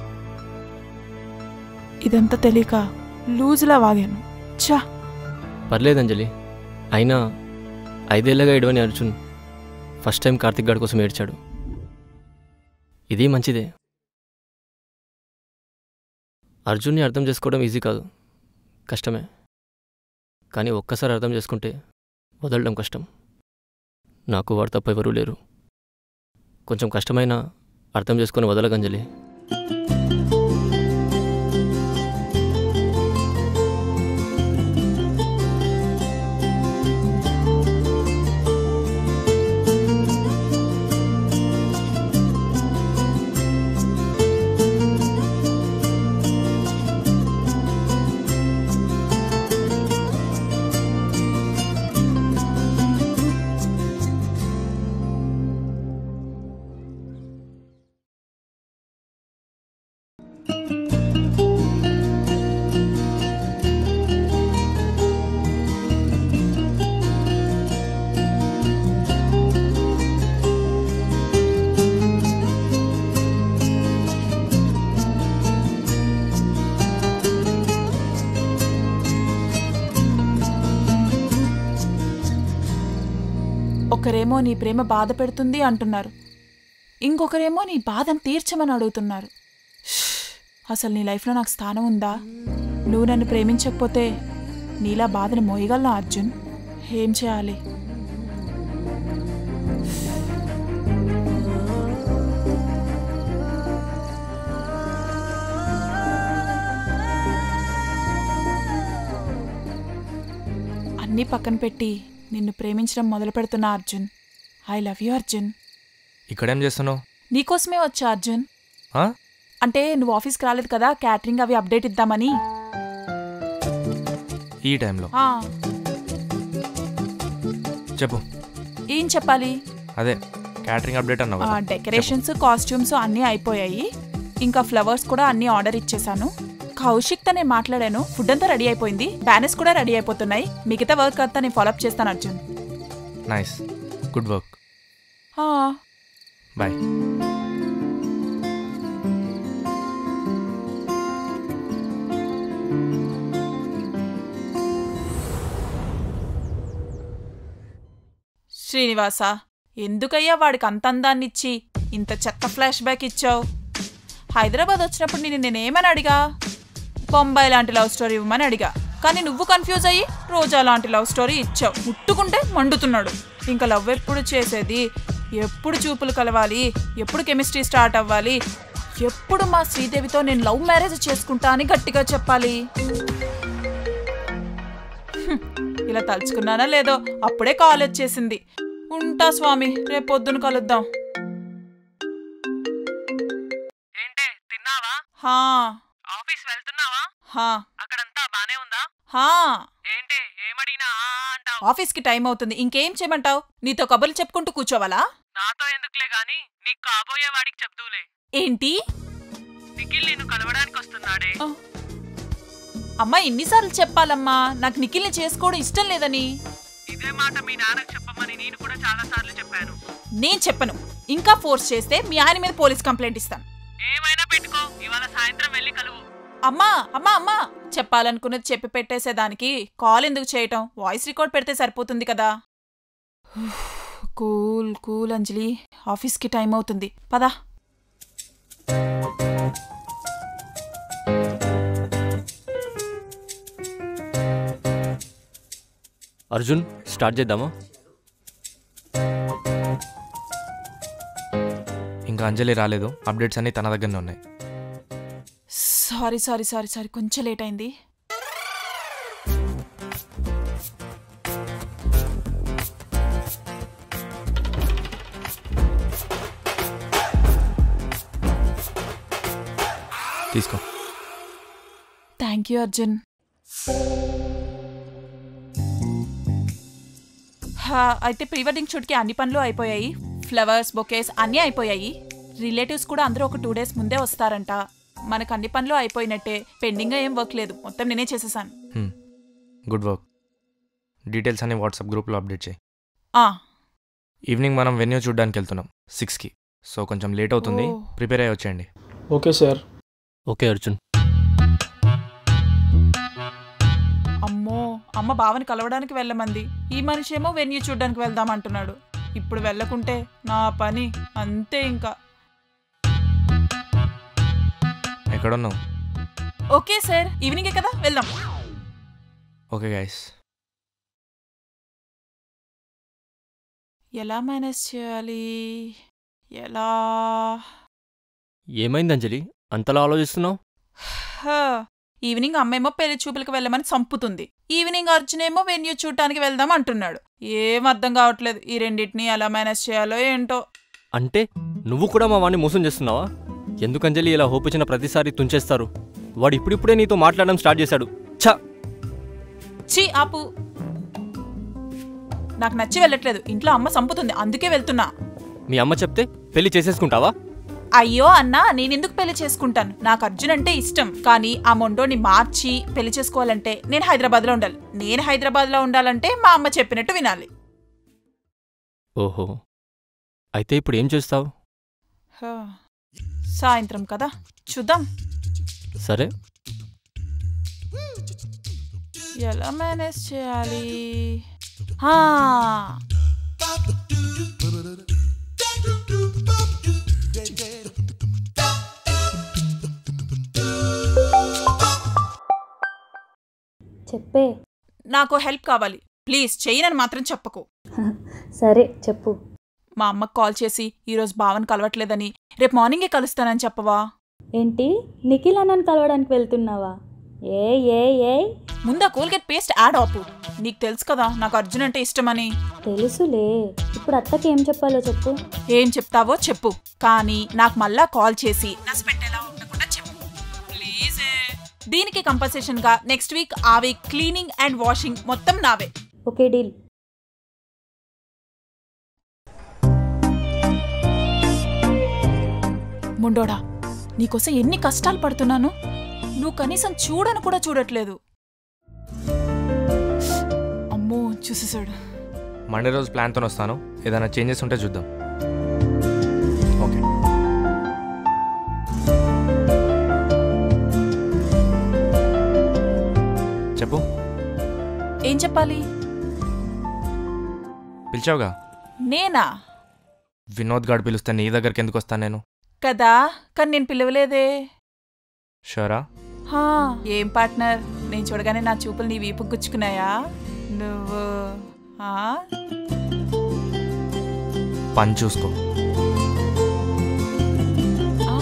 Speaker 13: ఇదంతా తెలియక లూజ్లా వాగాను చా
Speaker 7: పర్లేదు అంజలి అయినా ఐదేళ్లగా ఏడవని అర్జున్ ఫస్ట్ టైం కార్తిక్ గాడి కోసం ఏడ్చాడు ఇది మంచిదే అర్జున్ని అర్థం చేసుకోవడం ఈజీ కాదు కష్టమే కానీ ఒక్కసారి అర్థం చేసుకుంటే వదలడం కష్టం నాకు వాడు తప్ప ఎవరూ లేరు కొంచెం కష్టమైనా అర్థం చేసుకొని వదలగంజలి
Speaker 13: ఒకరేమో నీ ప్రేమ బాధ పెడుతుంది అంటున్నారు ఇంకొకరేమో నీ బాధను తీర్చమని అడుగుతున్నారు ష్! అసలు నీ లైఫ్లో నాకు స్థానం ఉందా నువ్వు నన్ను ప్రేమించకపోతే నీలా బాధను మోయగలనా అర్జున్ ఏం చేయాలి అన్నీ పక్కన పెట్టి నిన్ను ప్రేమించడం మొదలు పెడుతున్నా Arjun I love you Arjun
Speaker 2: ఇక్కడేం చేస్తున్నావు
Speaker 13: నీకోసమే వచ్చా అర్జున్
Speaker 2: ఆ?
Speaker 13: అంటే నువ్వు ఆఫీస్కి రాలేదు కదా క్యాటరింగ్ అవి అప్డేట్ ఇద్దామని
Speaker 2: ఈ టైంలో
Speaker 13: ఆ,
Speaker 2: చెప్పు
Speaker 13: ఏం చెప్పాలి
Speaker 2: అదే క్యాటరింగ్ అప్డేట్ అన్నావు
Speaker 13: ఆ,
Speaker 2: కదా.
Speaker 13: డెకరేషన్స్ కాస్ట్యూమ్స్ అన్నీ అయిపోయాయి ఇంకా ఫ్లవర్స్ కూడా అన్నీ ఆర్డర్ ఇచ్చేసాను కౌశిక్తో నేను మాట్లాడాను ఫుడ్ అంతా రెడీ అయిపోయింది బ్యానర్స్ కూడా రెడీ అయిపోతున్నాయి మిగతా వర్క్ అంతా నేను ఫాలోఅప్ చేస్తాను అర్జున్
Speaker 2: నైస్ గుడ్ వర్క్
Speaker 13: ఆ,
Speaker 2: బాయ్
Speaker 13: శ్రీనివాస ఎందుకయ్యా వాడికి అంత అందాన్నిచ్చి ఇంత చెత్త ఫ్లాష్ బ్యాక్ ఇచ్చావు హైదరాబాద్ వచ్చినప్పుడు నేను నేనేమని అడిగా బొంబాయి లాంటి లవ్ స్టోరీ ఇవ్వమని అడిగా కానీ నువ్వు కన్ఫ్యూజ్ అయ్యి రోజా లాంటి లవ్ స్టోరీ ఇచ్చావు ముట్టుకుంటే మండుతున్నాడు ఇంకా లవ్ ఎప్పుడు చేసేది ఎప్పుడు చూపులు కలవాలి ఎప్పుడు కెమిస్ట్రీ స్టార్ట్ అవ్వాలి ఎప్పుడు మా శ్రీదేవితో నేను లవ్ మ్యారేజ్ చేసుకుంటా అని గట్టిగా చెప్పాలి హ్మ్, ఇలా తలుచుకున్నానా లేదో అప్పుడే కాల్ వచ్చేసింది ఉంటా స్వామి రేపు పొద్దున కలుద్దాం
Speaker 17: ఏంటే తిన్నావా
Speaker 13: హా
Speaker 17: ఆఫీస్ వెళ్తున్నావా
Speaker 13: హా
Speaker 17: అక్కడంతా బానే ఉందా
Speaker 13: హా
Speaker 17: ఏంటి ఏమడిగినా ఆ అంటావ్
Speaker 13: ఆఫీస్కి టైం అవుతుంది ఇంకేం చేయమంటావు నీతో కబుర్లు చెప్పుకుంటూ కూర్చోవాలా
Speaker 17: నాతో ఎందుకులే గాని నీకు కాబోయే వాడికి చెప్దూలే
Speaker 13: ఏంటి
Speaker 17: నిఖిల్ నిన్ను కలవడానికి వస్తున్నాడే
Speaker 13: అమ్మా ఎన్నిసార్లు చెప్పాలమ్మా నాకు నిఖిల్ని చేసుకోవడం ఇష్టం లేదని
Speaker 17: ఇదే మాట మీ నాన్నకు చెప్పమని నేను కూడా చాలా సార్లు చెప్పాను
Speaker 13: నేను చెప్పను ఇంకా ఫోర్స్ చేస్తే మీ ఆయన మీద పోలీస్ కంప్లైంట్ ఇస్తాను
Speaker 17: ఏమైనా పెట్టుకో ఇవాళ సాయంత్రం వెళ్ళి కలువు
Speaker 13: అమ్మా అమ్మా అమ్మా చెప్పాలనుకున్నది చెప్పి పెట్టేసేదానికి కాల్ ఎందుకు చేయటం వాయిస్ రికార్డ్ పెడితే సరిపోతుంది కదా కూల్ కూల్ అంజలి ఆఫీస్కి టైం అవుతుంది పదా
Speaker 7: అర్జున్ స్టార్ట్ చేద్దామా
Speaker 2: ఇంకా అంజలి రాలేదు అప్డేట్స్ అన్నీ తన దగ్గరనే ఉన్నాయి
Speaker 13: సారీ సారీ సారీ సారీ కొంచెం లేట్ అయింది
Speaker 2: తీసుకో
Speaker 13: థ్యాంక్ యూ అర్జున్ హా, అయితే ప్రీ వెడ్డింగ్ షూట్కి అన్ని పనులు అయిపోయాయి ఫ్లవర్స్ బొకేస్ అన్నీ అయిపోయాయి రిలేటివ్స్ కూడా అందరూ ఒక టూ డేస్ ముందే వస్తారంట మనకు అన్ని పనులు అయిపోయినట్టే పెండింగ్గా ఏం వర్క్ లేదు మొత్తం నేనే చేసేసాను
Speaker 2: గుడ్ వర్క్ డీటెయిల్స్ అన్ని వాట్సాప్ గ్రూప్లో అప్డేట్ చేయి
Speaker 13: ఆ,
Speaker 2: ఈవినింగ్ మనం వెన్యూ చూడడానికి వెళ్తున్నాం సిక్స్కి సో కొంచెం లేట్ అవుతుంది
Speaker 13: ఓ.
Speaker 2: ప్రిపేర్ అయ్యి వచ్చేయండి
Speaker 11: ఓకే సార్
Speaker 7: ఓకే అర్జున్
Speaker 13: అమ్మో అమ్మ బావని కలవడానికి వెళ్ళమంది ఈ మనిషి ఏమో వెన్యూ చూడడానికి వెళ్దాం అంటున్నాడు ఇప్పుడు వెళ్ళకుంటే నా పని అంతే ఇంకా
Speaker 2: ఎక్కడున్నావు
Speaker 13: ఓకే సార్ ఈవినింగే కదా వెళ్దాం
Speaker 2: ఓకే గైస్
Speaker 13: ఎలా మేనేజ్ చేయాలి ఎలా
Speaker 7: ఏమైంది అంజలి అంతలా ఆలోచిస్తున్నావు
Speaker 13: హా, ఈవినింగ్ అమ్మేమో పెళ్లి చూపులకు వెళ్ళమని చంపుతుంది ఈవినింగ్ అర్జున్ ఏమో వెన్యూ చూడటానికి వెళ్దాం అంటున్నాడు ఏం అర్థం కావట్లేదు ఈ రెండింటిని ఎలా మేనేజ్ చేయాలో ఏంటో
Speaker 7: అంటే నువ్వు కూడా మా వాడిని మోసం చేస్తున్నావా ఎందుకు అంజలి ఇలా హోప్ ఇచ్చిన ప్రతిసారి తుంచేస్తారు వాడు ఇప్పుడిప్పుడే నీతో మాట్లాడడం స్టార్ట్ చేశాడు ఛ
Speaker 13: ఛీ ఆపు నాకు నచ్చి వెళ్ళట్లేదు ఇంట్లో అమ్మ చంపుతుంది అందుకే వెళ్తున్నా
Speaker 7: మీ అమ్మ చెప్తే పెళ్లి చేసేసుకుంటావా
Speaker 13: అయ్యో అన్నా నేనెందుకు పెళ్లి చేసుకుంటాను నాకు అర్జున్ అంటే ఇష్టం కానీ ఆ మొండోని మార్చి పెళ్లి చేసుకోవాలంటే నేను హైదరాబాద్లో ఉండాలి నేను హైదరాబాద్లో ఉండాలంటే మా అమ్మ చెప్పినట్టు వినాలి
Speaker 7: ఓహో అయితే ఇప్పుడు ఏం చేస్తావు
Speaker 13: హా. సాయంత్రం కదా చూద్దాం
Speaker 7: సరే
Speaker 13: ఎలా మేనేజ్ చేయాలి హా.
Speaker 14: చెప్పే
Speaker 13: నాకు హెల్ప్ కావాలి ప్లీజ్ చెయ్యనని మాత్రం చెప్పకు
Speaker 14: సరే చెప్పు
Speaker 13: మా అమ్మకు కాల్ చేసి ఈరోజు భావన్ కలవట్లేదని రేపు మార్నింగే కలుస్తానని చెప్పవా
Speaker 14: ఏంటి నిఖిల్ అన్నను కలవడానికి వెళ్తున్నావా ఏ ఏ ఏ
Speaker 13: ముందా కోల్గేట్ పేస్ట్ యాడ్ ఆపు నీకు తెలుసు కదా నాకు అర్జున్ అంటే ఇష్టమని
Speaker 14: తెలుసులే ఇప్పుడు అత్తకి ఏం చెప్పాలో చెప్పు
Speaker 13: ఏం చెప్తావో చెప్పు కానీ నాకు మళ్ళా కాల్ చేసి నష్టపెట్టేలా ఉండకుండా చెప్పు ప్లీజే దీనికి కంపల్సేషన్ గా నెక్స్ట్ వీక్ ఆ వీక్ క్లీనింగ్ అండ్ వాషింగ్ మొత్తం నావే
Speaker 14: ఓకే డీల్
Speaker 13: ముండోడా నీకోసం ఎన్ని కష్టాలు పడుతున్నాను నువ్వు కనీసం చూడను కూడా చూడట్లేదు అమ్మో చూసేసాడు
Speaker 2: మండే రోజు ప్లాన్తో వస్తాను ఏదైనా చేంజెస్ ఉంటే చూద్దాం ఓకే చెప్పు
Speaker 13: ఏం చెప్పాలి
Speaker 2: పిలిచావుగా
Speaker 13: నేనా
Speaker 2: వినోద్ గాడు పిలిస్తే నీ దగ్గరికి ఎందుకు వస్తాను నేను
Speaker 13: కదా కానీ నేను పిలవలేదే
Speaker 2: షూరా
Speaker 13: హా ఏం పార్ట్నర్ నేను చూడగానే నా చూపులు నీ వీపు గుచ్చుకున్నాయా నువ్వు ఆ?
Speaker 2: పని చూసుకో
Speaker 13: ఆ?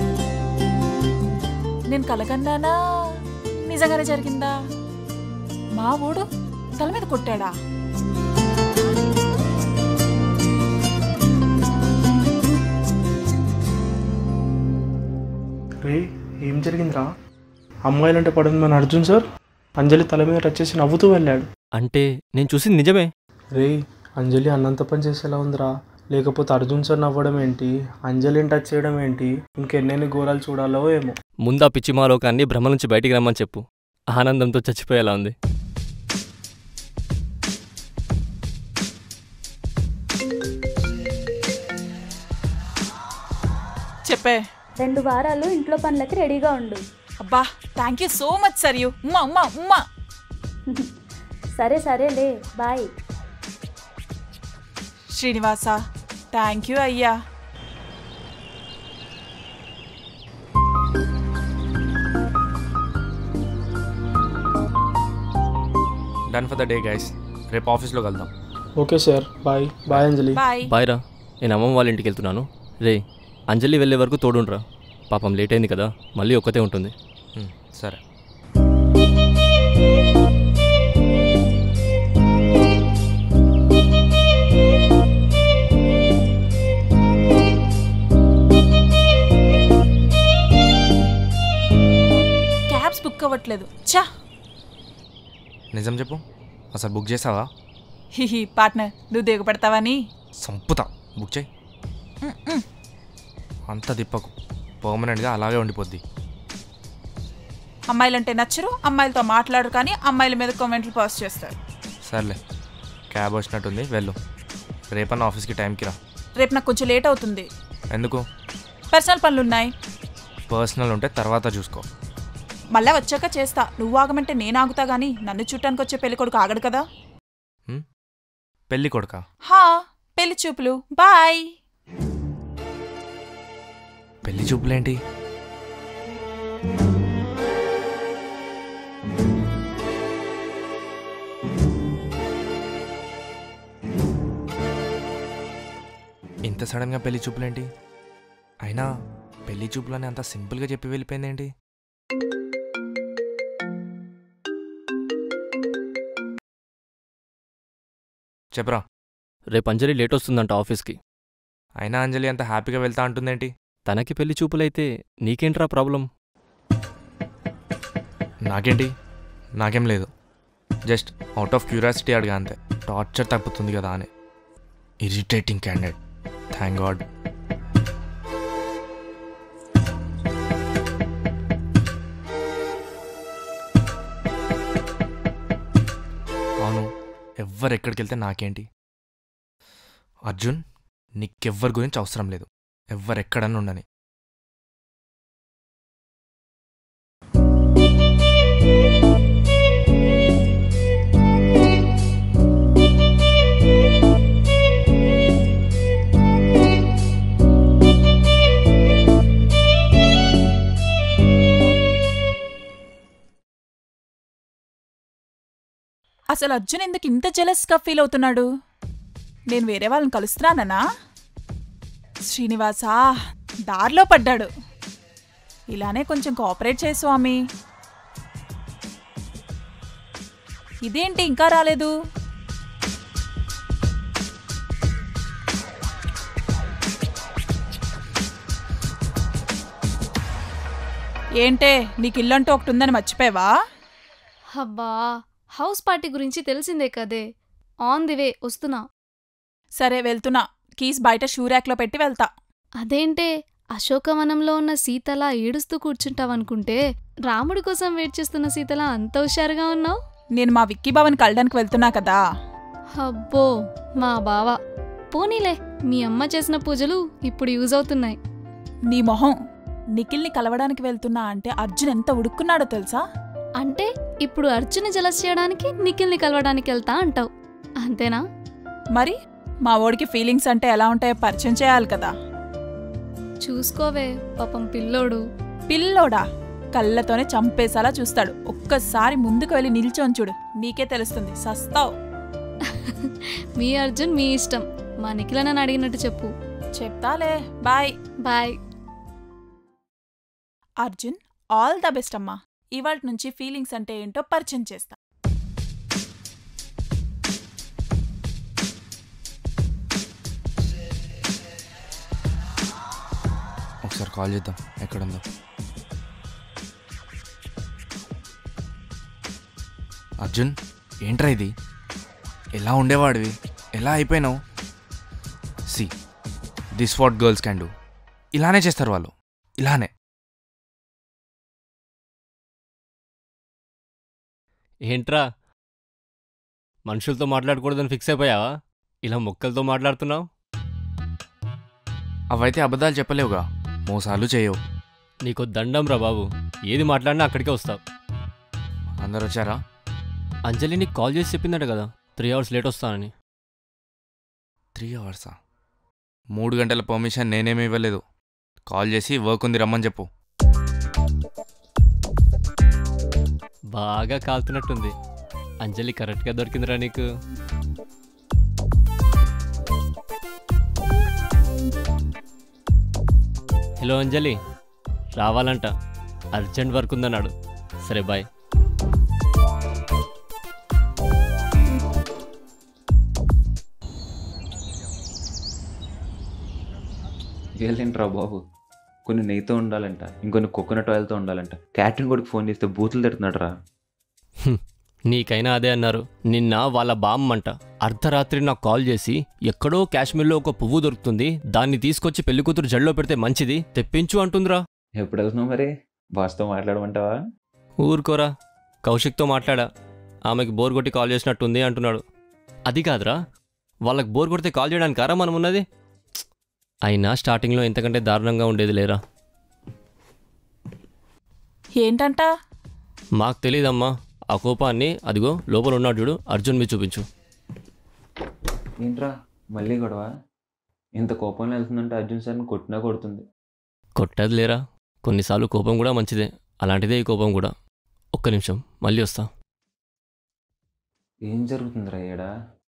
Speaker 13: నేను కలగన్నానా నిజంగానే జరిగిందా మా ఊడు తల మీద కొట్టాడా
Speaker 11: రే ఏం జరిగిందిరా అమ్మాయిలంటే పడింది మన అర్జున్ సార్ అంజలి తల మీద టచ్ చేసి నవ్వుతూ వెళ్ళాడు
Speaker 7: అంటే నేను చూసింది నిజమే
Speaker 11: రే అంజలి అన్నంత పని చేసేలా ఉందిరా లేకపోతే అర్జున్ సార్ నవ్వడం ఏంటి అంజలిని టచ్ చేయడం ఏంటి ఇంకెన్నెన్ని ఘోరాలు చూడాలో ఏమో
Speaker 7: ముందా పిచ్చి మాలోకాన్ని భ్రమ నుంచి బయటికి రమ్మని చెప్పు ఆనందంతో చచ్చిపోయేలా ఉంది
Speaker 13: చెప్పే
Speaker 14: రెండు వారాలు ఇంట్లో పనులకి రెడీగా ఉండు
Speaker 13: అబ్బా థ్యాంక్ యూ సో మచ్ సరియు ఉమ్మా ఉమ్మా ఉమ్మా
Speaker 14: సరే సరేలే బాయ్
Speaker 13: శ్రీనివాస థ్యాంక్ యూ అయ్యా
Speaker 2: done for the day guys రేపు ఆఫీస్లో కలుద్దాం
Speaker 11: okay sir bye bye Anjali
Speaker 7: bye రా నేను అమ్మమ్మ వాళ్ళ ఇంటికి వెళ్తున్నాను రే అంజలి వెళ్ళే వరకు తోడుండ్రా పాపం లేట్ అయింది కదా మళ్ళీ ఒక్కతే ఉంటుంది
Speaker 2: సరే
Speaker 13: క్యాబ్స్ బుక్ అవ్వట్లేదు చా
Speaker 2: నిజం చెప్పు అసలు బుక్ చేసావా
Speaker 13: హిహి పార్ట్నర్ నువ్వు దిగపడతావని
Speaker 2: సంపుతా బుక్ చేయి అంత తిప్పకు పర్మనెంట్గా అలాగే ఉండిపోద్ది
Speaker 13: అమ్మాయిలంటే నచ్చరు అమ్మాయిలతో మాట్లాడరు కానీ అమ్మాయిల మీద కామెంట్లు పాస్ చేస్తారు
Speaker 2: సర్లే క్యాబ్ వచ్చినట్టుంది వెళ్ళు రేపన్న ఆఫీస్కి టైంకి రా
Speaker 13: రేపు నాకు కొంచెం లేట్ అవుతుంది
Speaker 2: ఎందుకు
Speaker 13: పర్సనల్ పనులు ఉన్నాయి
Speaker 2: పర్సనల్ ఉంటే తర్వాత చూసుకో
Speaker 13: మళ్ళా వచ్చాక చేస్తా నువ్వు ఆగమంటే నేను ఆగుతా గానీ నన్ను చుట్టానికి వచ్చే పెళ్లి కొడుకు ఆగడు కదా
Speaker 2: పెళ్ళి కొడుక
Speaker 13: హా పెళ్లి చూపులు బాయ్
Speaker 2: పెళ్లి చూపులేంటి ఇంత సడన్గా పెళ్లి చూపులేంటి అయినా పెళ్లి చూపులని అంత సింపుల్గా చెప్పి వెళ్ళిపోయిందేంటి చెప్పరా
Speaker 7: రేపు అంజలి లేట్ వస్తుందంట ఆఫీస్కి
Speaker 2: అయినా అంజలి అంత హ్యాపీగా వెళ్తా అంటుందేంటి
Speaker 7: తనకి పెళ్లి చూపులైతే నీకేంట్రా ప్రాబ్లం
Speaker 2: నాకేంటి నాకేం లేదు జస్ట్ అవుట్ ఆఫ్ క్యూరియాసిటీ అడిగా అంతే టార్చర్ తగ్గుతుంది కదా అని ఇరిటేటింగ్ క్యాండిడేట్ థ్యాంక్ గాడ్ అవును ఎవ్వరు ఎక్కడికి వెళ్తే నాకేంటి అర్జున్ నీకెవ్వరి గురించి అవసరం లేదు ఎవ్వరెక్కడన్నా ఉండని
Speaker 13: అసలు అర్జున్ ఎందుకు ఇంత జెలస్గా ఫీల్ అవుతున్నాడు నేను వేరే వాళ్ళని కలుస్తున్నానన్నా శ్రీనివాసా దారిలో పడ్డాడు ఇలానే కొంచెం కోఆపరేట్ చేయి స్వామి ఇదేంటి ఇంకా రాలేదు ఏంటే నీకు ఇల్లంటూ ఒకటి ఉందని మర్చిపోయావా
Speaker 1: అబ్బా హౌస్ పార్టీ గురించి తెలిసిందే కదే ఆన్ ది వే వస్తున్నా
Speaker 13: సరే వెళ్తున్నా కీస్ బయట షూ ర్యాక్లో పెట్టి వెళ్తా
Speaker 1: అదేంటే అశోకవనంలో ఉన్న సీతలా ఏడుస్తూ కూర్చుంటావనుకుంటే రాముడి కోసం వెయిట్ చేస్తున్న సీతలా అంత హుషారుగా ఉన్నావు
Speaker 13: నేను మా విక్కీ బావని కలడానికి వెళ్తున్నా కదా
Speaker 1: అబ్బో మా బావ పోనీలే మీ అమ్మ చేసిన పూజలు ఇప్పుడు యూజ్ అవుతున్నాయి
Speaker 13: నీ మొహం నిఖిల్ని కలవడానికి వెళ్తున్నా అంటే అర్జున్ ఎంత ఉడుక్కున్నాడో తెలుసా
Speaker 1: అంటే ఇప్పుడు అర్జున్ని జలస్ చేయడానికి నిఖిల్ని కలవడానికి వెళ్తా అంటావు అంతేనా
Speaker 13: మరి మా ఓడికి ఫీలింగ్స్ అంటే ఎలా ఉంటాయో పరిచయం చేయాలి కదా
Speaker 1: చూసుకోవే పాపం పిల్లోడు
Speaker 13: పిల్లోడా కళ్ళతోనే చంపేసేలా చూస్తాడు ఒక్కసారి ముందుకు వెళ్ళి నిల్చొని చూడు నీకే తెలుస్తుంది సస్తావు
Speaker 1: మీ అర్జున్ మీ ఇష్టం మా నిఖిల నన్ను అడిగినట్టు చెప్పు
Speaker 13: చెప్తాలే bye
Speaker 1: bye
Speaker 13: Arjun all the best అమ్మా ఇవాళ నుంచి ఫీలింగ్స్ అంటే ఏంటో పరిచయం చేస్తా
Speaker 2: ఒకసారి కాల్ చేద్దాం ఎక్కడుందో అర్జున్ ఏంట్రా ఇది ఎలా ఉండేవాడివి ఎలా అయిపోయినావు see this what girls can do ఇలానే చేస్తారు వాళ్ళు ఇలానే
Speaker 7: ఏంట్రా మనుషులతో మాట్లాడకూడదని ఫిక్స్ అయిపోయావా ఇలా మొక్కలతో మాట్లాడుతున్నావు
Speaker 2: అవైతే అబద్ధాలు చెప్పలేవుగా మోసాలు చేయవు
Speaker 7: నీకు దండం రా బాబు ఏది మాట్లాడినా అక్కడికే వస్తావు
Speaker 2: అందరు వచ్చారా
Speaker 7: అంజలి నీకు కాల్ చేసి చెప్పిందట కదా త్రీ అవర్స్ లేట్ వస్తానని
Speaker 2: త్రీ అవర్సా మూడు గంటల పర్మిషన్ నేనేమి ఇవ్వలేదు కాల్ చేసి వర్క్ ఉంది రమ్మని చెప్పు
Speaker 7: బాగా కాలుతున్నట్టుంది అంజలి కరెక్ట్గా దొరికిందిరా నీకు హలో అంజలి రావాలంట అర్జెంట్ వర్క్ ఉందన్నాడు సరే బాయ్
Speaker 18: ఏంటంట్రా బాబు కొన్ని నెయ్యితో ఉండాలంట ఇంకొన్ని కోకోనట్ ఆయిల్తో ఉండాలంట క్యాటరింగ్ కొడుకు ఫోన్ చేస్తే బూతులు తిడుతున్నాడు రా
Speaker 7: హ్మ్. నీకైనా అదే అన్నారు నిన్న వాళ్ళ బామ్మంట అర్ధరాత్రి నాకు కాల్ చేసి ఎక్కడో కాశ్మీర్లో ఒక పువ్వు దొరుకుతుంది దాన్ని తీసుకొచ్చి పెళ్లి కూతురు జల్లో పెడితే మంచిది తెప్పించు అంటుందిరా
Speaker 18: ఎప్పుడు వెళ్తున్నావు మరి బాస్తో మాట్లాడమంటావా
Speaker 7: ఊరుకోరా కౌశిక్తో మాట్లాడా ఆమెకి బోర్ కొట్టి కాల్ చేసినట్టుంది అంటున్నాడు అది కాదురా వాళ్ళకి బోర్ కొడితే కాల్ చేయడానికి కారా మనం ఉన్నది ప్చ్. అయినా స్టార్టింగ్లో ఎంతకంటే దారుణంగా ఉండేది లేరా
Speaker 13: ఏంటంట
Speaker 7: మాకు తెలియదమ్మా ఆ కోపాన్ని అదిగో లోపల ఉన్నాడు చూడు అర్జున్ మీద చూపించు
Speaker 18: ఏంట్రా మళ్ళీ గొడవ ఇంత కోపంలో వెళ్తుందంటే అర్జున్ సార్ని కొట్టినా కొడుతుంది
Speaker 7: కొట్టదు లేరా కొన్నిసార్లు కోపం కూడా మంచిదే అలాంటిదే ఈ కోపం కూడా ఒక్క నిమిషం మళ్ళీ వస్తా
Speaker 18: ఏం జరుగుతుందిరా ఏడా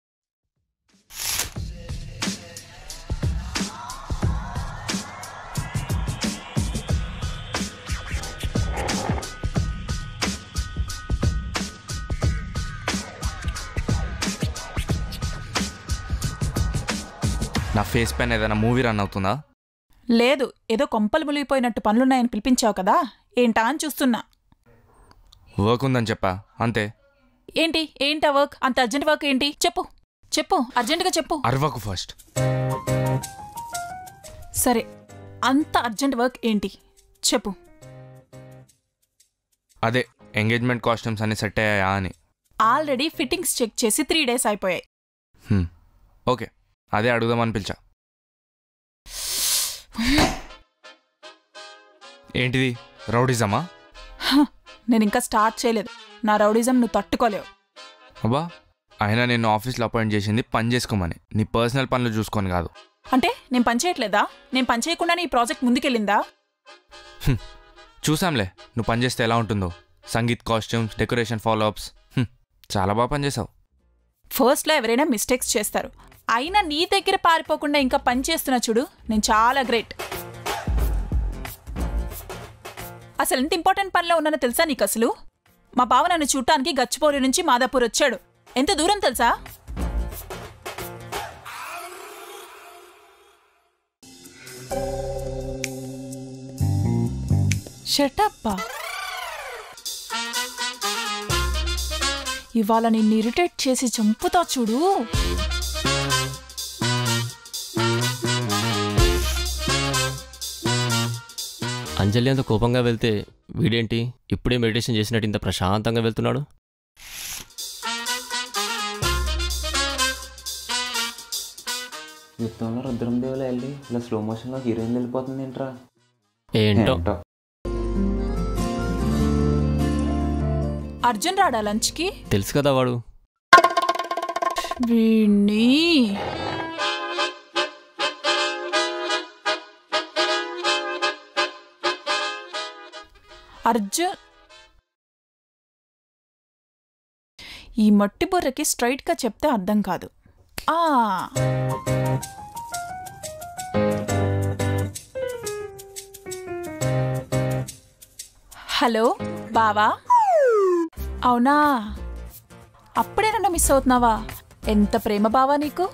Speaker 2: నా ఫేస్ పైన ఏదైనా మూవీ రన్ అవుతుందా
Speaker 13: లేదు ఏదో కొంపలు మునిగిపోయినట్టు పనులున్నాయని పిలిపించావు కదా ఏంటా అని చూస్తున్నా
Speaker 2: వర్క్ ఉందని చెప్పా అంతే
Speaker 13: ఏంటి ఏంటా వర్క్ అంత అర్జెంట్ వర్క్ ఏంటి చెప్పు చెప్పు అర్జెంటుగా చెప్పు
Speaker 2: అరవకు ఫస్ట్
Speaker 13: సరే అంత అర్జెంట్ వర్క్ ఏంటి చెప్పు
Speaker 2: అదే ఎంగేజ్మెంట్ కాస్ట్యూమ్స్ అన్ని సెట్ అయ్యాయా అని
Speaker 13: ఆల్రెడీ ఫిట్టింగ్స్ చెక్ చేసి త్రీ డేస్ అయిపోయాయి
Speaker 2: హ్మ్. ఓకే అదే అడుగుదామని పిలిచా ఏంటిది రౌడిజమా
Speaker 13: హ, నేను ఇంకా స్టార్ట్ చేయలేదు నా రౌడిజం నువ్వు తట్టుకోలేవు
Speaker 2: అబ్బా అయినా నేను ఆఫీస్లో అపాయింట్ చేసింది పని చేసుకోమని నీ పర్సనల్ పనులు చూసుకొని కాదు
Speaker 13: అంటే నేను పని చేయట్లేదా నేను పని చేయకుండానే ఈ ప్రాజెక్ట్ ముందుకెళ్ళిందా
Speaker 2: హ్మ్. చూసాంలే నువ్వు పని చేస్తే ఎలా ఉంటుందో సంగీత్ కాస్ట్యూమ్స్ డెకరేషన్ ఫాలోఅప్స్ చాలా బాగా పనిచేసావు
Speaker 13: ఫస్ట్లో ఎవరైనా మిస్టేక్స్ చేస్తారు అయినా నీ దగ్గర పారిపోకుండా ఇంకా పని చేస్తున్నా చూడు నేను చాలా గ్రేట్ అసలు ఎంత ఇంపార్టెంట్ పనిలో ఉన్నానో తెలుసా నీకు అసలు మా బావ నన్ను చూడటానికి గచ్చిపోరి నుంచి మాదాపూర్ వచ్చాడు ఎంత దూరం తెలుసా షటప్పా ఇవాళ నిన్ను ఇరిటేట్ చేసి చంపుతా చూడు
Speaker 7: అంజలి అంత కోపంగా వెళ్తే వీడేంటి ఇప్పుడే మెడిటేషన్ చేసినట్టు ఇంత ప్రశాంతంగా వెళ్తున్నాడు
Speaker 18: యుద్ధంలో రుద్రం దేవులు వెళ్ళి ఇలా స్లో మోషన్లో హీరోయిన్ వెళ్ళిపోతుంది ఏంట్రా
Speaker 7: ఏంటో
Speaker 13: అర్జున్ రాడా లంచ్కి
Speaker 7: తెలుసు కదా వాడు
Speaker 13: వీణ్ణి అర్జున్ ఈ మట్టి బుర్రకి స్ట్రైట్గా చెప్తే అర్థం కాదు ఆ హలో బావా అవునా అప్పుడే నన్ను మిస్ అవుతున్నావా ఎంత ప్రేమ బావా నీకు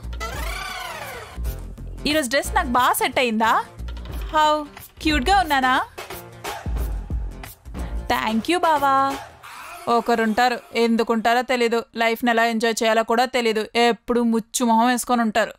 Speaker 13: ఈరోజు డ్రెస్ నాకు బాగా సెట్ అయిందా హౌ క్యూట్గా ఉన్నానా థ్యాంక్ యూ బావా ఒకరుంటారు ఎందుకుంటారో తెలీదు లైఫ్ని ఎలా ఎంజాయ్ చేయాలో కూడా తెలీదు ఎప్పుడు ముచ్చు మొహం వేసుకొని ఉంటారు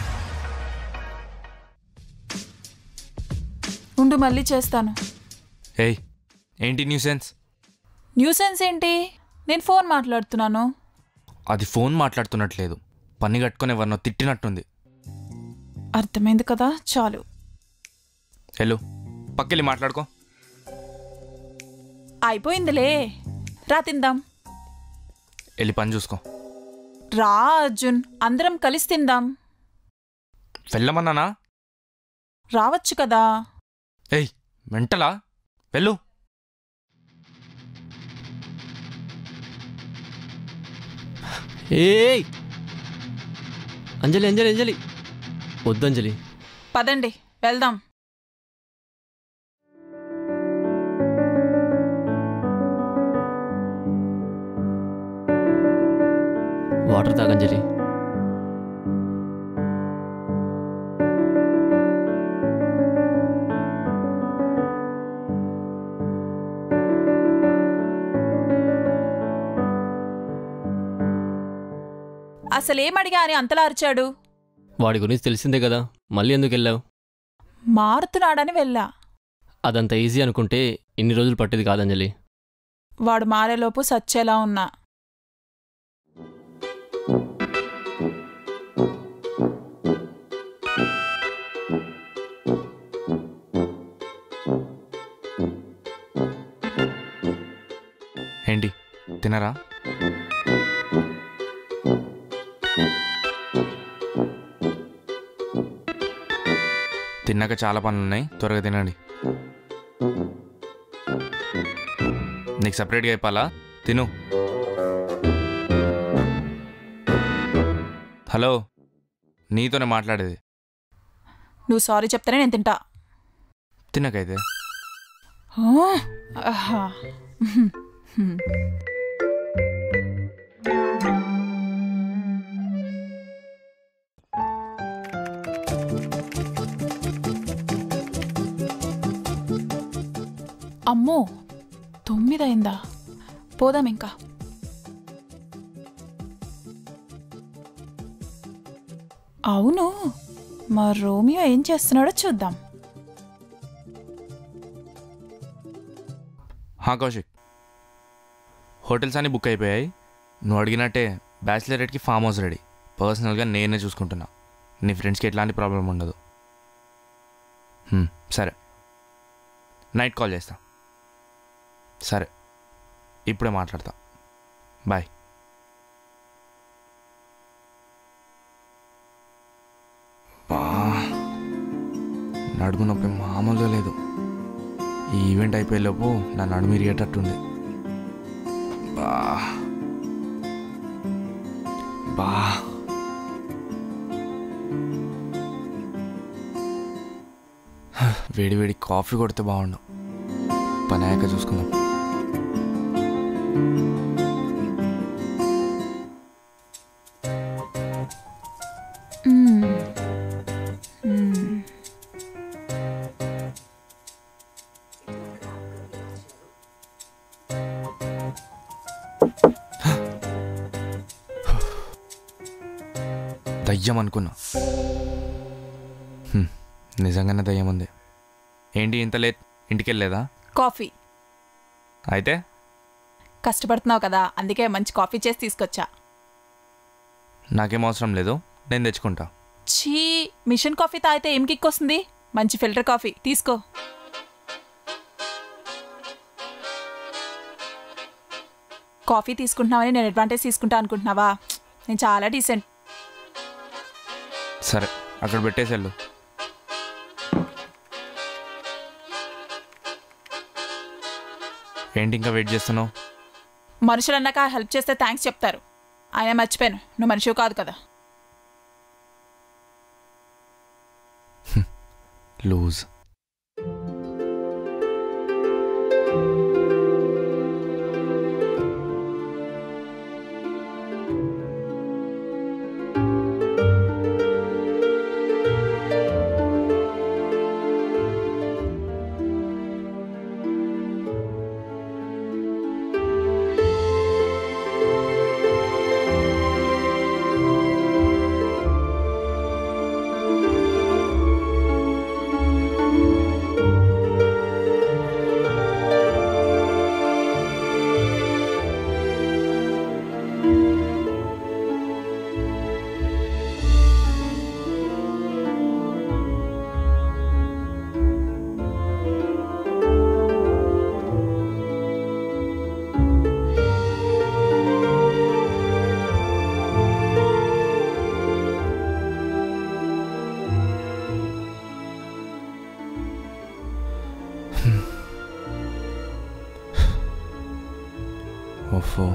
Speaker 13: ఉండు మళ్ళీ చేస్తాను
Speaker 2: ఏయ్ ఏంటి న్యూసెన్స్
Speaker 13: న్యూసెన్స్ ఏంటి నేను ఫోన్ మాట్లాడుతున్నాను
Speaker 2: అది ఫోన్ మాట్లాడుతున్నట్లేదు పని కట్టుకొని ఎవరినో తిట్టినట్టుంది
Speaker 13: అర్థమైంది కదా చాలు
Speaker 2: హలో పక్కెళ్ళి మాట్లాడుకో
Speaker 13: అయిపోయిందిలే రా తిందాం
Speaker 2: వెళ్ళి పని చూసుకో
Speaker 13: రా అర్జున్ అందరం కలిసి తిందాం
Speaker 2: వెళ్ళమన్నానా
Speaker 13: రావచ్చు కదా
Speaker 2: ఏయ్ మెంటలా వెళ్ళు
Speaker 7: ఏయ్ అంజలి అంజలి అంజలి వద్దు అంజలి
Speaker 13: పదండి వెళ్దాం
Speaker 7: వాటర్ తాగంజలి
Speaker 13: అసలేం అడిగా అని అంతలా అరిచాడు
Speaker 7: వాడి గురించి తెలిసిందే కదా మళ్ళీ ఎందుకు వెళ్ళావు
Speaker 13: మారుతున్నాడని వెళ్ళా
Speaker 7: అదంత ఈజీ అనుకుంటే ఇన్ని రోజులు పట్టేది కాదంజలి
Speaker 13: వాడు మారేలోపు సచ్చేలా ఉన్నా
Speaker 2: ఏంటి తినరా తిన్నాక చాలా పనులు ఉన్నాయి త్వరగా తినండి నీకు సపరేట్గా చెప్పాలా తిను హలో నీతోనే మాట్లాడేది
Speaker 13: నువ్వు సారీ చెప్తేనే నేను తింటా
Speaker 2: తినకైతే
Speaker 13: ఆ, ఆహా. హ్మ్. అమ్మో తొమ్మిదైందా పోదాం ఇంకా అవును మా రోమియో ఏం చేస్తున్నాడో చూద్దాం
Speaker 2: హా కౌశిక్ హోటల్స్ అన్నీ బుక్ అయిపోయాయి నువ్వు అడిగినట్టే బ్యాచిలర్ రేట్కి ఫామ్ హౌస్ రెడీ పర్సనల్గా నేనే చూసుకుంటున్నా నీ ఫ్రెండ్స్కి ఎట్లాంటి ప్రాబ్లం ఉండదు హ్మ్, సరే నైట్ కాల్ చేస్తా సరే ఇప్పుడే మాట్లాడతా బాయ్ బా నడుము నొప్పి మామూలుగా లేదు ఈ ఈవెంట్ అయిపోయేలోపు నా నడుము ఇరిగేటట్టుంది బా బా హ, వేడి వేడి కాఫీ కొడితే బాగుండు పని అయ్యాక చూసుకుందాం
Speaker 13: మ్మ్. మ్మ్.
Speaker 2: దయ్యం అనుకున్నా హ్మ్, నిజంగానే దయ్యం ఉంది ఏంటి ఇంత లేట్ ఇంటికి వెళ్ళలేదా
Speaker 13: కాఫీ
Speaker 2: అయితే
Speaker 13: కష్టపడుతున్నావు కదా అందుకే మంచి కాఫీ చేసి తీసుకొచ్చా
Speaker 2: నాకేం అవసరం లేదు నేను తెచ్చుకుంటా
Speaker 13: ఛీ మిషన్ కాఫీ తాగితే ఏం కిక్ వస్తుంది మంచి ఫిల్టర్ కాఫీ తీసుకో కాఫీ తీసుకుంటున్నావని నేను అడ్వాంటేజ్ తీసుకుంటా అనుకుంటున్నావా నేను చాలా డీసెంట్
Speaker 2: సరే అక్కడ పెట్టేసి వెళ్ళు ఏంటి ఇంకా వెయిట్ చేస్తున్నావు
Speaker 13: మనుషులు అన్నాక హెల్ప్ చేస్తే థ్యాంక్స్ చెప్తారు ఆయన మర్చిపోయాను నువ్వు మనిషివి కాదు కదా
Speaker 2: లూజ్
Speaker 13: ఆ
Speaker 2: ఓఫో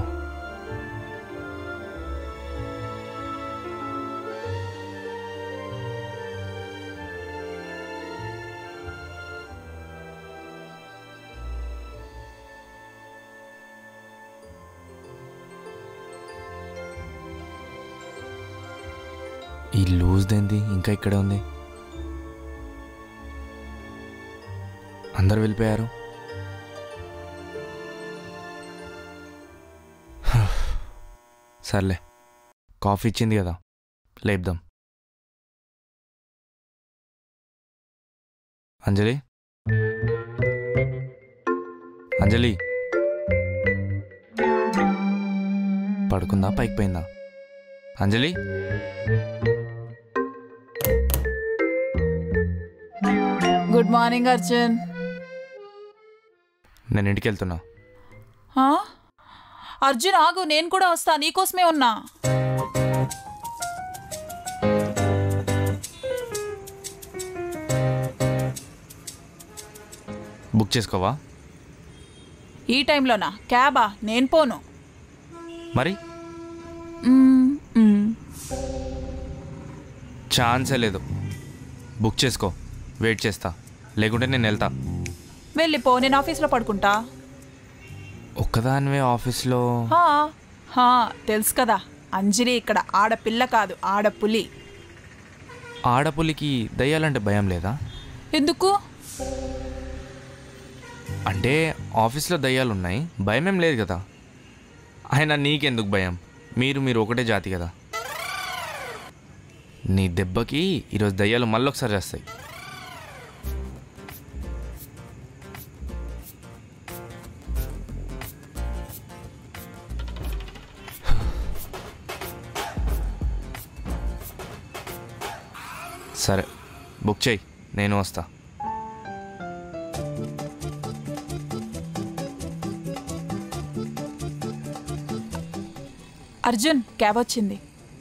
Speaker 2: ఈ లూజ్ దేంది ఇంకా ఇక్కడే ఉంది అందరు వెళ్ళిపోయారు సర్లే కాఫీ ఇచ్చింది కదా లేపుదాం అంజలి అంజలి పడుకుందా పైకి పోయిందా అంజలి
Speaker 13: గుడ్ మార్నింగ్ అర్జున్
Speaker 2: నేను ఇంటికి వెళ్తున్నా
Speaker 13: ఆ? అర్జున్ ఆగు నేను కూడా వస్తా నీకోసమే ఉన్నా
Speaker 2: బుక్ చేసుకోవా
Speaker 13: ఈ టైంలోనా క్యాబా నేను పోను
Speaker 2: మరి
Speaker 13: మ్మ్, మ్మ్.
Speaker 2: ఛాన్సే లేదు బుక్ చేసుకో వెయిట్ చేస్తా లేకుంటే నేను వెళ్తా
Speaker 13: వెళ్ళిపో నేను ఆఫీస్లో పడుకుంటా
Speaker 2: ఒక్కదానివే ఆఫీస్లో
Speaker 13: హా, హా, తెలుసు కదా అంజలి ఇక్కడ ఆడపిల్ల కాదు ఆడపులి
Speaker 2: ఆడపులికి దయ్యాలంటే భయం లేదా
Speaker 13: ఎందుకు
Speaker 2: అంటే ఆఫీస్లో దయ్యాలు ఉన్నాయి భయం ఏం లేదు కదా అయినా నీకెందుకు భయం మీరు మీరు ఒకటే జాతి కదా నీ దెబ్బకి ఈరోజు దయ్యాలు మళ్ళొకసారి చేస్తాయి సరే బుక్ చేయి నేను వస్తా
Speaker 13: అర్జున్ క్యాబ్ వచ్చింది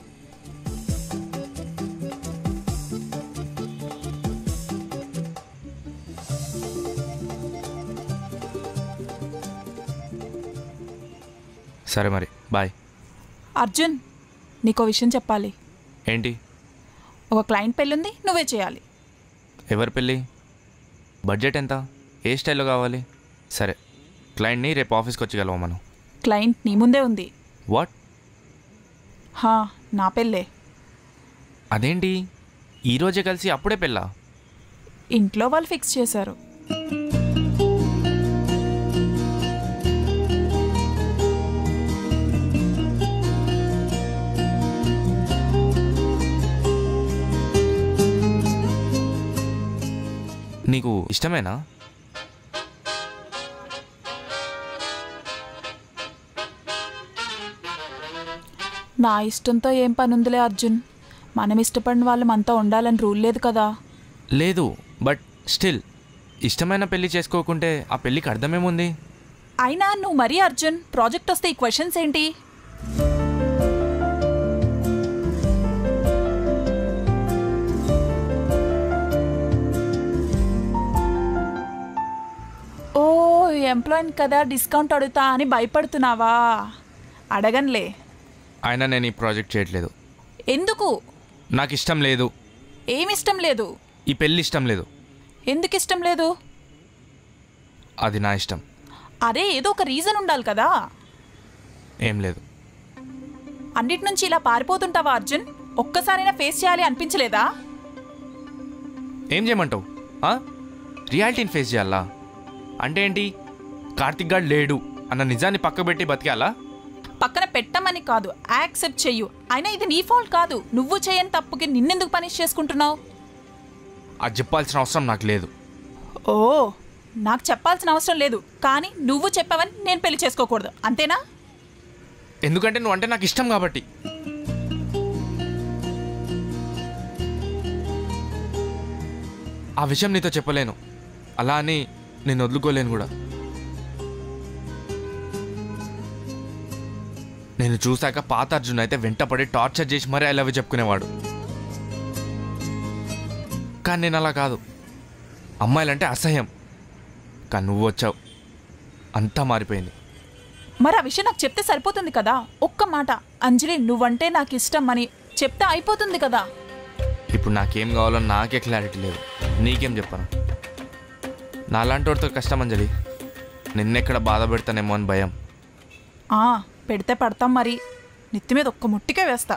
Speaker 2: సరే మరి బాయ్
Speaker 13: అర్జున్ నీకో విషయం చెప్పాలి
Speaker 2: ఏంటి
Speaker 13: ఒక క్లయింట్ పెళ్ళుంది నువ్వే చేయాలి
Speaker 2: ఎవరి పెళ్ళి బడ్జెట్ ఎంత ఏ స్టైల్లో కావాలి సరే క్లయింట్ని రేపు ఆఫీస్కి వచ్చి కలవ మనం
Speaker 13: క్లయింట్ నీ ముందే ఉంది
Speaker 2: వాట్
Speaker 13: హా నా పెళ్ళే
Speaker 2: అదేంటి ఈరోజే కలిసి అప్పుడే పెళ్ళా
Speaker 13: ఇంట్లో వాళ్ళు ఫిక్స్ చేశారు
Speaker 2: నీకు ఇష్టమేనా
Speaker 13: నా ఇష్టంతో ఏం పని ఉందిలే అర్జున్ మనం ఇష్టపడిన వాళ్ళు మనతో ఉండాలని రూల్ లేదు కదా
Speaker 2: లేదు బట్ స్టిల్ ఇష్టమైన పెళ్లి చేసుకోకుంటే ఆ పెళ్ళికి అర్థమేముంది
Speaker 13: అయినా నువ్వు మరీ అర్జున్ ప్రాజెక్ట్ వస్తే ఈ క్వశ్చన్స్ ఏంటి ఓ ఎంప్లాయీని కదా డిస్కౌంట్ అడుగుతా అని భయపడుతున్నావా అడగనులే
Speaker 2: అయినా నేను ఈ ప్రాజెక్ట్ చేయట్లేదు
Speaker 13: ఎందుకు
Speaker 2: నాకు ఇష్టం లేదు
Speaker 13: ఏమిష్టం లేదు
Speaker 2: ఈ పెళ్ళి ఇష్టం లేదు
Speaker 13: ఎందుకు ఇష్టం లేదు
Speaker 2: అది నా ఇష్టం
Speaker 13: అదే ఏదో ఒక రీజన్ ఉండాలి కదా
Speaker 2: ఏం లేదు
Speaker 13: అన్నిటి నుంచి ఇలా పారిపోతుంటావా అర్జున్ ఒక్కసారైనా ఫేస్ చేయాలి అనిపించలేదా
Speaker 2: ఏం చేయమంటావు ఆ? రియాలిటీని ఫేస్ చేయాలా అంటే ఏంటి కార్తిక్ గాడు లేడు అన్న నిజాన్ని పక్కబెట్టి బతికాలా
Speaker 13: పక్కన పెట్టమని కాదు యాక్సెప్ట్ చెయ్యు అయినా ఇది నీ ఫాల్ట్ కాదు నువ్వు చేయని తప్పుకి నిన్నెందుకు పనిష్ చేసుకుంటున్నావు
Speaker 2: అది చెప్పాల్సిన అవసరం నాకు లేదు
Speaker 13: ఓ నాకు చెప్పాల్సిన అవసరం లేదు కానీ నువ్వు చెప్పావని నేను పెళ్లి చేసుకోకూడదు అంతేనా
Speaker 2: ఎందుకంటే నువ్వు అంటే నాకు ఇష్టం కాబట్టి ఆ విషయం నీతో చెప్పలేను అలా అని నేను వదులుకోలేను కూడా నేను చూశాక పాత అర్జున్ అయితే వెంటపడి టార్చర్ చేసి మరీ ఐ లవ్ చెప్పుకునేవాడు కానీ నేను అలా కాదు అమ్మాయిలంటే అసహ్యం కానీ నువ్వు వచ్చావు అంతా మారిపోయింది
Speaker 13: మరి ఆ విషయం నాకు చెప్తే సరిపోతుంది కదా ఒక్క మాట అంజలి నువ్వంటే నాకు ఇష్టం అని చెప్తే అయిపోతుంది కదా
Speaker 2: ఇప్పుడు నాకేం కావాలో నాకే క్లారిటీ లేదు నీకేం చెప్పను నాలాంటి వాడితో కష్టం అంజలి నిన్నెక్కడ బాధ పెడతానేమో అని భయం
Speaker 13: ఆ పెడితే పడతాం మరి నెత్తి మీద ఒక్క ముట్టికే వేస్తా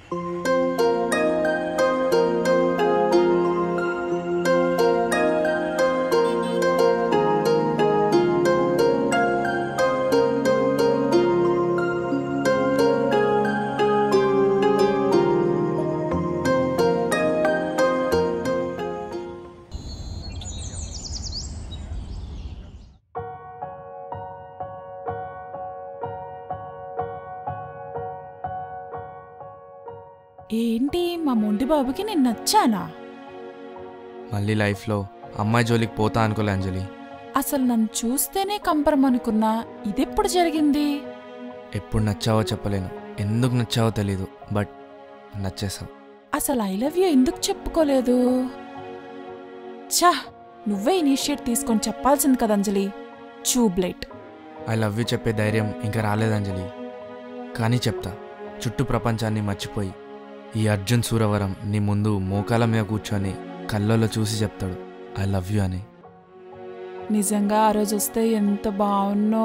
Speaker 13: ఏంటి మా మొండి బాబుకి నేను నచ్చానా
Speaker 2: మళ్ళీ లైఫ్లో అమ్మాయి జోలికి పోతా అనుకోలే అంజలి
Speaker 13: అసలు నన్ను చూస్తేనే కంపరం అనుకున్నా ఇదెప్పుడు జరిగింది
Speaker 2: ఎప్పుడు నచ్చావో చెప్పలేను ఎందుకు నచ్చావో తెలీదు బట్ నచ్చేసావు
Speaker 13: అసలు ఐ లవ్ యూ ఎందుకు చెప్పుకోలేదు ఛా నువ్వే ఇనిషియేట్ తీసుకొని చెప్పాల్సింది కదా Anjali tubelight
Speaker 2: I love you చెప్పే ధైర్యం ఇంకా రాలేదు అంజలి కానీ చెప్తా చుట్టూ ప్రపంచాన్ని మర్చిపోయి ఈ అర్జున్ సూరవరం నీ ముందు మోకాల మీద కూర్చొని కళ్ళల్లో చూసి చెప్తాడు ఐ లవ్ యూ అని
Speaker 13: నిజంగా ఆ రోజు వస్తే ఎంత బాగున్నో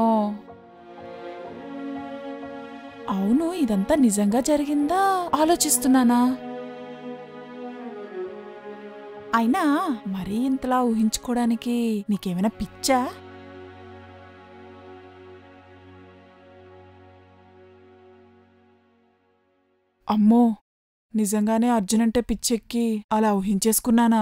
Speaker 13: అవును ఇదంతా నిజంగా జరిగిందా ఆలోచిస్తున్నానా అయినా మరీ ఇంతలా ఊహించుకోవడానికి నీకేమైనా పిచ్చా అమ్మో నిజంగానే అర్జున్ అంటే పిచ్చెక్కి అలా ఊహించేసుకున్నానా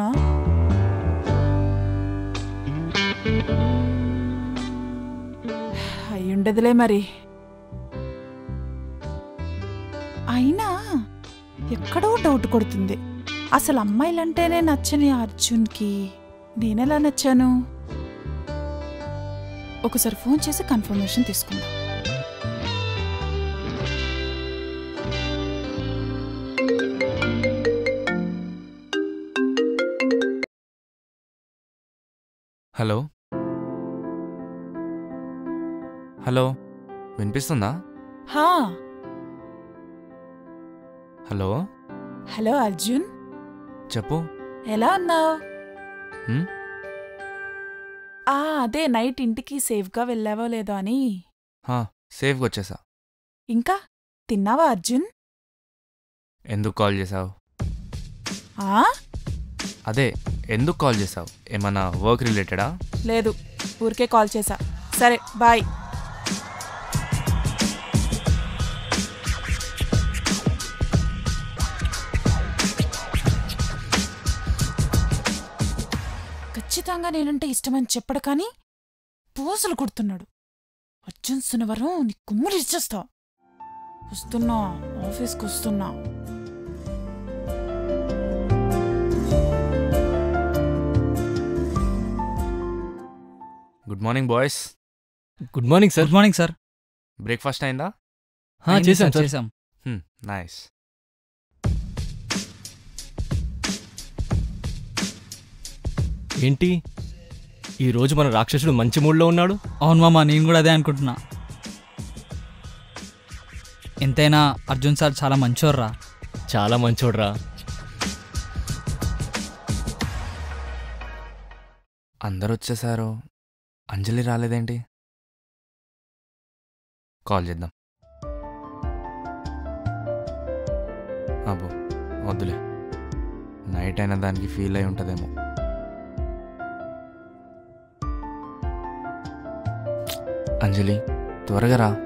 Speaker 13: అయ్యుండదులే మరి అయినా ఎక్కడో డౌట్ కొడుతుంది అసలు అమ్మాయిలంటేనే నచ్చని అర్జున్కి నేనెలా నచ్చాను ఒకసారి ఫోన్ చేసి కన్ఫర్మేషన్ తీసుకుందాం
Speaker 2: హలో హలో వినిపిస్తుందా
Speaker 13: హా
Speaker 2: హలో
Speaker 13: హలో అర్జున్
Speaker 2: చెప్పు
Speaker 13: ఎలా ఉన్నావు
Speaker 2: హ్మ్?
Speaker 13: ఆ అదే నైట్ ఇంటికి సేఫ్గా వెళ్ళావో లేదో అని
Speaker 2: హా, సేఫ్గా వచ్చేసా
Speaker 13: ఇంకా తిన్నావా అర్జున్
Speaker 2: ఎందుకు కాల్ చేసావు
Speaker 13: ఆ
Speaker 2: అదే ఎందుకు కాల్ చేసావు ఏమన్నా వర్క్ రిలేటెడా
Speaker 13: లేదు ఊరికే కాల్ చేశా సరే బాయ్ ఖచ్చితంగా నేనంటే ఇష్టమని చెప్పడు కానీ పోజులు కొడుతున్నాడు అర్జున్ సునవరం నీ కుమ్ములు ఇచ్చేస్తా వస్తున్నా ఆఫీస్కి వస్తున్నా
Speaker 2: good morning boys
Speaker 7: good morning sir
Speaker 19: good morning sir
Speaker 2: breakfast అయిందా
Speaker 7: హా,
Speaker 19: అయింది
Speaker 7: చేశాం
Speaker 19: సార్,
Speaker 7: సార్
Speaker 19: చేశాం.
Speaker 2: నైస్
Speaker 7: ఏంటి ఈ రోజు మన రాక్షసుడు మంచి మూడ్లో ఉన్నాడు
Speaker 19: అవును మామ నేను కూడా అదే అనుకుంటున్నా ఎంతైనా అర్జున్ సార్ చాలా మంచోర్రా
Speaker 7: చాలా మంచోడ్రా
Speaker 2: అందరు వచ్చేసారు అంజలి రాలేదేంటి కాల్ చేద్దాం అబ్బో వద్దులే నైట్ అయిన దానికి ఫీల్ అయి ఉంటుందేమో అంజలి త్వరగా రా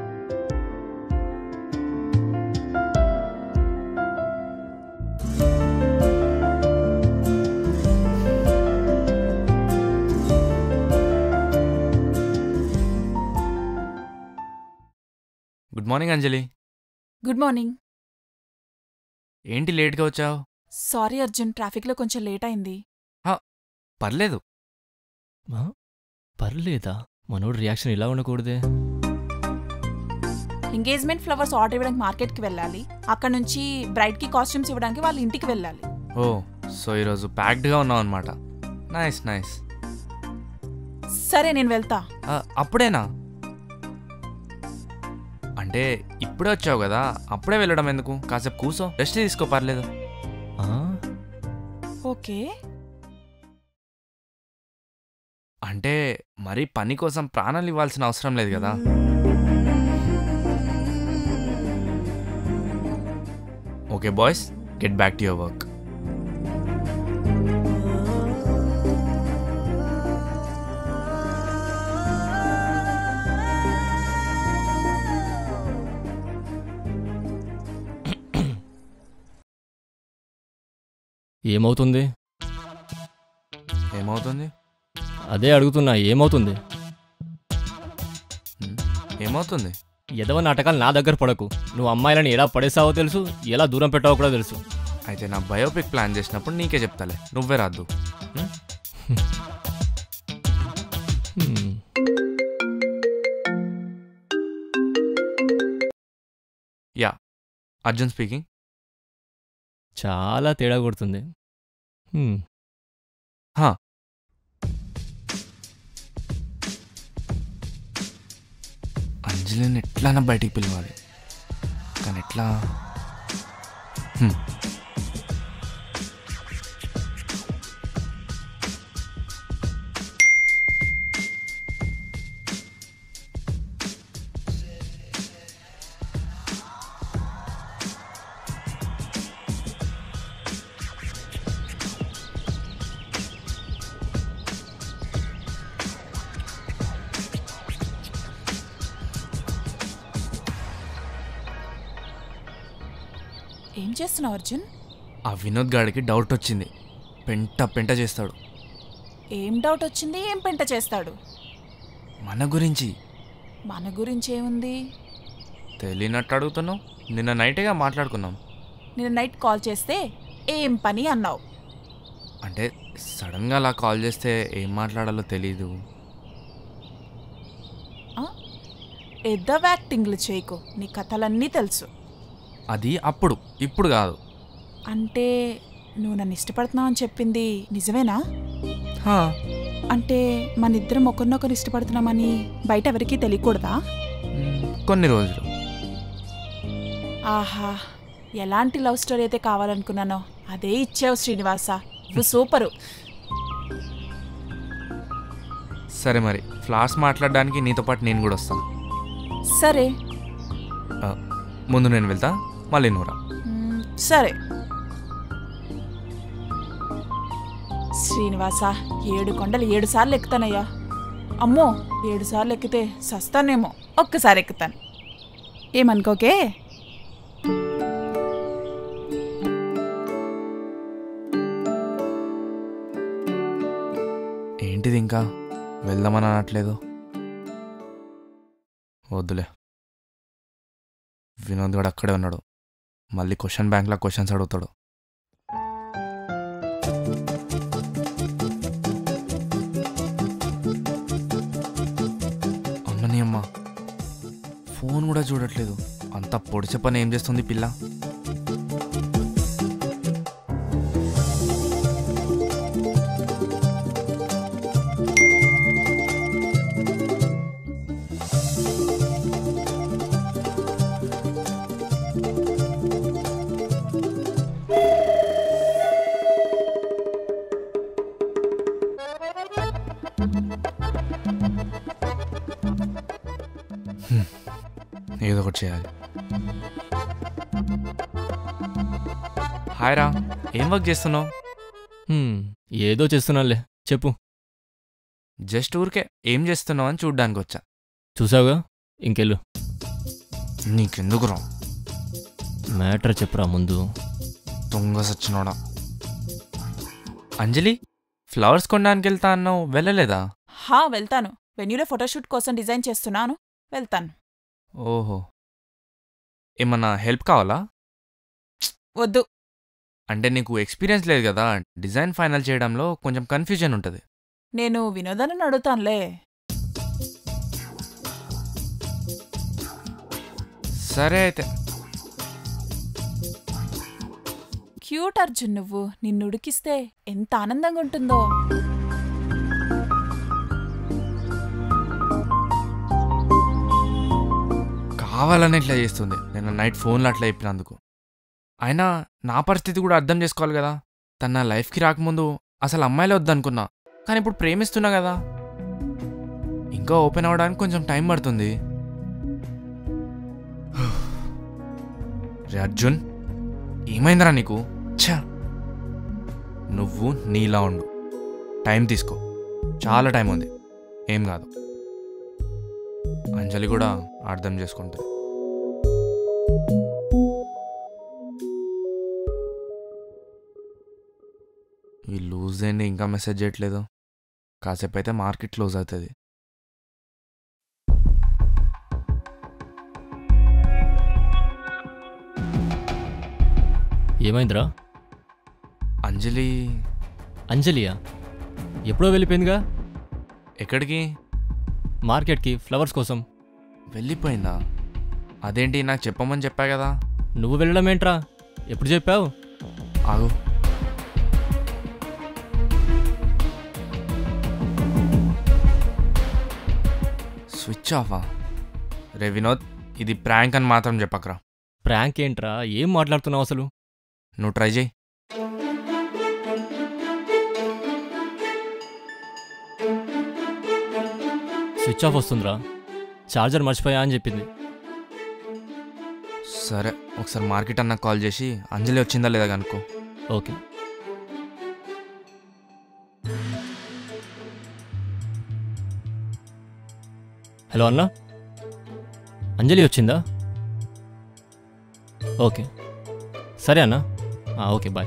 Speaker 2: good morning Anjali
Speaker 13: good morning
Speaker 2: ఏంటి లేట్గా వచ్చావు
Speaker 13: సారీ అర్జున్ ట్రాఫిక్లో కొంచెం లేట్ అయింది
Speaker 2: పర్లేదు
Speaker 7: ఆ? పర్లేదా మనోడు రియాక్షన్ ఇలా ఉండకూడదే
Speaker 13: ఎంగేజ్మెంట్ ఫ్లవర్స్ ఆర్డర్ ఇవ్వడానికి మార్కెట్కి వెళ్ళాలి అక్కడ నుంచి బ్రైడ్కి కాస్ట్యూమ్స్ ఇవ్వడానికి వాళ్ళ ఇంటికి వెళ్ళాలి
Speaker 2: ఓ సో ఈరోజు ప్యాక్డ్గా ఉన్నావు అనమాట నైస్ నైస్
Speaker 13: సరే నేను వెళ్తా
Speaker 2: అప్పుడేనా అంటే ఇప్పుడే వచ్చావు కదా అప్పుడే వెళ్ళడం ఎందుకు కాసేపు కూసో రెస్ట్ తీసుకో పర్లేదు
Speaker 13: ఓకే
Speaker 2: అంటే మరి పని కోసం ప్రాణాలు ఇవ్వాల్సిన అవసరం లేదు కదా okay boys get back to your work
Speaker 7: ఏమవుతుంది
Speaker 2: ఏమవుతుంది
Speaker 7: అదే అడుగుతున్నా ఏమవుతుంది
Speaker 2: ఏమవుతుంది
Speaker 7: ఎదవ నాటకాలు నా దగ్గర పడకు నువ్వు అమ్మాయిలను ఎలా పడేసావో తెలుసు ఎలా దూరం పెట్టావో కూడా తెలుసు
Speaker 2: అయితే నా బయోపిక్ ప్లాన్ చేసినప్పుడు నీకే చెప్తాలే నువ్వే రాద్దు హ్మ్?
Speaker 7: హ్మ్.
Speaker 2: యా అర్జున్ స్పీకింగ్
Speaker 7: చాలా తేడా కొడుతుంది హ్మ్.
Speaker 2: హా అంజలిని ఎట్లైనా బయటికి పిలవాలి కానీ ఎట్లా హ్మ్.
Speaker 13: ఏం చేస్తున్నావు అర్జున్
Speaker 2: ఆ వినోద్ గాడికి డౌట్ వచ్చింది పెంట పెంట చేస్తాడు
Speaker 13: ఏం డౌట్ వచ్చింది ఏం పెంట చేస్తాడు
Speaker 2: మన గురించి
Speaker 13: మన గురించి ఏముంది
Speaker 2: తెలియనట్టు అడుగుతున్నావు నిన్న నైట్గా మాట్లాడుకున్నాం
Speaker 13: నేను నైట్ కాల్ చేస్తే ఏం పని అన్నావు
Speaker 2: అంటే సడన్గా అలా కాల్ చేస్తే ఏం మాట్లాడాలో తెలీదు
Speaker 13: ఎద్దవ యాక్టింగ్లు చేయకు నీ కథలన్నీ తెలుసు
Speaker 2: అది అప్పుడు ఇప్పుడు కాదు
Speaker 13: అంటే నువ్వు నన్ను ఇష్టపడుతున్నావు అని చెప్పింది నిజమేనా
Speaker 2: హా,
Speaker 13: అంటే మన ఇద్దరం ఒకరినొకరు ఇష్టపడుతున్నామని బయట ఎవరికీ తెలియకూడదా
Speaker 2: కొన్ని రోజులు
Speaker 13: ఆహా ఎలాంటి లవ్ స్టోరీ అయితే కావాలనుకున్నానో అదే ఇచ్చావు శ్రీనివాస నువ్వు సూపరు
Speaker 2: సరే మరి ఫ్లాస్ మాట్లాడడానికి నీతో పాటు నేను కూడా వస్తాను
Speaker 13: సరే
Speaker 2: ఆ, ముందు నేను వెళ్తా మళ్ళీ నువ్వు రా
Speaker 13: మ్మ్, సరే శ్రీనివాస ఏడు కొండలు ఏడు సార్లు ఎక్కుతానయ్యా అమ్మో ఏడు సార్లు ఎక్కితే సస్తానేమో ఒక్కసారి ఎక్కుతాను ఏమనుకోకే
Speaker 2: ఏంటిది ఇంకా వెళ్దామని అనట్లేదు వద్దులే వినోద్ గడు అక్కడే ఉన్నాడు మళ్ళీ క్వశ్చన్ బ్యాంక్లో క్వశ్చన్స్ అడుగుతాడు అమ్మని అమ్మ ఫోన్ కూడా చూడట్లేదు అంత పొడిచే పని ఏం చేస్తుంది పిల్ల హ్మ్. ఏదో ఒకటి చేయాలి హాయ్ రా ఏం వర్క్ చేస్తున్నావు
Speaker 7: హ్మ్, ఏదో చేస్తున్నానులే చెప్పు
Speaker 2: జస్ట్ ఊరికే ఏం చేస్తున్నావు అని చూడ్డానికి వచ్చా
Speaker 7: చూసావుగా ఇంకెళ్ళు
Speaker 2: నీకెందుకు రా
Speaker 7: మ్యాటర్ చెప్పురా ముందు
Speaker 2: దొంగ సచ్చినోడా అంజలి ఫ్లవర్స్ కొనడానికి వెళ్తా అన్నావు వెళ్ళలేదా
Speaker 13: హా వెళ్తాను వెన్యూలో ఫోటోషూట్ కోసం డిజైన్ చేస్తున్నాను వెళ్తాను
Speaker 2: ఓహో ఏమన్నా హెల్ప్ కావాలా
Speaker 13: వద్దు
Speaker 2: అంటే నీకు ఎక్స్పీరియన్స్ లేదు కదా డిజైన్ ఫైనల్ చేయడంలో కొంచెం కన్ఫ్యూజన్ ఉంటుంది
Speaker 13: నేను వినోదాన్ని అడుగుతానులే
Speaker 2: సరే అయితే
Speaker 13: క్యూట్ అర్జున్ నువ్వు నిన్ను ఉడికిస్తే ఎంత ఆనందంగా ఉంటుందో
Speaker 2: కావాలని ఇట్లా చేస్తుంది నేను నైట్ ఫోన్లో అట్లా చెప్పినందుకు అయినా నా పరిస్థితి కూడా అర్థం చేసుకోవాలి కదా తన నా లైఫ్కి రాకముందు అసలు అమ్మాయిలే వద్దనుకున్నా కానీ ఇప్పుడు ప్రేమిస్తున్నా కదా ఇంకా ఓపెన్ అవ్వడానికి కొంచెం టైం పడుతుంది రే అర్జున్ ఏమైందిరా నీకు ఛా నువ్వు నీలా ఉండు టైం తీసుకో చాలా టైం ఉంది ఏం కాదు అంజలి కూడా అర్థం చేసుకుంటుంది ఈ లూజ్ అయింది ఇంకా మెసేజ్ చేయట్లేదు కాసేపు అయితే మార్కెట్ క్లోజ్ అవుతుంది
Speaker 7: ఏమైందిరా
Speaker 2: అంజలి
Speaker 7: అంజలియా ఎప్పుడో వెళ్ళిపోయిందిగా
Speaker 2: ఎక్కడికి
Speaker 7: మార్కెట్కి ఫ్లవర్స్ కోసం
Speaker 2: వెళ్ళిపోయిందా అదేంటి నాకు చెప్పమని చెప్పా కదా
Speaker 7: నువ్వు వెళ్ళడం ఏంట్రా ఎప్పుడు చెప్పావు
Speaker 2: ఆగు స్విచ్ ఆఫా రే వినోద్ ఇది ప్రాంక్ అని మాత్రం చెప్పకరా
Speaker 7: ప్రాంక్ ఏంట్రా ఏం మాట్లాడుతున్నావు అసలు
Speaker 2: నువ్వు ట్రై చేయి
Speaker 7: స్విచ్ ఆఫ్ వస్తుందిరా ఛార్జర్ మర్చిపోయా అని చెప్పింది
Speaker 2: సరే ఒకసారి మార్కెట్ అన్న కాల్ చేసి అంజలి వచ్చిందా లేదా కనుక్కో
Speaker 7: ఓకే హలో అన్న అంజలి వచ్చిందా ఓకే సరే అన్న ఆ, okay bye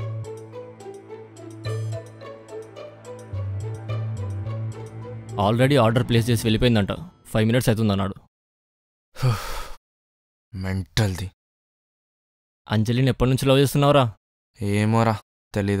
Speaker 7: already order place చేసి వెళ్ళిపోయిందంట ఫైవ్ మినిట్స్ అవుతుంది అన్నాడు
Speaker 2: మెంటల్ది
Speaker 7: అంజలిని ఎప్పటి నుంచి లవ్ చేస్తున్నావురా
Speaker 2: ఏమోరా తెలీదు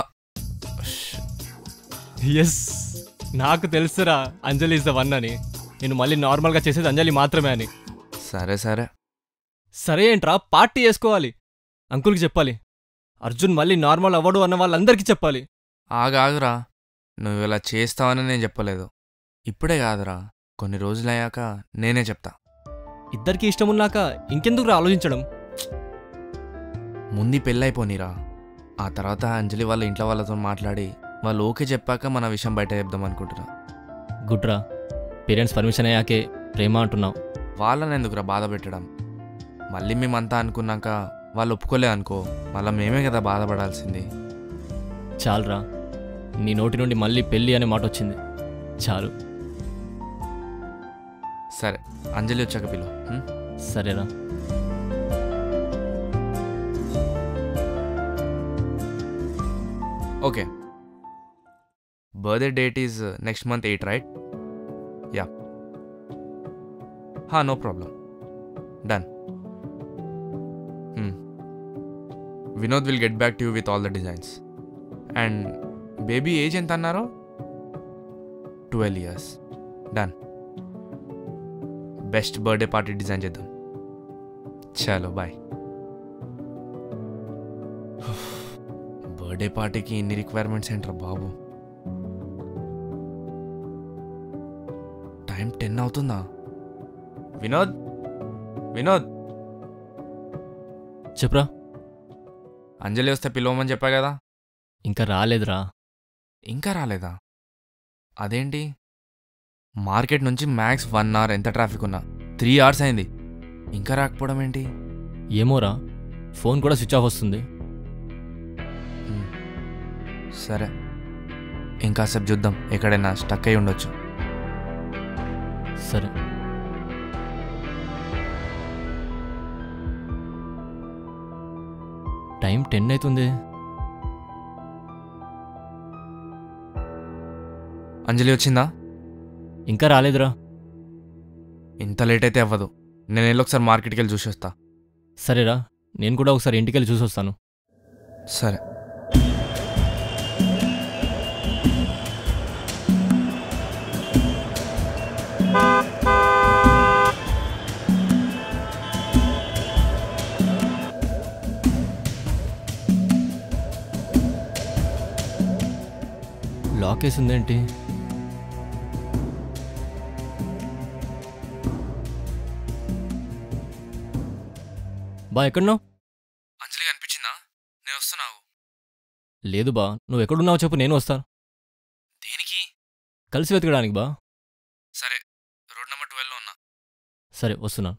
Speaker 7: ఎస్ నాకు తెలుసురా అంజలి ఇస్ ద వన్ అని నేను మళ్ళీ నార్మల్గా చేసేది అంజలి మాత్రమే అని
Speaker 2: సరే సరే
Speaker 7: సరే ఏంట్రా పార్టీ చేసుకోవాలి అంకుల్కి చెప్పాలి అర్జున్ మళ్ళీ నార్మల్ అవ్వడు అన్న వాళ్ళందరికీ చెప్పాలి
Speaker 2: ఆగాగురా నువ్వు ఇలా చేస్తావని నేను చెప్పలేదు ఇప్పుడే కాదురా కొన్ని రోజులయ్యాక నేనే చెప్తా
Speaker 7: ఇద్దరికి ఇష్టం ఉన్నాక ఇంకెందుకు ఆలోచించడం
Speaker 2: ముందు పెళ్ళైపోనీరా ఆ తర్వాత అంజలి వాళ్ళ ఇంట్లో వాళ్ళతో మాట్లాడి వాళ్ళు ఓకే చెప్పాక మన విషయం బయట చెప్దాం అనుకుంటున్నా
Speaker 7: గుడ్రా పేరెంట్స్ పర్మిషన్ అయ్యాకే ప్రేమ అంటున్నావు
Speaker 2: వాళ్ళని ఎందుకురా బాధ పెట్టడం మళ్ళీ మేమంతా అనుకున్నాక వాళ్ళు ఒప్పుకోలే అనుకో మళ్ళీ మేమే కదా బాధపడాల్సింది
Speaker 7: చాలురా నీ నోటి నుండి మళ్ళీ పెళ్ళి అనే మాట వచ్చింది చాలు
Speaker 2: సరే అంజలి వచ్చాక పిలు
Speaker 7: సరేరా
Speaker 2: okay birthday date is next month eight right yeah హా no problem done Vinod will get back to you with all the designs and baby age ఎంత అన్నారు twelve years done best birthday party design చేద్దాం చలో bye birthday పార్టీకి ఇన్ని requirements ఏంట్రా బాబు time ten అవుతుందా వినోద్ వినోద్
Speaker 7: చెప్పురా
Speaker 2: అంజలి వస్తే పిలవమని చెప్పా కదా
Speaker 7: ఇంకా రాలేదురా
Speaker 2: ఇంకా రాలేదా అదేంటి మార్కెట్ నుంచి మ్యాక్స్ వన్ అవర్ ఎంత ట్రాఫిక్ ఉన్నా త్రీ అవర్స్ అయింది ఇంకా రాకపోవడం ఏంటి
Speaker 7: ఏమోరా ఫోన్ కూడా స్విచ్ ఆఫ్ వస్తుంది
Speaker 2: సరే ఇంకాసేపు చూద్దాం ఎక్కడైనా స్టక్ అయి ఉండొచ్చు
Speaker 7: సరే టైం టెన్ అవుతుంది
Speaker 2: అంజలి వచ్చిందా
Speaker 7: ఇంకా రాలేదురా
Speaker 2: ఇంత లేట్ అయితే అవ్వదు నేను వెళ్ళి ఒకసారి మార్కెట్కి వెళ్ళి చూసి వస్తా
Speaker 7: సరేరా నేను కూడా ఒకసారి ఇంటికి వెళ్ళి చూసి వస్తాను
Speaker 2: సరే
Speaker 7: లాక్ వేసి ఉందేంటి బా ఎక్కడున్నావు
Speaker 2: అంజలి కనిపించిందా నేను వస్తున్నావు
Speaker 7: లేదు బా నువ్వు ఎక్కడున్నావు చెప్పు నేను వస్తాను
Speaker 2: దేనికి
Speaker 7: కలిసి వెతకడానికి బా
Speaker 2: సరే రోడ్ నెంబర్ ట్వెల్వ్లో ఉన్నా
Speaker 7: సరే వస్తున్నాను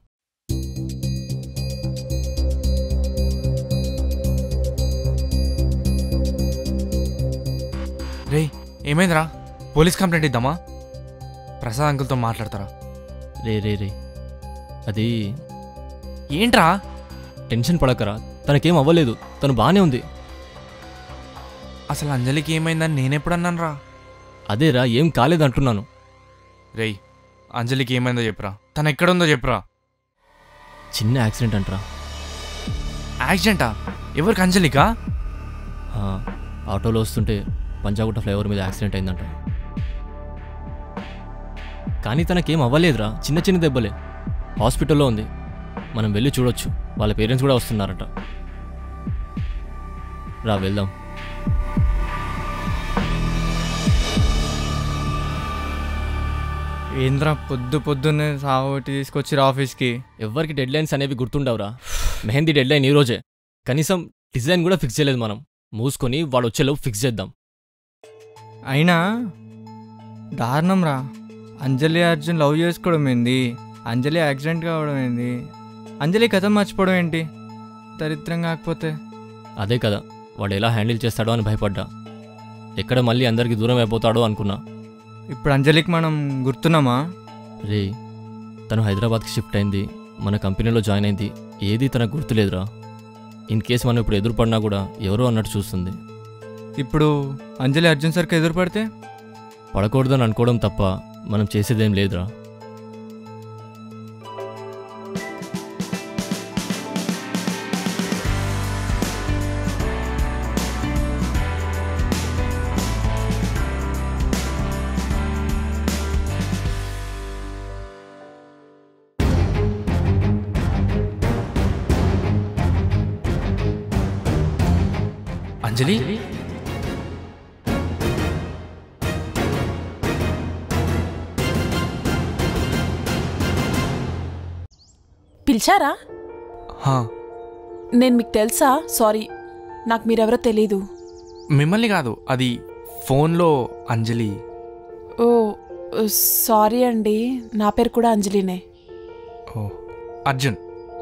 Speaker 2: రేయ్ ఏమైందిరా పోలీస్ కంప్లైంట్ ఇద్దామా ప్రసాద్ అంకుల్తో మాట్లాడతారా
Speaker 7: రే రే రే అది
Speaker 2: ఏంట్రా
Speaker 7: టెన్షన్ పడకరా తనకేం అవ్వలేదు తను బాగానే ఉంది
Speaker 2: అసలు అంజలికి ఏమైందని నేనెప్పుడు అన్నాను రా
Speaker 7: అదేరా ఏం కాలేదంటున్నాను
Speaker 2: రేయ్ అంజలికి ఏమైందో చెప్పురా తను ఎక్కడుందో చెప్పురా
Speaker 7: చిన్న యాక్సిడెంట్ అంటరా
Speaker 2: యాక్సిడెంటా ఎవరికి అంజలికా
Speaker 7: ఆ, ఆటోలో వస్తుంటే పంజాగుట్ట ఫ్లైఓవర్ మీద యాక్సిడెంట్ అయిందంట కానీ తనకేం అవ్వలేదురా చిన్న చిన్న దెబ్బలే హాస్పిటల్లో ఉంది మనం వెళ్ళి చూడొచ్చు వాళ్ళ పేరెంట్స్ కూడా వస్తున్నారట రా వెళ్దాం
Speaker 20: ఏంద్రా పొద్దు పొద్దున్నే సాగొట్టి తీసుకొచ్చిరా ఆఫీస్కి
Speaker 7: ఎవరికి డెడ్ లైన్స్ అనేవి గుర్తుండవురా మెహందీ డెడ్ లైన్ ఈ రోజే కనీసం డిజైన్ కూడా ఫిక్స్ చేయలేదు మనం మూసుకొని వాడు వచ్చేలోపు ఫిక్స్ చేద్దాం
Speaker 20: అయినా దారుణం రా అంజలి అర్జున్ లవ్ చేసుకోవడం ఏంది అంజలి యాక్సిడెంట్ కావడం ఏంది అంజలి కథ మర్చిపోవడం ఏంటి దరిద్రం కాకపోతే
Speaker 7: అదే కదా వాడు ఎలా హ్యాండిల్ చేస్తాడో అని భయపడ్డా ఎక్కడ మళ్ళీ అందరికీ దూరం అయిపోతాడో అనుకున్నా
Speaker 20: ఇప్పుడు అంజలికి మనం గుర్తున్నామా
Speaker 7: రే తను హైదరాబాద్కి షిఫ్ట్ అయింది మన కంపెనీలో జాయిన్ అయింది ఏది తనకు గుర్తులేదురా ఇన్ కేస్ మనం ఇప్పుడు ఎదురుపడినా కూడా ఎవరో అన్నట్టు చూస్తుంది
Speaker 20: ఇప్పుడు అంజలి అర్జున్ సార్కి ఎదురు పడితే
Speaker 7: పడకూడదని అనుకోవడం తప్ప మనం చేసేదేం లేదురా
Speaker 2: అంజలి
Speaker 13: పిలిచారా
Speaker 2: హా,
Speaker 13: నేను మీకు తెలుసా సారీ నాకు మీరెవరో తెలీదు
Speaker 2: మిమ్మల్ని కాదు అది ఫోన్లో అంజలి
Speaker 13: ఓ సారీ అండి నా పేరు కూడా అంజలినే
Speaker 2: ఓ Arjun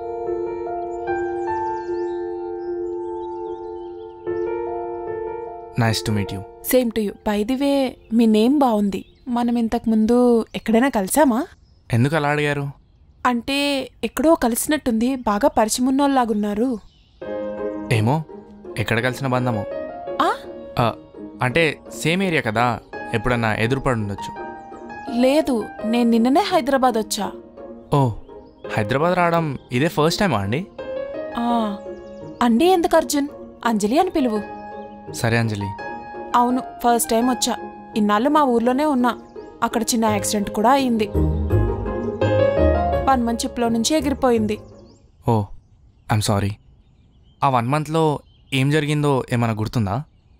Speaker 2: nice to meet you
Speaker 13: same to you వే మీ నేమ్ బాగుంది మనం ఇంతకు ముందు ఎక్కడైనా కలిసామా
Speaker 2: ఎందుకు అలా అడిగారు
Speaker 13: అంటే ఎక్కడో కలిసినట్టుంది బాగా పరిచయం ఉన్నోళ్ళలాగున్నారు
Speaker 2: ఏమో ఎక్కడ కలిసిన బంధమో
Speaker 13: ఆ?
Speaker 2: ఆ, అంటే సేమ్ ఏరియా కదా ఎప్పుడన్నా ఎదురుపడి ఉండొచ్చు
Speaker 13: లేదు నేను నిన్ననే హైదరాబాద్ వచ్చా
Speaker 2: ఓ హైదరాబాద్ రావడం ఇదే ఫస్ట్ టైమా అండి
Speaker 13: ఆ, అండి ఎందుకు అర్జున్ అంజలి అని పిలువు
Speaker 2: సరే అంజలి
Speaker 13: అవును ఫస్ట్ టైం వచ్చా ఇన్నాళ్ళు మా ఊర్లోనే ఉన్నా అక్కడ చిన్న యాక్సిడెంట్ కూడా అయింది వన్ మంత్ చిప్లో నుంచి ఎగిరిపోయింది
Speaker 2: ఓ ఐఎమ్ సారీ ఆ వన్ మంత్లో ఏం జరిగిందో ఏమైనా గుర్తుందా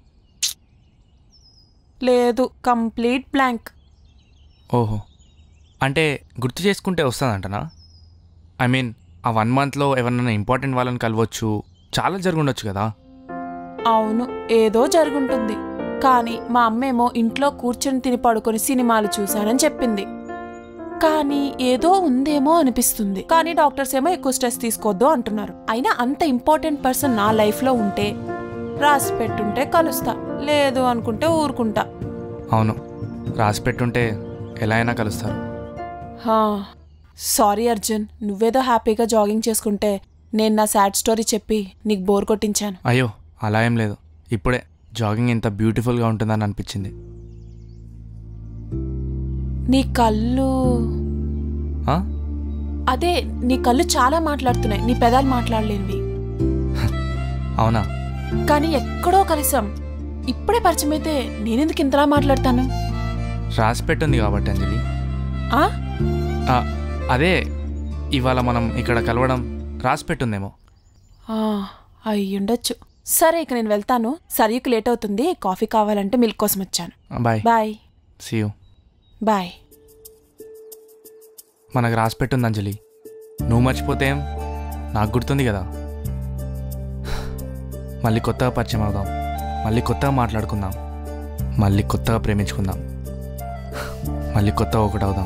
Speaker 13: లేదు కంప్లీట్ బ్లాంక్
Speaker 2: ఓహో అంటే గుర్తు చేసుకుంటే వస్తుందంటనా ఐ మీన్ ఆ వన్ మంత్లో ఎవరన్నా ఇంపార్టెంట్ వాళ్ళని కలవచ్చు చాలా జరుగుండొచ్చు కదా
Speaker 13: అవును ఏదో జరుగుంటుంది కానీ మా అమ్మేమో ఇంట్లో కూర్చొని తిని పడుకొని సినిమాలు చూశానని చెప్పింది కానీ ఏదో ఉందేమో అనిపిస్తుంది కానీ డాక్టర్స్ ఏమో ఎక్కువ స్ట్రెస్ తీసుకోవద్దు అంటున్నారు అయినా అంత ఇంపార్టెంట్ పర్సన్ నా లైఫ్లో ఉంటే రాసి పెట్టుంటే కలుస్తా లేదు అనుకుంటే ఊరుకుంటా
Speaker 2: అవును రాసి పెట్టుంటే ఎలా అయినా కలుస్తారు
Speaker 13: హా, సారీ అర్జున్ నువ్వేదో హ్యాపీగా జాగింగ్ చేసుకుంటే నేను నా సాడ్ స్టోరీ చెప్పి నీకు బోర్ కొట్టించాను
Speaker 2: అయ్యో అలా ఏం లేదు ఇప్పుడే జాగింగ్ ఎంత బ్యూటిఫుల్గా ఉంటుందని అనిపించింది
Speaker 13: నీ కళ్ళు
Speaker 2: ఆ?
Speaker 13: అదే నీ కళ్ళు చాలా మాట్లాడుతున్నాయి నీ పెదాలు మాట్లాడలేనివి
Speaker 2: అవునా
Speaker 13: కానీ ఎక్కడో కలిసాం ఇప్పుడే పరిచయం అయితే నేనెందుకు ఇంతలా మాట్లాడతాను
Speaker 2: రాసి పెట్టుంది కాబట్టి అంజలి
Speaker 13: ఆ
Speaker 2: ఆ, అదే ఇవాళ మనం ఇక్కడ కలవడం రాసి పెట్టుందేమో
Speaker 13: ఆ, అయ్యుండొచ్చు సరే ఇక నేను వెళ్తాను సరియుకు లేట్ అవుతుంది కాఫీ కావాలంటే మిల్క్ కోసం వచ్చాను
Speaker 2: bye
Speaker 13: bye
Speaker 2: see you
Speaker 13: bye
Speaker 2: మనకు రాసి పెట్టుంది అంజలి నువ్వు మర్చిపోతే ఏం? నాకు గుర్తుంది కదా మళ్ళీ కొత్తగా పరిచయం అవుదాం మళ్ళీ కొత్తగా మాట్లాడుకుందాం మళ్ళీ కొత్తగా ప్రేమించుకుందాం మళ్ళీ కొత్తగా ఒకటి అవుదాం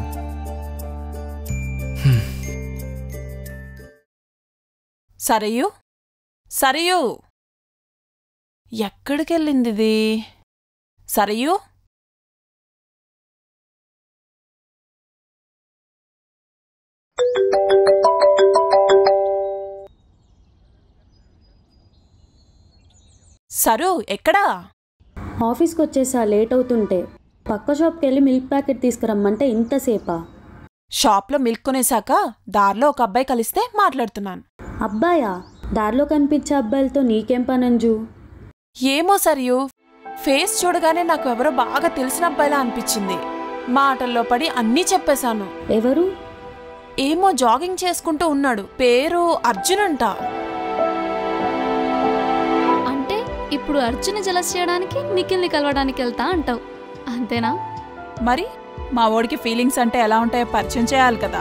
Speaker 13: సరయు సరయు ఎక్కడికెళ్ళింది ఇది సరయు సరు ఎక్కడా
Speaker 21: ఆఫీస్కి వచ్చేసా లేట్ అవుతుంటే పక్క షాప్కి వెళ్ళి మిల్క్ ప్యాకెట్ తీసుకురమ్మంటే ఇంతసేపా
Speaker 13: షాప్లో మిల్క్ కొనేశాక దారిలో ఒక అబ్బాయి కలిస్తే మాట్లాడుతున్నాను
Speaker 21: అబ్బాయా దారిలో కనిపించే అబ్బాయిలతో నీకేం పనంజు
Speaker 13: ఏమో సరియు ఫేస్ చూడగానే నాకు ఎవరో బాగా తెలిసిన అబ్బాయిలా అనిపించింది మాటల్లో పడి అన్నీ చెప్పేశాను
Speaker 21: ఎవరు
Speaker 13: ఏమో జాగింగ్ చేసుకుంటూ ఉన్నాడు పేరు అర్జున్ అంట
Speaker 1: అంటే ఇప్పుడు అర్జున్ జలస్ చేయడానికి నిఖిల్ని కలవడానికి వెళ్తా అంటావు అంతేనా
Speaker 13: మరి మా ఓడికి ఫీలింగ్స్ అంటే ఎలా ఉంటాయో పరిచయం చేయాలి కదా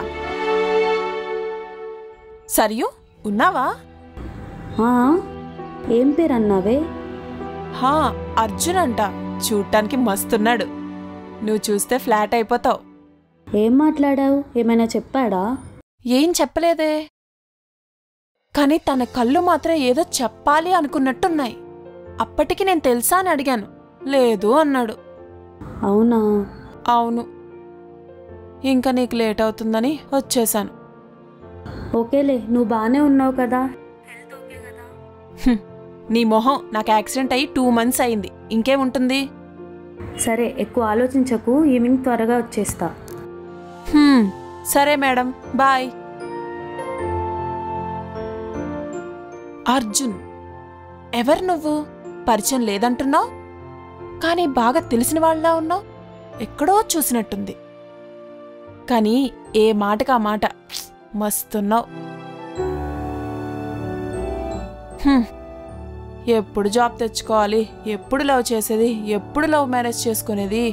Speaker 13: సరియు ఉన్నావా
Speaker 21: ఆ, ఏం పేరు అన్నావే
Speaker 13: హా అర్జున్ అంట చూడటానికి మస్తున్నాడు నువ్వు చూస్తే ఫ్లాట్ అయిపోతావు
Speaker 21: ఏం మాట్లాడావు ఏమైనా చెప్పాడా
Speaker 13: ఏం చెప్పలేదే కానీ తన కళ్ళు మాత్రం ఏదో చెప్పాలి అనుకున్నట్టున్నాయి అప్పటికి నేను తెలుసా అని అడిగాను లేదు అన్నాడు
Speaker 21: అవునా
Speaker 13: అవును ఇంకా నీకు లేట్ అవుతుందని వచ్చేసాను
Speaker 21: ఓకేలే నువ్వు బాగానే ఉన్నావు కదా
Speaker 13: హ్మ్. నీ మొహం నాకు యాక్సిడెంట్ అయ్యి టూ మంత్స్ అయింది ఇంకేముంటుంది
Speaker 21: సరే ఎక్కువ ఆలోచించకు ఈవినింగ్ త్వరగా వచ్చేస్తా
Speaker 13: హ్మ్. సరే మేడం బాయ్ అర్జున్ ఎవరు నువ్వు పరిచయం లేదంటున్నావు కానీ బాగా తెలిసిన వాళ్ళ ఉన్నావు ఎక్కడో చూసినట్టుంది కానీ ఏ మాటకు ఆ మాట మస్తున్నావు హ్మ్. ఎప్పుడు జాబ్ తెచ్చుకోవాలి ఎప్పుడు లవ్ చేసేది ఎప్పుడు లవ్ మ్యారేజ్ చేసుకునేది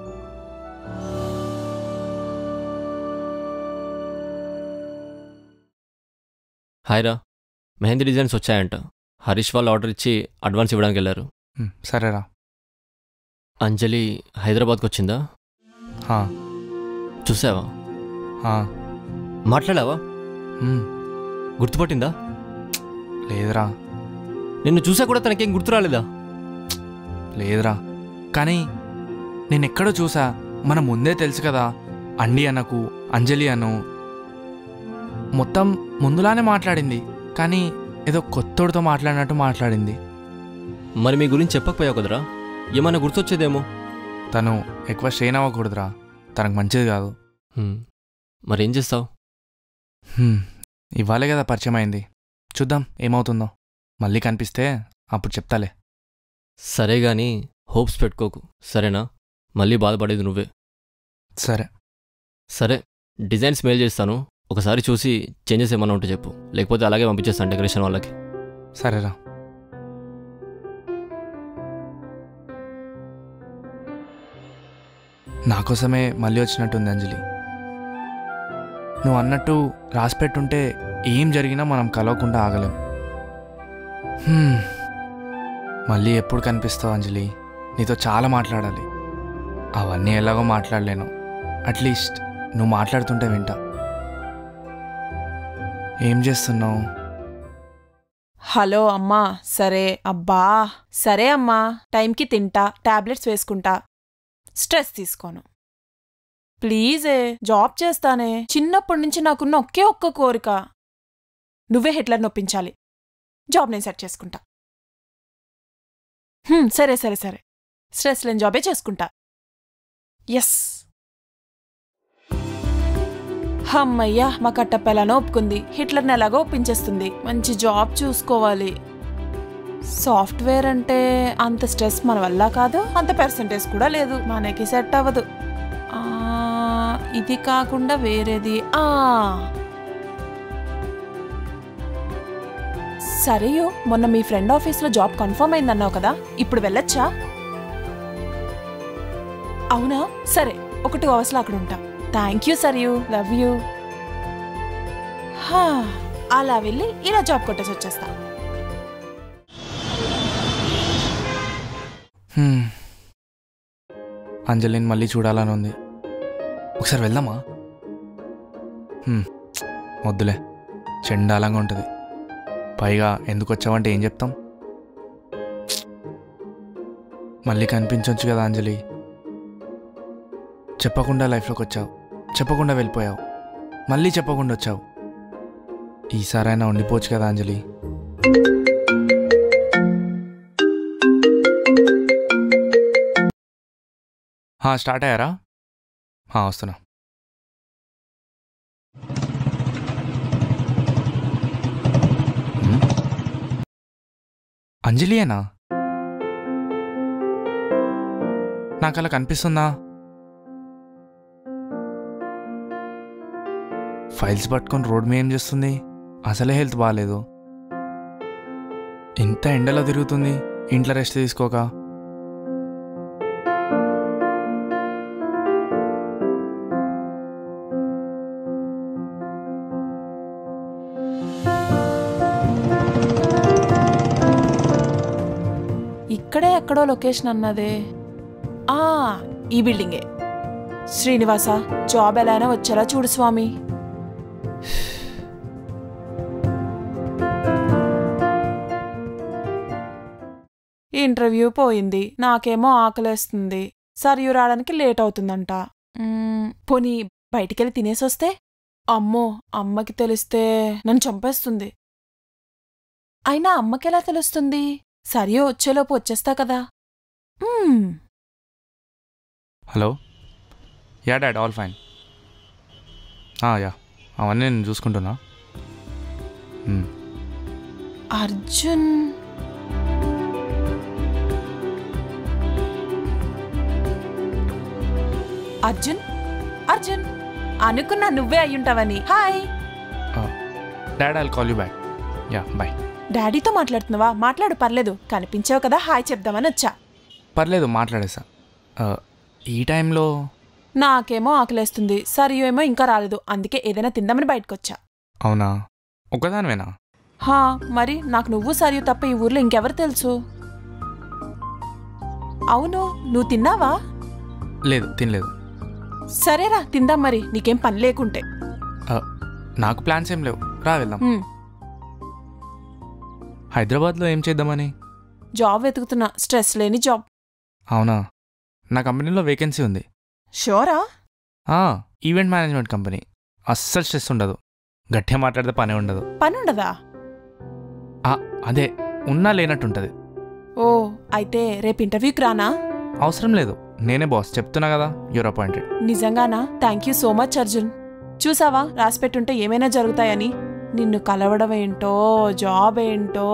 Speaker 7: హాయ్ రా మెహందీ డిజైన్స్ వచ్చాయంట హరీష్ వాళ్ళు ఆర్డర్ ఇచ్చి అడ్వాన్స్ ఇవ్వడానికి వెళ్ళారు
Speaker 2: హ్మ్, సరేరా
Speaker 7: అంజలి హైదరాబాద్కి వచ్చిందా
Speaker 2: హా,
Speaker 7: చూసావా
Speaker 2: హా,
Speaker 7: మాట్లాడావా
Speaker 2: హ్మ్,
Speaker 7: గుర్తుపట్టిందా
Speaker 2: లేదురా
Speaker 7: నిన్ను చూసా కూడా తనకేం గుర్తు రాలేదా
Speaker 2: లేదురా కానీ నేను ఎక్కడో చూసా మన ముందే తెలుసు కదా అండి అన్నకు అంజలి అను మొత్తం ముందులానే మాట్లాడింది కానీ ఏదో కొత్తోడితో మాట్లాడినట్టు మాట్లాడింది
Speaker 7: మరి మీ గురించి చెప్పకపోయావు కదరా ఏమైనా గుర్తొచ్చేదేమో
Speaker 2: తను ఎక్కువ స్ట్రెయిన్ అవ్వకూడదురా తనకు మంచిది కాదు
Speaker 7: హ్మ్. మరేం చేస్తావు
Speaker 2: హ్మ్, ఇవ్వాలే కదా పరిచయం అయింది చూద్దాం ఏమవుతుందో మళ్ళీ కనిపిస్తే అప్పుడు చెప్తాలే
Speaker 7: సరే గాని హోప్స్ పెట్టుకోకు సరేనా మళ్ళీ బాధపడేది నువ్వే
Speaker 2: సరే
Speaker 7: సరే డిజైన్స్ మెయిల్ చేస్తాను ఒకసారి చూసి చేంజెస్ ఏమన్నా ఉంటే చెప్పు లేకపోతే అలాగే పంపించేస్తాను డెకరేషన్ వాళ్ళకి
Speaker 2: సరేరా నా కోసమే మళ్ళీ వచ్చినట్టుంది అంజలి నువ్వు అన్నట్టు రాసి పెట్టుంటే ఏం జరిగినా మనం కలవకుండా ఆగలేం హ్మ్. మళ్ళీ ఎప్పుడు కనిపిస్తావు అంజలి నీతో చాలా మాట్లాడాలి అవన్నీ ఎలాగో మాట్లాడలేను అట్లీస్ట్ నువ్వు మాట్లాడుతుంటే వింటా ఏం చేస్తున్నావు
Speaker 13: హలో అమ్మా సరే అబ్బా సరే అమ్మా టైంకి తింటా టాబ్లెట్స్ వేసుకుంటా స్ట్రెస్ తీసుకోను ప్లీజే జాబ్ చేస్తానే చిన్నప్పటి నుంచి నాకున్న ఒకే ఒక్క కోరిక నువ్వే హిట్లర్ నొప్పించాలి జాబ్ నేను సెట్ చేసుకుంటా హ్మ్, సరే సరే సరే స్ట్రెస్ లేని జాబే చేసుకుంటా ఎస్ అమ్మయ్యా మా కట్టపెలానో ఒప్పుకుంది హిట్లర్ని ఎలాగో ఒప్పించేస్తుంది మంచి జాబ్ చూసుకోవాలి సాఫ్ట్వేర్ అంటే అంత స్ట్రెస్ మన వల్ల కాదు అంత పర్సంటేజ్ కూడా లేదు మనకి సెట్ అవ్వదు ఆ, ఇది కాకుండా వేరేది ఆ సరేయో మొన్న మీ ఫ్రెండ్ ఆఫీస్లో జాబ్ కన్ఫర్మ్ అయిందన్నావు కదా ఇప్పుడు వెళ్ళొచ్చా అవునా సరే ఒక టూ అవర్స్లో అక్కడ ఉంటా thank you sir you love you అలా వెళ్ళి ఇలా జాబ్ కొట్టేసి వచ్చేస్తా
Speaker 2: హ్మ్. అంజలిని మళ్ళీ చూడాలని ఉంది ఒకసారి వెళ్దామా హ్మ్. వద్దులే చెండాలంగా ఉంటుంది పైగా ఎందుకు వచ్చావంటే ఏం చెప్తాం మళ్ళీ కనిపించవచ్చు కదా అంజలి చెప్పకుండా లైఫ్లోకి వచ్చావు చెప్పకుండా వెళ్ళిపోయావు మళ్ళీ చెప్పకుండా వచ్చావు ఈసారైనా ఉండిపోవచ్చు కదా అంజలి హా, స్టార్ట్ అయ్యారా హా, వస్తున్నా హ్మ్? అంజలియేనా నాకు అలా కనిపిస్తుందా ఫైల్స్ పట్టుకొని రోడ్ మీద ఏం చేస్తుంది అసలే హెల్త్ బాగాలేదు ఇంత ఎండలో తిరుగుతుంది ఇంట్లో రెస్ట్ తీసుకోక
Speaker 13: ఇక్కడే ఎక్కడో లొకేషన్ అన్నదే ఆ ఈ బిల్డింగే శ్రీనివాస జాబ్ ఎలా అయినా వచ్చారా చూడు స్వామి ఇంటర్వ్యూ పోయింది నాకేమో ఆకలేస్తుంది సరియు రావడానికి లేట్ అవుతుందంట మ్మ్, పోనీ బయటికెళ్ళి తినేసి వస్తే అమ్మో అమ్మకి తెలిస్తే నన్ను చంపేస్తుంది అయినా అమ్మకెలా తెలుస్తుంది సరియు వచ్చేలోపు వచ్చేస్తా కదా మ్మ్.
Speaker 2: Hello yeah dad all fine yeah అవన్నీ నేను చూసుకుంటున్నా మ్,
Speaker 13: అర్జున్ అర్జున్ అర్జున్ అనుకున్నా నువ్వే అయ్యుంటావని hi
Speaker 2: dad I'll call you back yeah bye
Speaker 13: డాడీతో మాట్లాడుతున్నావా మాట్లాడు పర్లేదు కనిపించావు కదా హాయ్ చెప్దామని వచ్చా
Speaker 2: పర్లేదు మాట్లాడేసా ఆ, ఈ టైంలో
Speaker 13: నాకేమో ఆకలేస్తుంది సరియు ఏమో ఇంకా రాలేదు అందుకే ఏదైనా తిందామని బయటకొచ్చా
Speaker 2: అవునా ఒక్కదానివేనా
Speaker 13: హా మరి నాకు నువ్వు సరియు తప్ప ఈ ఊర్లో ఇంకెవరు తెలుసు అవును నువ్వు తిన్నావా
Speaker 2: లేదు తినలేదు
Speaker 13: సరేరా తిందాం మరి నీకేం పని లేకుంటే
Speaker 2: ఆ, నాకు ప్లాన్స్ ఏం లేవు రా వెళ్దాం
Speaker 13: హ్మ్.
Speaker 2: హైదరాబాద్లో ఏం చేద్దామని
Speaker 13: జాబ్ వెతుకుతున్నా స్ట్రెస్ లేని జాబ్
Speaker 2: అవునా నా కంపెనీలో వేకెన్సీ ఉంది
Speaker 13: షోరా
Speaker 2: ఆ, ఈవెంట్ మేనేజ్మెంట్ కంపెనీ అస్సలు స్ట్రెస్ ఉండదు గట్టిగా మాట్లాడితే పనే ఉండదు
Speaker 13: పని ఉండదా
Speaker 2: ఆ, అదే ఉన్నా లేనట్టు ఉంటుంది
Speaker 13: ఓ అయితే రేపు ఇంటర్వ్యూకి రానా
Speaker 2: అవసరం లేదు నేనే బాస్ చెప్తున్నా కదా యూర్ అపాయింటెడ్
Speaker 13: నిజంగానా thank you so much Arjun చూసావా రాసిపెట్టుంటే ఏమైనా జరుగుతాయని నిన్ను కలవడం ఏంటో జాబ్ ఏంటో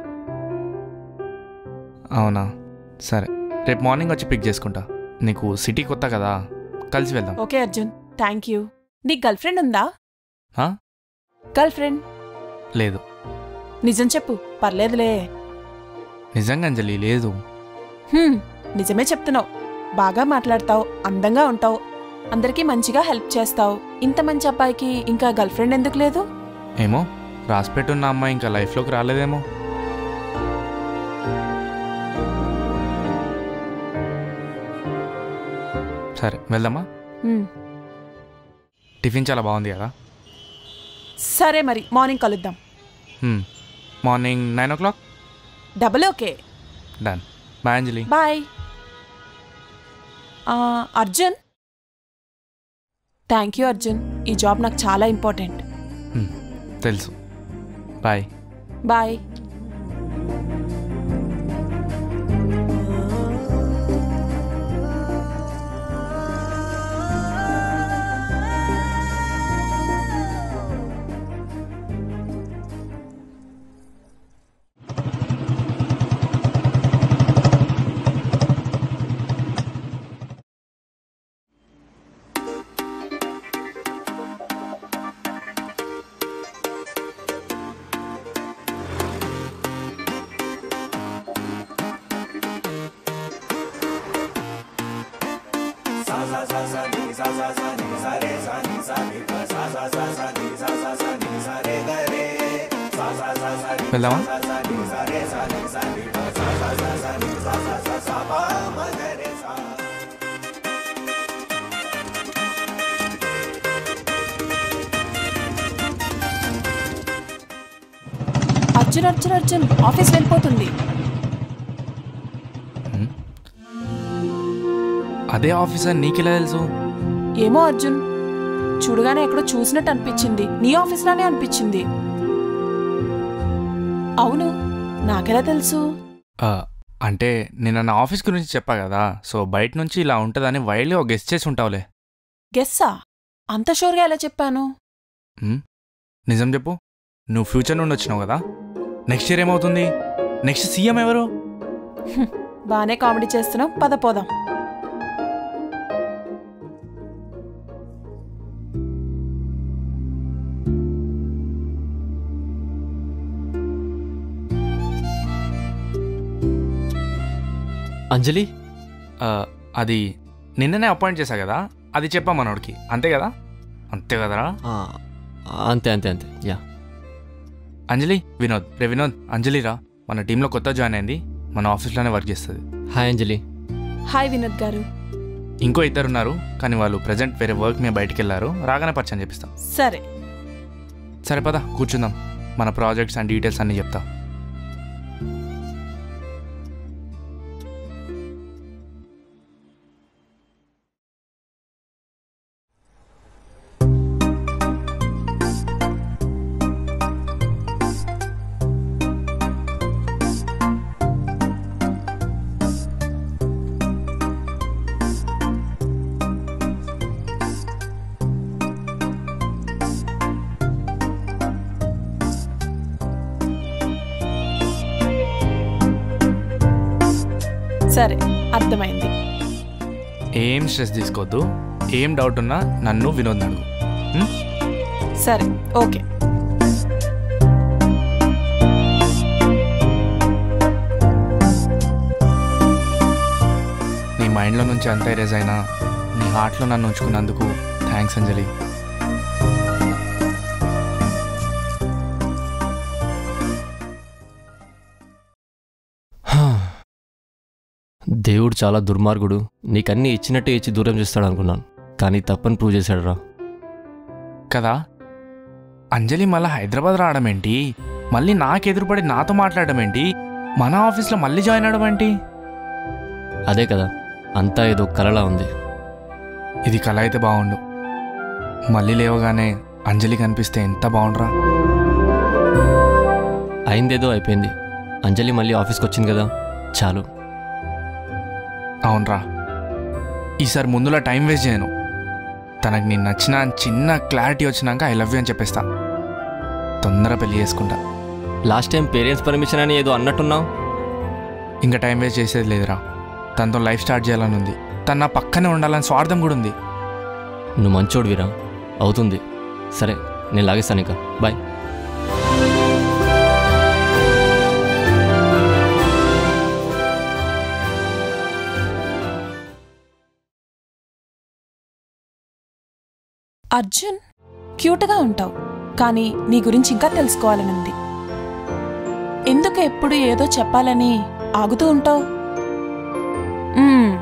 Speaker 2: అవునా సరే రేపు మార్నింగ్ వచ్చి పిక్ చేసుకుంటా నీకు సిటీ కొత్త కదా కలిసి వెళ్దాం
Speaker 13: ఓకే అర్జున్ థ్యాంక్ యూ నీకు గర్ల్ ఫ్రెండ్ ఉందా
Speaker 2: ఆ?
Speaker 13: గర్ల్ ఫ్రెండ్
Speaker 2: లేదు
Speaker 13: నిజం చెప్పు పర్లేదులే
Speaker 2: నిజంగా అంజలి లేదు
Speaker 13: హ్మ్, నిజమే చెప్తున్నావు బాగా మాట్లాడతావు అందంగా ఉంటావు అందరికీ మంచిగా హెల్ప్ చేస్తావు ఇంత మంచి అబ్బాయికి ఇంకా గర్ల్ ఫ్రెండ్ ఎందుకు లేదు
Speaker 2: ఏమో రాసిపెట్టున్న అమ్మాయి ఇంకా లైఫ్లోకి రాలేదేమో సరే వెళ్దామా
Speaker 13: హ్మ్,
Speaker 2: టిఫిన్ చాలా బాగుంది కదా
Speaker 13: సరే మరి మార్నింగ్ కలుద్దాం
Speaker 2: హ్మ్. Morning nine o'clock
Speaker 13: double okay
Speaker 2: done bye Anjali
Speaker 13: bye ఆ, అర్జున్ థ్యాంక్ యూ అర్జున్ ఈ జాబ్ నాకు చాలా ఇంపార్టెంట్
Speaker 2: హ్మ్. తెలుసు బాయ్
Speaker 13: బాయ్
Speaker 2: వెళ్దామా
Speaker 3: వెళ్దామా
Speaker 13: అర్జున్ అర్జున్ అర్జున్ ఆఫీస్ వెళ్ళిపోతుంది
Speaker 2: అదే ఆఫీసర్ నీకెలా తెలుసు
Speaker 13: ఏమో అర్జున్ చూడగానే ఎక్కడో చూసినట్టు అనిపించింది నీ ఆఫీస్లోనే అనిపించింది అవును నాకెలా తెలుసు
Speaker 2: ఆ, అంటే నేను నా ఆఫీస్ గురించి చెప్పా కదా సో బయట నుంచి ఇలా ఉంటుందని వైల్డ్గా గెస్ట్ చేసి ఉంటావులే
Speaker 13: గెస్సా అంత షూర్గా ఎలా చెప్పాను
Speaker 2: ఉమ్, నిజం చెప్పు నువ్వు ఫ్యూచర్ నుండి వచ్చినావు కదా నెక్స్ట్ ఇయర్ ఏమవుతుంది నెక్స్ట్ సీఎం ఎవరు
Speaker 13: హ్మ్, బానే కామెడీ చేస్తున్నావు పద పోదాం
Speaker 7: అంజలి
Speaker 2: ఆ, అది నిన్ననే అపాయింట్ చేశా కదా అది చెప్పా మనోడికి అంతే కదా అంతే కదరా
Speaker 7: అంతే అంతే అంతే యా
Speaker 2: అంజలి వినోద్ రే వినోద్ అంజలి రా మన టీంలో కొత్త జాయిన్ అయింది మన ఆఫీస్లోనే వర్క్ చేస్తుంది
Speaker 7: హాయ్ అంజలి
Speaker 13: హాయ్ వినోద్ గారు
Speaker 2: ఇంకో ఇద్దరు ఉన్నారు కానీ వాళ్ళు ప్రజెంట్ వేరే వర్క్ మీద బయటికి వెళ్ళారు రాగానే పరిచయం చేపిస్తాం
Speaker 13: సరే
Speaker 2: సరే పద కూర్చుందాం మన ప్రాజెక్ట్స్ అండ్ డీటెయిల్స్ అన్నీ చెప్తా
Speaker 13: సరే అర్థమైంది
Speaker 2: ఏం స్ట్రెస్ తీసుకోవద్దు ఏం డౌట్ ఉన్నా నన్ను వినోద్ అడుగు ఉం?
Speaker 13: సరే ఓకే
Speaker 2: నీ మైండ్లో నుంచి అంత ఎరేజ్ అయినా నీ హార్ట్లో నన్ను ఉంచుకున్నందుకు థ్యాంక్స్ అంజలి
Speaker 7: దేవుడు చాలా దుర్మార్గుడు నీకన్నీ ఇచ్చినట్టే ఇచ్చి దూరం చేస్తాడు అనుకున్నాను కానీ తప్పని ప్రూవ్ చేశాడు రా
Speaker 2: కదా అంజలి మళ్ళీ హైదరాబాద్ రావడం ఏంటి మళ్ళీ నాకు ఎదురుపడి నాతో మాట్లాడడం ఏంటి మన ఆఫీస్లో మళ్ళీ జాయిన్ అవడం ఏంటి
Speaker 7: అదే కదా అంతా ఏదో కలలా ఉంది
Speaker 2: ఇది కళ అయితే బాగుండు మళ్ళీ లేవగానే అంజలి కనిపిస్తే ఎంత బాగుండ్రా
Speaker 7: అయిందేదో అయిపోయింది అంజలి మళ్ళీ ఆఫీస్కి వచ్చింది కదా చాలు
Speaker 2: అవునరా ఈసారి ముందులా టైం వేస్ట్ చేయను తనకు నేను నచ్చిన చిన్న క్లారిటీ వచ్చినాక ఐ లవ్ యూ అని చెప్పేస్తా తొందర పెళ్లి చేసుకుంటా
Speaker 7: లాస్ట్ టైం పేరెంట్స్ పర్మిషన్ అని ఏదో అన్నట్టున్నావు
Speaker 2: ఇంకా టైం వేస్ట్ చేసేది లేదురా తనతో లైఫ్ స్టార్ట్ చేయాలని ఉంది తను నా పక్కనే ఉండాలని స్వార్థం కూడా ఉంది
Speaker 7: నువ్వు మంచోడివిరా అవుతుంది సరే నేను లాగేస్తాను ఇక బాయ్
Speaker 13: అర్జున్ క్యూట్గా ఉంటావు కానీ నీ గురించి ఇంకా తెలుసుకోవాలని ఉంది ఎందుకు ఎప్పుడు ఏదో చెప్పాలని ఆగుతూ ఉంటావు మ్మ్.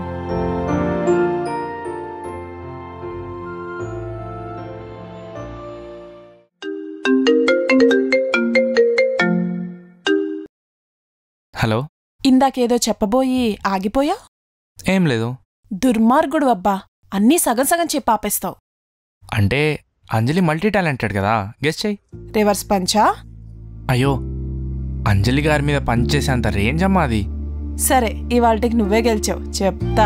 Speaker 2: హలో
Speaker 13: ఇందాకేదో చెప్పబోయి ఆగిపోయా
Speaker 2: ఏం లేదు
Speaker 13: దుర్మార్గుడు అబ్బా అన్నీ సగం సగం చెప్పి ఆపేస్తావు
Speaker 2: అంటే అంజలి మల్టీ టాలెంటెడ్ కదా గెస్ట్ చెయ్యి
Speaker 13: రివర్స్ పంచా
Speaker 2: అయ్యో అంజలి గారి మీద పనిచేసేంత రేంజ్ అమ్మా అది
Speaker 13: సరే ఇవాళకి నువ్వే గెలిచావు చెప్తా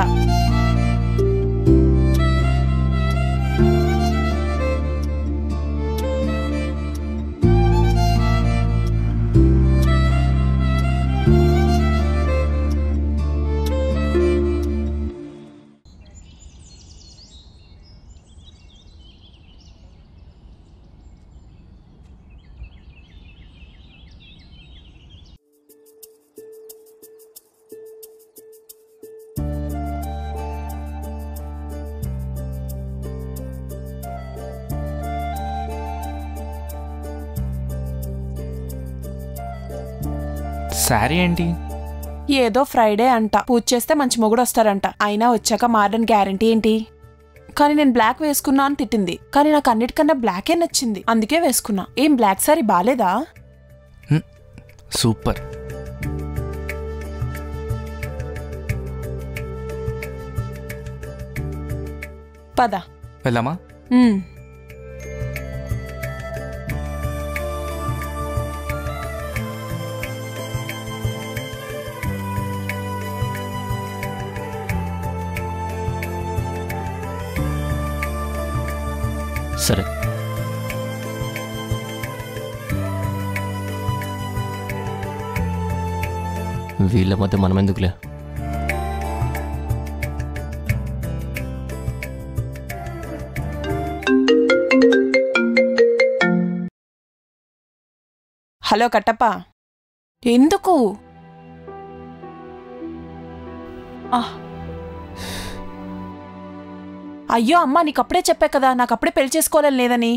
Speaker 2: శారీ ఏంటి
Speaker 13: ఏదో ఫ్రైడే అంట పూజ చేస్తే మంచి మొగుడు వస్తారంట అయినా వచ్చాక మారని గ్యారంటీ ఏంటి కానీ నేను బ్లాక్ వేసుకున్నా అని తిట్టింది కానీ నాకు అన్నిటికన్నా బ్లాకే నచ్చింది అందుకే వేసుకున్నా ఏం బ్లాక్ సారీ బాలేదా
Speaker 2: సూపర్
Speaker 13: పద
Speaker 2: వెళ్దామా
Speaker 13: ఉమ్.
Speaker 7: సరే వీళ్ళ మధ్య మనం ఎందుకులే
Speaker 13: హలో కట్టప్ప ఎందుకు ఆ. అయ్యో అమ్మా నీకు అప్పుడే చెప్పా కదా నాకు అప్పుడే పెళ్లి చేసుకోవాలని లేదని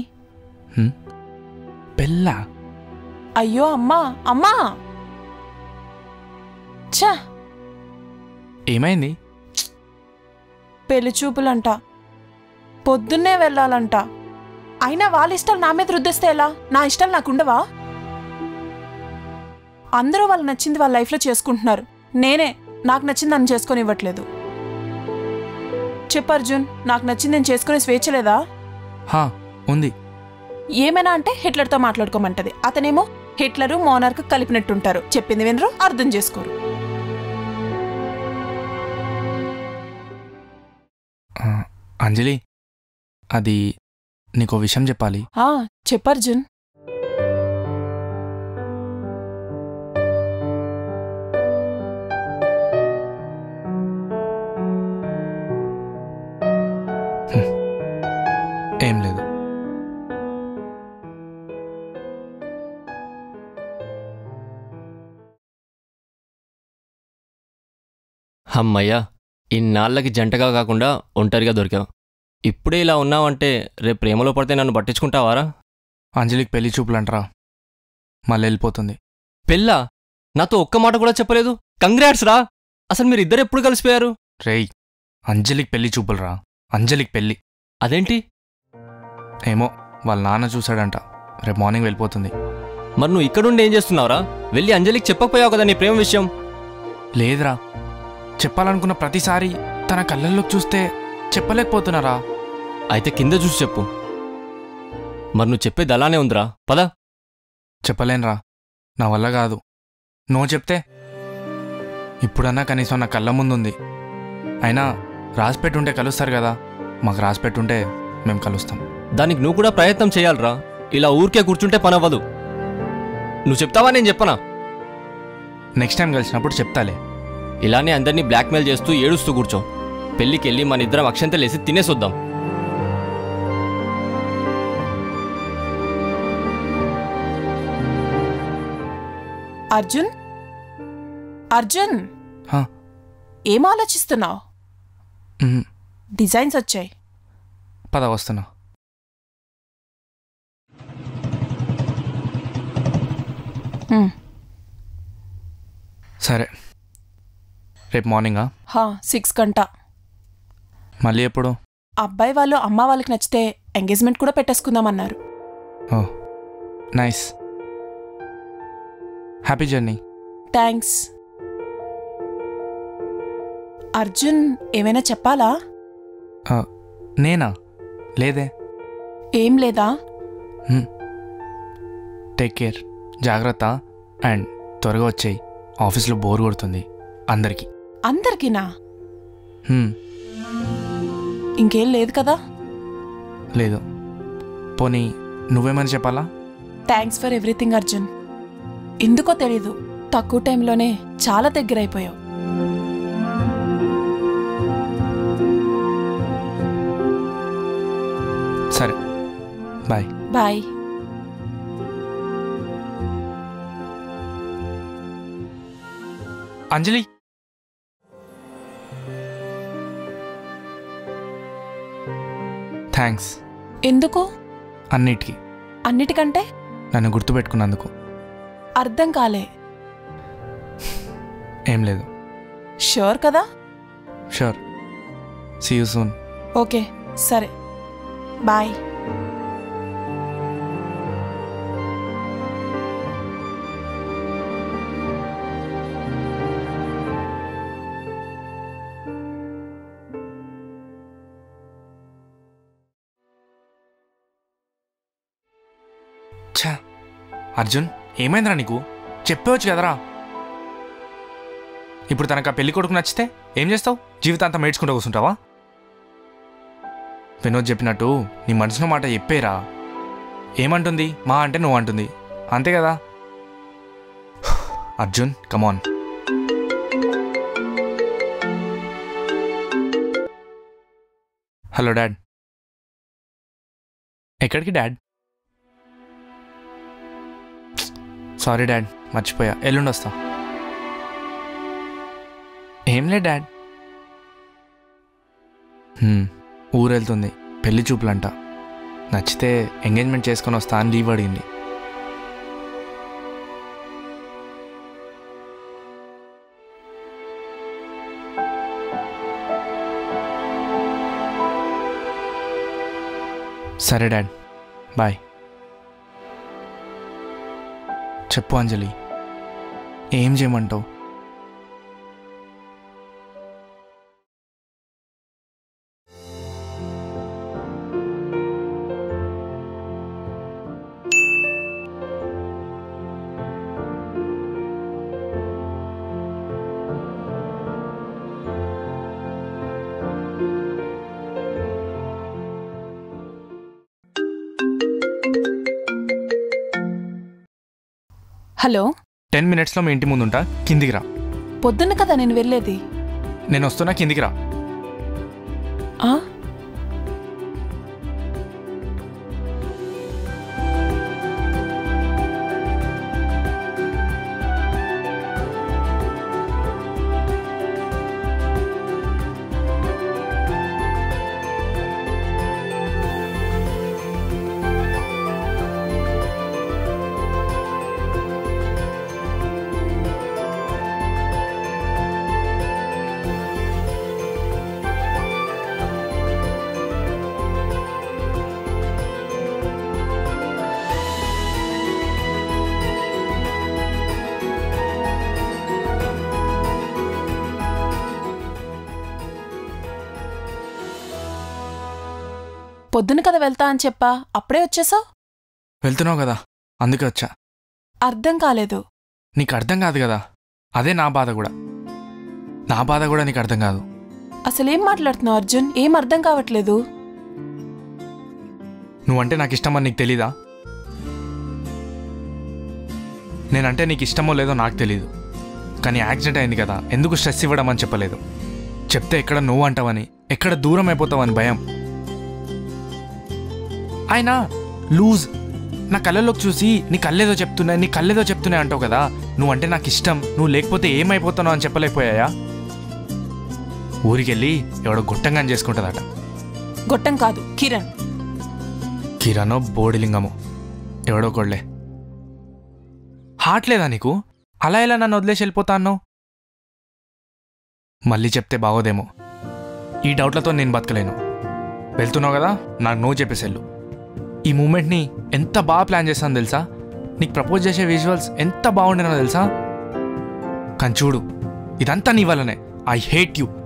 Speaker 2: పెళ్ళా
Speaker 13: అయ్యో అమ్మా అమ్మా ఛ
Speaker 2: ఏమైంది
Speaker 13: పెళ్లి చూపులంట పొద్దున్నే వెళ్ళాలంట అయినా వాళ్ళ ఇష్టాలు నా మీద రుద్దేస్తే ఎలా నా ఇష్టాలు నాకుండవా అందరూ వాళ్ళు నచ్చింది వాళ్ళ లైఫ్లో చేసుకుంటున్నారు నేనే నాకు నచ్చింది నన్ను చేసుకొని ఇవ్వట్లేదు చెప్పు అర్జున్ నాకు నచ్చింది నేను చేసుకునే స్వేచ్ఛ లేదా
Speaker 2: హా ఉంది
Speaker 13: ఏమైనా అంటే హిట్లర్తో మాట్లాడుకోమంటది అతనేమో హిట్లరు మోనార్క్ కలిపినట్టుంటారు చెప్పింది వినరు అర్థం చేసుకోరు
Speaker 2: ఆ, అంజలి అది నీకో విషయం చెప్పాలి
Speaker 13: ఆ చెప్పు అర్జున్
Speaker 2: ఏం లేదు
Speaker 7: అమ్మయ్యా ఇన్నాళ్ళకి జంటగా కాకుండా ఒంటరిగా దొరికావు ఇప్పుడే ఇలా ఉన్నావంటే రేపు ప్రేమలో పడితే నన్ను పట్టించుకుంటావారా
Speaker 2: అంజలికి పెళ్లి చూపులంటరా మళ్ళీ వెళ్ళిపోతుంది
Speaker 7: పెళ్ళా నాతో ఒక్క మాట కూడా చెప్పలేదు కంగ్రాట్స్ రా అసలు మీరు ఇద్దరు ఎప్పుడు కలిసిపోయారు
Speaker 2: రేయ్ అంజలికి పెళ్లి చూపులరా అంజలికి పెళ్లి
Speaker 7: అదేంటి
Speaker 2: ఏమో వాళ్ళ నాన్న చూశాడంట రేపు మార్నింగ్ వెళ్ళిపోతుంది
Speaker 7: మరి నువ్వు ఇక్కడుండి ఏం చేస్తున్నావురా వెళ్ళి అంజలికి చెప్పకపోయావు కదా నీ ప్రేమ విషయం
Speaker 2: లేదురా చెప్పాలనుకున్న ప్రతిసారి తన కళ్ళల్లోకి చూస్తే చెప్పలేకపోతున్నారా
Speaker 7: అయితే కింద చూసి చెప్పు మరి నువ్వు చెప్పేది అలానే ఉందిరా పద
Speaker 2: చెప్పలేనురా నా వల్ల కాదు నువ్వు చెప్తే ఇప్పుడన్నా కనీసం నా కళ్ళ ముందుంది అయినా రాసి పెట్టుంటే కలుస్తారు కదా మాకు రాసి పెట్టుంటే మేము కలుస్తాం
Speaker 7: దానికి నువ్వు కూడా ప్రయత్నం చేయాలిరా ఇలా ఊరికే కూర్చుంటే పని అవ్వదు నువ్వు చెప్తావా నేను చెప్పనా
Speaker 2: నెక్స్ట్ టైం కలిసినప్పుడు చెప్తాలే
Speaker 7: ఇలానే అందరినీ బ్లాక్మెయిల్ చేస్తూ ఏడుస్తూ కూర్చో పెళ్ళికి వెళ్ళి మన ఇద్దరం అక్షంతలేసి తినేసొద్దాం
Speaker 13: అర్జున్ అర్జున్
Speaker 2: హా.
Speaker 13: ఏం ఆలోచిస్తున్నావు
Speaker 2: మ్మ్.
Speaker 13: డిజైన్స్ వచ్చాయి
Speaker 2: పద వస్తున్నా
Speaker 13: మ్మ్.
Speaker 2: సరే రేపు మార్నింగా
Speaker 13: హా సిక్స్ గంట
Speaker 2: మళ్ళీ ఎప్పుడు
Speaker 13: అబ్బాయి వాళ్ళు అమ్మ వాళ్ళకి నచ్చితే ఎంగేజ్మెంట్ కూడా పెట్టేసుకుందామన్నారు
Speaker 2: oh nice happy journey
Speaker 13: thanks Arjun ఏమైనా చెప్పాలా
Speaker 2: నేనా లేదే
Speaker 13: ఏం లేదా
Speaker 2: టేక్ కేర్ జాగ్రత్త అండ్ త్వరగా వచ్చేయి ఆఫీస్లో బోర్ కొడుతుంది అందరికీ
Speaker 13: అందరికీనా
Speaker 2: హ్మ్,
Speaker 13: ఇంకేం లేదు కదా
Speaker 2: లేదు పోనీ నువ్వేమని చెప్పాలా
Speaker 13: థ్యాంక్స్ ఫర్ ఎవ్రీథింగ్ అర్జున్ ఎందుకో తెలీదు తక్కువ టైంలోనే చాలా దగ్గర అయిపోయావు
Speaker 2: సరే బాయ్
Speaker 13: బాయ్
Speaker 2: అంజలి థ్యాంక్స్
Speaker 13: ఎందుకు
Speaker 2: అన్నిటికీ
Speaker 13: అన్నిటికంటే
Speaker 2: నన్ను గుర్తుపెట్టుకున్నందుకు
Speaker 13: అర్థం కాలే
Speaker 2: ఏం లేదు
Speaker 13: షూర్ కదా
Speaker 2: sure see you soon
Speaker 13: okay సరే బాయ్
Speaker 2: ఛా అర్జున్ ఏమైందిరా నీకు చెప్పవచ్చు కదరా ఇప్పుడు తనకు ఆ పెళ్లి కొడుకు నచ్చితే ఏం చేస్తావు జీవితాంతం ఏడ్చుకుంటూ కూర్చుంటావా వినోద్ చెప్పినట్టు నీ మనసులో మాట చెప్పేరా ఏమంటుంది మా అంటే నువ్వు అంటుంది అంతే కదా అర్జున్ కమాన్ హలో డాడ్ ఎక్కడికి డాడ్ సారీ డాడ్ మర్చిపోయా ఎల్లుండి వస్తా ఏం లే డాడ్ హ్మ్, ఊరు వెళ్తుంది పెళ్లి చూపులంట నచ్చితే ఎంగేజ్మెంట్ చేసుకొని వస్తా అని లీవ్ అడిగింది సరే డాడ్ బాయ్ చెప్పు అంజలి ఏం చేయమంటావు
Speaker 13: హలో
Speaker 2: టెన్ మినిట్స్లో మీ ఇంటి ముందు ఉంటా కిందికి రా
Speaker 13: పొద్దున్న కదా నేను వెళ్ళేది
Speaker 2: నేను వస్తున్నా కిందికి రా
Speaker 13: ఆ పొద్దున కదా వెళ్తా అని చెప్పా అప్పుడే వచ్చేసావు
Speaker 2: వెళ్తున్నావు కదా అందుకే వచ్చా
Speaker 13: అర్థం కాలేదు
Speaker 2: నీకు అర్థం కాదు కదా అదే నా బాధ కూడా నా బాధ కూడా నీకు అర్థం కాదు
Speaker 13: అసలేం మాట్లాడుతున్నావు అర్జున్ ఏం అర్థం కావట్లేదు
Speaker 2: నువ్వంటే నాకు ఇష్టమని నీకు తెలీదా నేనంటే నీకు ఇష్టమో లేదో నాకు తెలీదు కానీ యాక్సిడెంట్ అయింది కదా ఎందుకు స్ట్రెస్ ఇవ్వడం అని చెప్పలేదు చెప్తే ఎక్కడ నువ్వు అంటావని ఎక్కడ దూరం అయిపోతావని భయం ఆయన లూజ్ నా కళ్ళలోకి చూసి నీ కళ్ళేదో చెప్తున్నాయి నీ కళ్ళేదో చెప్తున్నాయి అంటావు కదా నువ్వంటే నాకు ఇష్టం నువ్వు లేకపోతే ఏమైపోతానో అని చెప్పలేకపోయాయా ఊరికెళ్ళి ఎవడో గొట్టంగా చేసుకుంటుందట
Speaker 13: గొట్టం కాదు కిరణ్
Speaker 2: కిరణో బోడిలింగమో ఎవడో కొడలే హార్ట్ లేదా నీకు అలా ఎలా నన్ను వదిలేసి వెళ్ళిపోతా అన్నావు మళ్ళీ చెప్తే బాగోదేమో ఈ డౌట్లతో నేను బతకలేను వెళ్తున్నావు కదా నాకు నువ్వు చెప్పేసెళ్ళు ఈ మూమెంట్ని ఎంత బాగా ప్లాన్ చేస్తాను తెలుసా నీకు ప్రపోజ్ చేసే విజువల్స్ ఎంత బాగుండేనో తెలుసా కానీ చూడు ఇదంతా నీ వల్లనే ఐ హేట్ యూ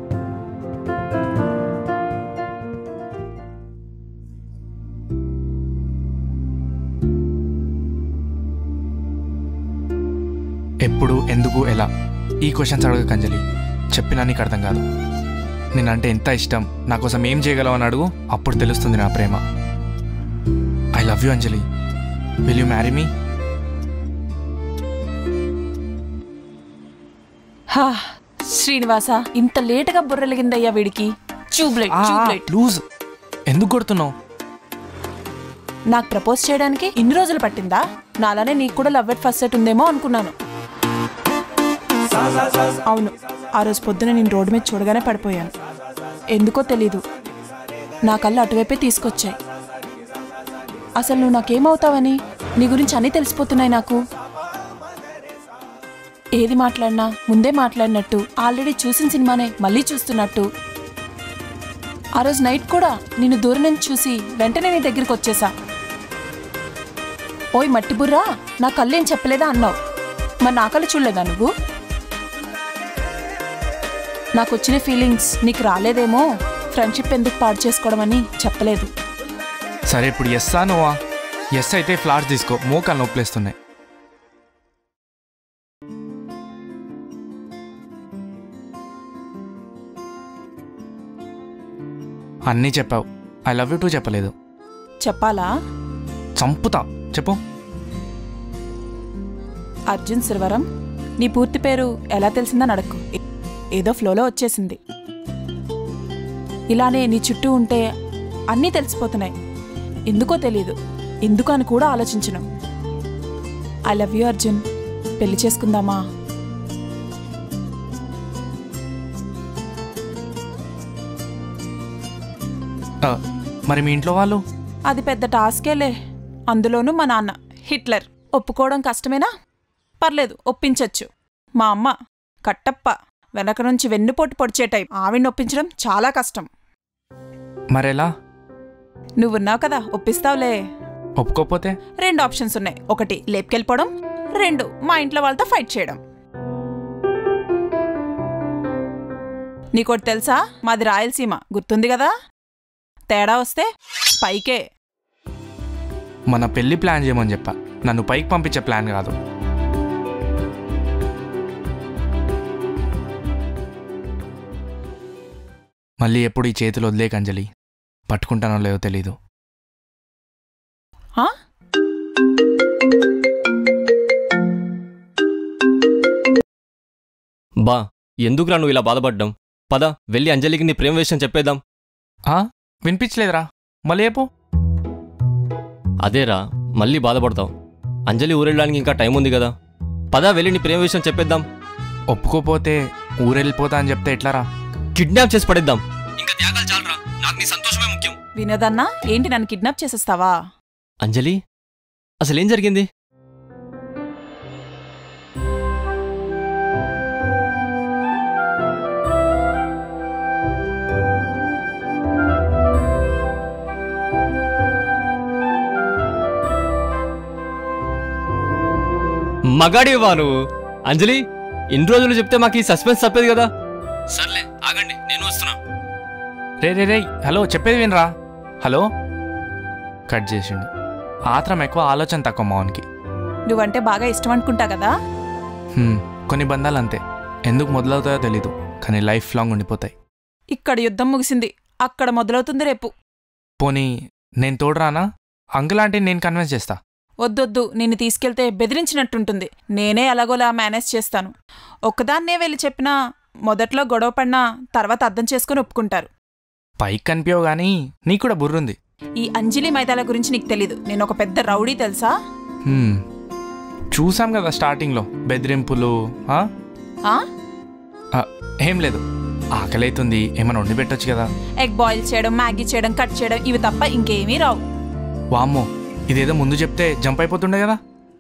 Speaker 2: ఎప్పుడు ఎందుకు ఎలా ఈ క్వశ్చన్స్ అడగకు అంజలి చెప్పినా నీకు అర్థం కాదు నేనంటే ఎంత ఇష్టం నా కోసం ఏం చేయగలవు అని అడుగు అప్పుడు తెలుస్తుంది నా ప్రేమ I love you Anjali will you marry me
Speaker 13: హా శ్రీనివాస ఇంత లేటుగా బుర్రలిగిందయ్యా వీడికి ట్యూబ్లైట్ ట్యూబ్లైట్
Speaker 2: లూజ్ ఎందుకు కొడుతున్నావు
Speaker 13: నాకు ప్రపోజ్ చేయడానికి ఇన్ని రోజులు పట్టిందా నాలానే నీకు కూడా లవ్ ఎట్ ఫస్ట్ సెట్ ఉందేమో అనుకున్నాను అవును ఆ రోజు పొద్దున నేను రోడ్డు మీద చూడగానే పడిపోయాను ఎందుకో తెలీదు నా కళ్ళు అటువైపే తీసుకొచ్చాయి అసలు నువ్వు నాకేమవుతావని నీ గురించి అన్నీ తెలిసిపోతున్నాయి నాకు ఏది మాట్లాడినా ముందే మాట్లాడినట్టు ఆల్రెడీ చూసిన సినిమానే మళ్ళీ చూస్తున్నట్టు ఆ రోజు నైట్ కూడా నిన్ను దూరం నుంచి చూసి వెంటనే నీ దగ్గరికి వచ్చేసా ఓయ్ మట్టి బుర్రా నా కళ్ళేం చెప్పలేదా అన్నావు మరి నా కళ్ళు చూడలేదా నువ్వు నాకు వచ్చిన ఫీలింగ్స్ నీకు రాలేదేమో ఫ్రెండ్షిప్ ఎందుకు పాడు చేసుకోవడం అని చెప్పలేదు
Speaker 2: సరే ఇప్పుడు ఎస్సా నువ్వా ఎస్ అయితే ఫ్లాట్స్ తీసుకో మోకాలు నొప్పులేస్తున్నాయి అన్నీ చెప్పావు ఐ లవ్ యూ టూ చెప్పలేదు
Speaker 13: చెప్పాలా
Speaker 2: చంపుతా చెప్పు
Speaker 13: అర్జున్ సిర్వరం నీ పూర్తి పేరు ఎలా తెలిసిందని అడక్కు ఏ- ఏదో ఫ్లోలో వచ్చేసింది ఇలానే నీ చుట్టూ ఉంటే అన్నీ తెలిసిపోతున్నాయి ఎందుకో తెలీదు ఎందుకు అని కూడా ఆలోచించను ఐ లవ్ యూ అర్జున్ పెళ్లి చేసుకుందామా
Speaker 2: ఆ, మరి మీ ఇంట్లో వాళ్ళు
Speaker 13: అది పెద్ద టాస్కేలే అందులోనూ మా నాన్న హిట్లర్ ఒప్పుకోవడం కష్టమేనా పర్లేదు ఒప్పించచ్చు మా అమ్మ కట్టప్ప వెనక నుంచి వెన్నుపోటు పొడిచే టైం ఆవిడ్ని ఒప్పించడం చాలా కష్టం
Speaker 2: మరెలా
Speaker 13: నువ్వున్నావు కదా ఒప్పిస్తావులే
Speaker 2: ఒప్పుకోపోతే
Speaker 13: రెండు ఆప్షన్స్ ఉన్నాయి ఒకటి లేపుకెళ్ళిపోవడం రెండు మా ఇంట్లో వాళ్ళతో ఫైట్ చేయడం నీకోటి తెలుసా మాది రాయలసీమ గుర్తుంది కదా తేడా వస్తే పైకే
Speaker 2: మన పెళ్లి ప్లాన్ చేయమని చెప్పా నన్ను పైకి పంపించే ప్లాన్ కాదు మళ్ళీ ఎప్పుడు ఈ చేతులు వదిలేక అంజలి పట్టుకుంటానో లేదో తెలీదు
Speaker 13: ఆ?
Speaker 7: బా ఎందుకురా నువ్వు ఇలా బాధపడ్డం పద వెళ్ళి అంజలికి నీ ప్రేమ విషయం చెప్పేద్దాం
Speaker 2: ఆ? వినిపించలేదురా మళ్ళీ చెప్పు
Speaker 7: అదేరా మళ్ళీ బాధపడతావు అంజలి ఊరెళ్ళడానికి ఇంకా టైం ఉంది కదా పద వెళ్ళి నీ ప్రేమ విషయం చెప్పేద్దాం
Speaker 2: ఒప్పుకోపోతే ఊరెళ్ళిపోతా అని చెప్తే ఎట్లారా
Speaker 7: కిడ్నాప్ చేసి పడేద్దాం ఇంకా త్యాగాలు చాలరా నాకు నీ సంతోషమే ముఖ్యం
Speaker 13: వినోదన్నా ఏంటి నన్ను కిడ్నాప్ చేసేస్తావా
Speaker 7: అంజలి అసలేం జరిగింది మగాడివా నువ్వు అంజలి ఇన్ని రోజులు చెప్తే మాకు ఈ సస్పెన్స్ తప్పేది కదా సర్లే ఆగండి నేను వస్తున్నా
Speaker 2: రే రే రే హలో చెప్పేది వినరా హలో కట్ చేసిండు ఆత్రం ఎక్కువ ఆలోచన తక్కువ మావన్కి
Speaker 13: నువ్వంటే బాగా ఇష్టం అనుకుంటా కదా
Speaker 2: హ్మ్, కొన్ని బంధాలు అంతే ఎందుకు మొదలవుతాయో తెలీదు కానీ లైఫ్ లాంగ్ ఉండిపోతాయి
Speaker 13: ఇక్కడ యుద్ధం ముగిసింది అక్కడ మొదలవుతుంది రేపు
Speaker 2: పోనీ నేను తోడురానా అంకుల్ ఆంటీ నేను కన్విన్స్ చేస్తా
Speaker 13: వద్దొద్దు నిన్ను తీసుకెళ్తే బెదిరించినట్టుంటుంది నేనే ఎలాగోలా మేనేజ్ చేస్తాను ఒక్కదాన్నే వెళ్ళి చెప్పినా మొదట్లో గొడవ పడినా తర్వాత అర్థం చేసుకుని ఒప్పుకుంటారు
Speaker 2: పైకి కనిపించవు కానీ నీకు కూడా బుర్రుంది
Speaker 13: ఈ అంజలి మైదాల గురించి నీకు తెలీదు నేను ఒక పెద్ద రౌడీ తెలుసా
Speaker 2: హ్మ్. చూసాం కదా స్టార్టింగ్లో బెదిరింపులు ఆ?
Speaker 13: ఆ?
Speaker 2: ఆ, ఏం లేదు ఆకలి అవుతుంది ఏమైనా వండి పెట్టొచ్చు కదా
Speaker 13: ఎగ్ బాయిల్ చేయడం మ్యాగీ చేయడం కట్ చేయడం ఇవి తప్ప ఇంకేమీ రావు
Speaker 2: వామ్మో ఇదేదో ముందు చెప్తే జంప్ అయిపోతుండే కదా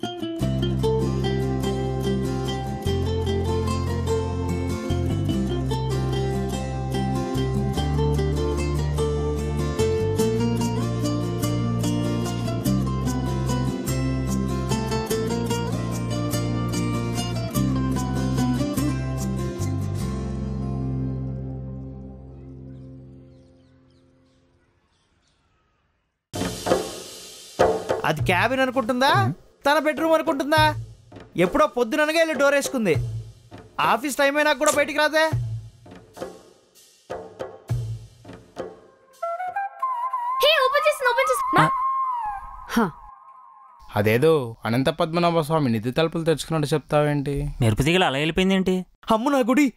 Speaker 8: అది క్యాబిన్ అనుకుంటుందా తన బెడ్రూమ్ అనుకుంటుందా ఎప్పుడో పొద్దుననగా వెళ్ళి డోర్ వేసుకుంది ఆఫీస్ టైం అయినా కూడా బయటికి రాదే
Speaker 1: హే ఓపెన్ చేసి ఓపెన్ చేసి
Speaker 11: అదేదో అనంత పద్మనాభ స్వామి నిధి తలుపులు తెచ్చుకున్నట్టు చెప్తావేంటి
Speaker 3: మెరుపు తీగలు అలా వెళ్ళిపోయిందేంటి
Speaker 8: అమ్ము నా గుడి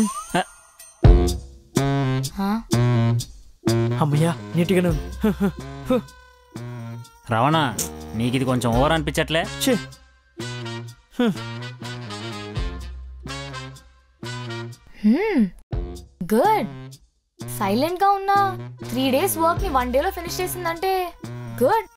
Speaker 8: అమ్మయ్యా నీట్గానే ఉంది
Speaker 3: రావణ నీకు ఇది కొంచెం ఓవర్ అనిపించట్లే
Speaker 22: గుడ్ సైలెంట్ గా ఉన్న త్రీ డేస్ వర్క్ ని వన్ డేలో ఫినిష్ చేసిందంటే గుడ్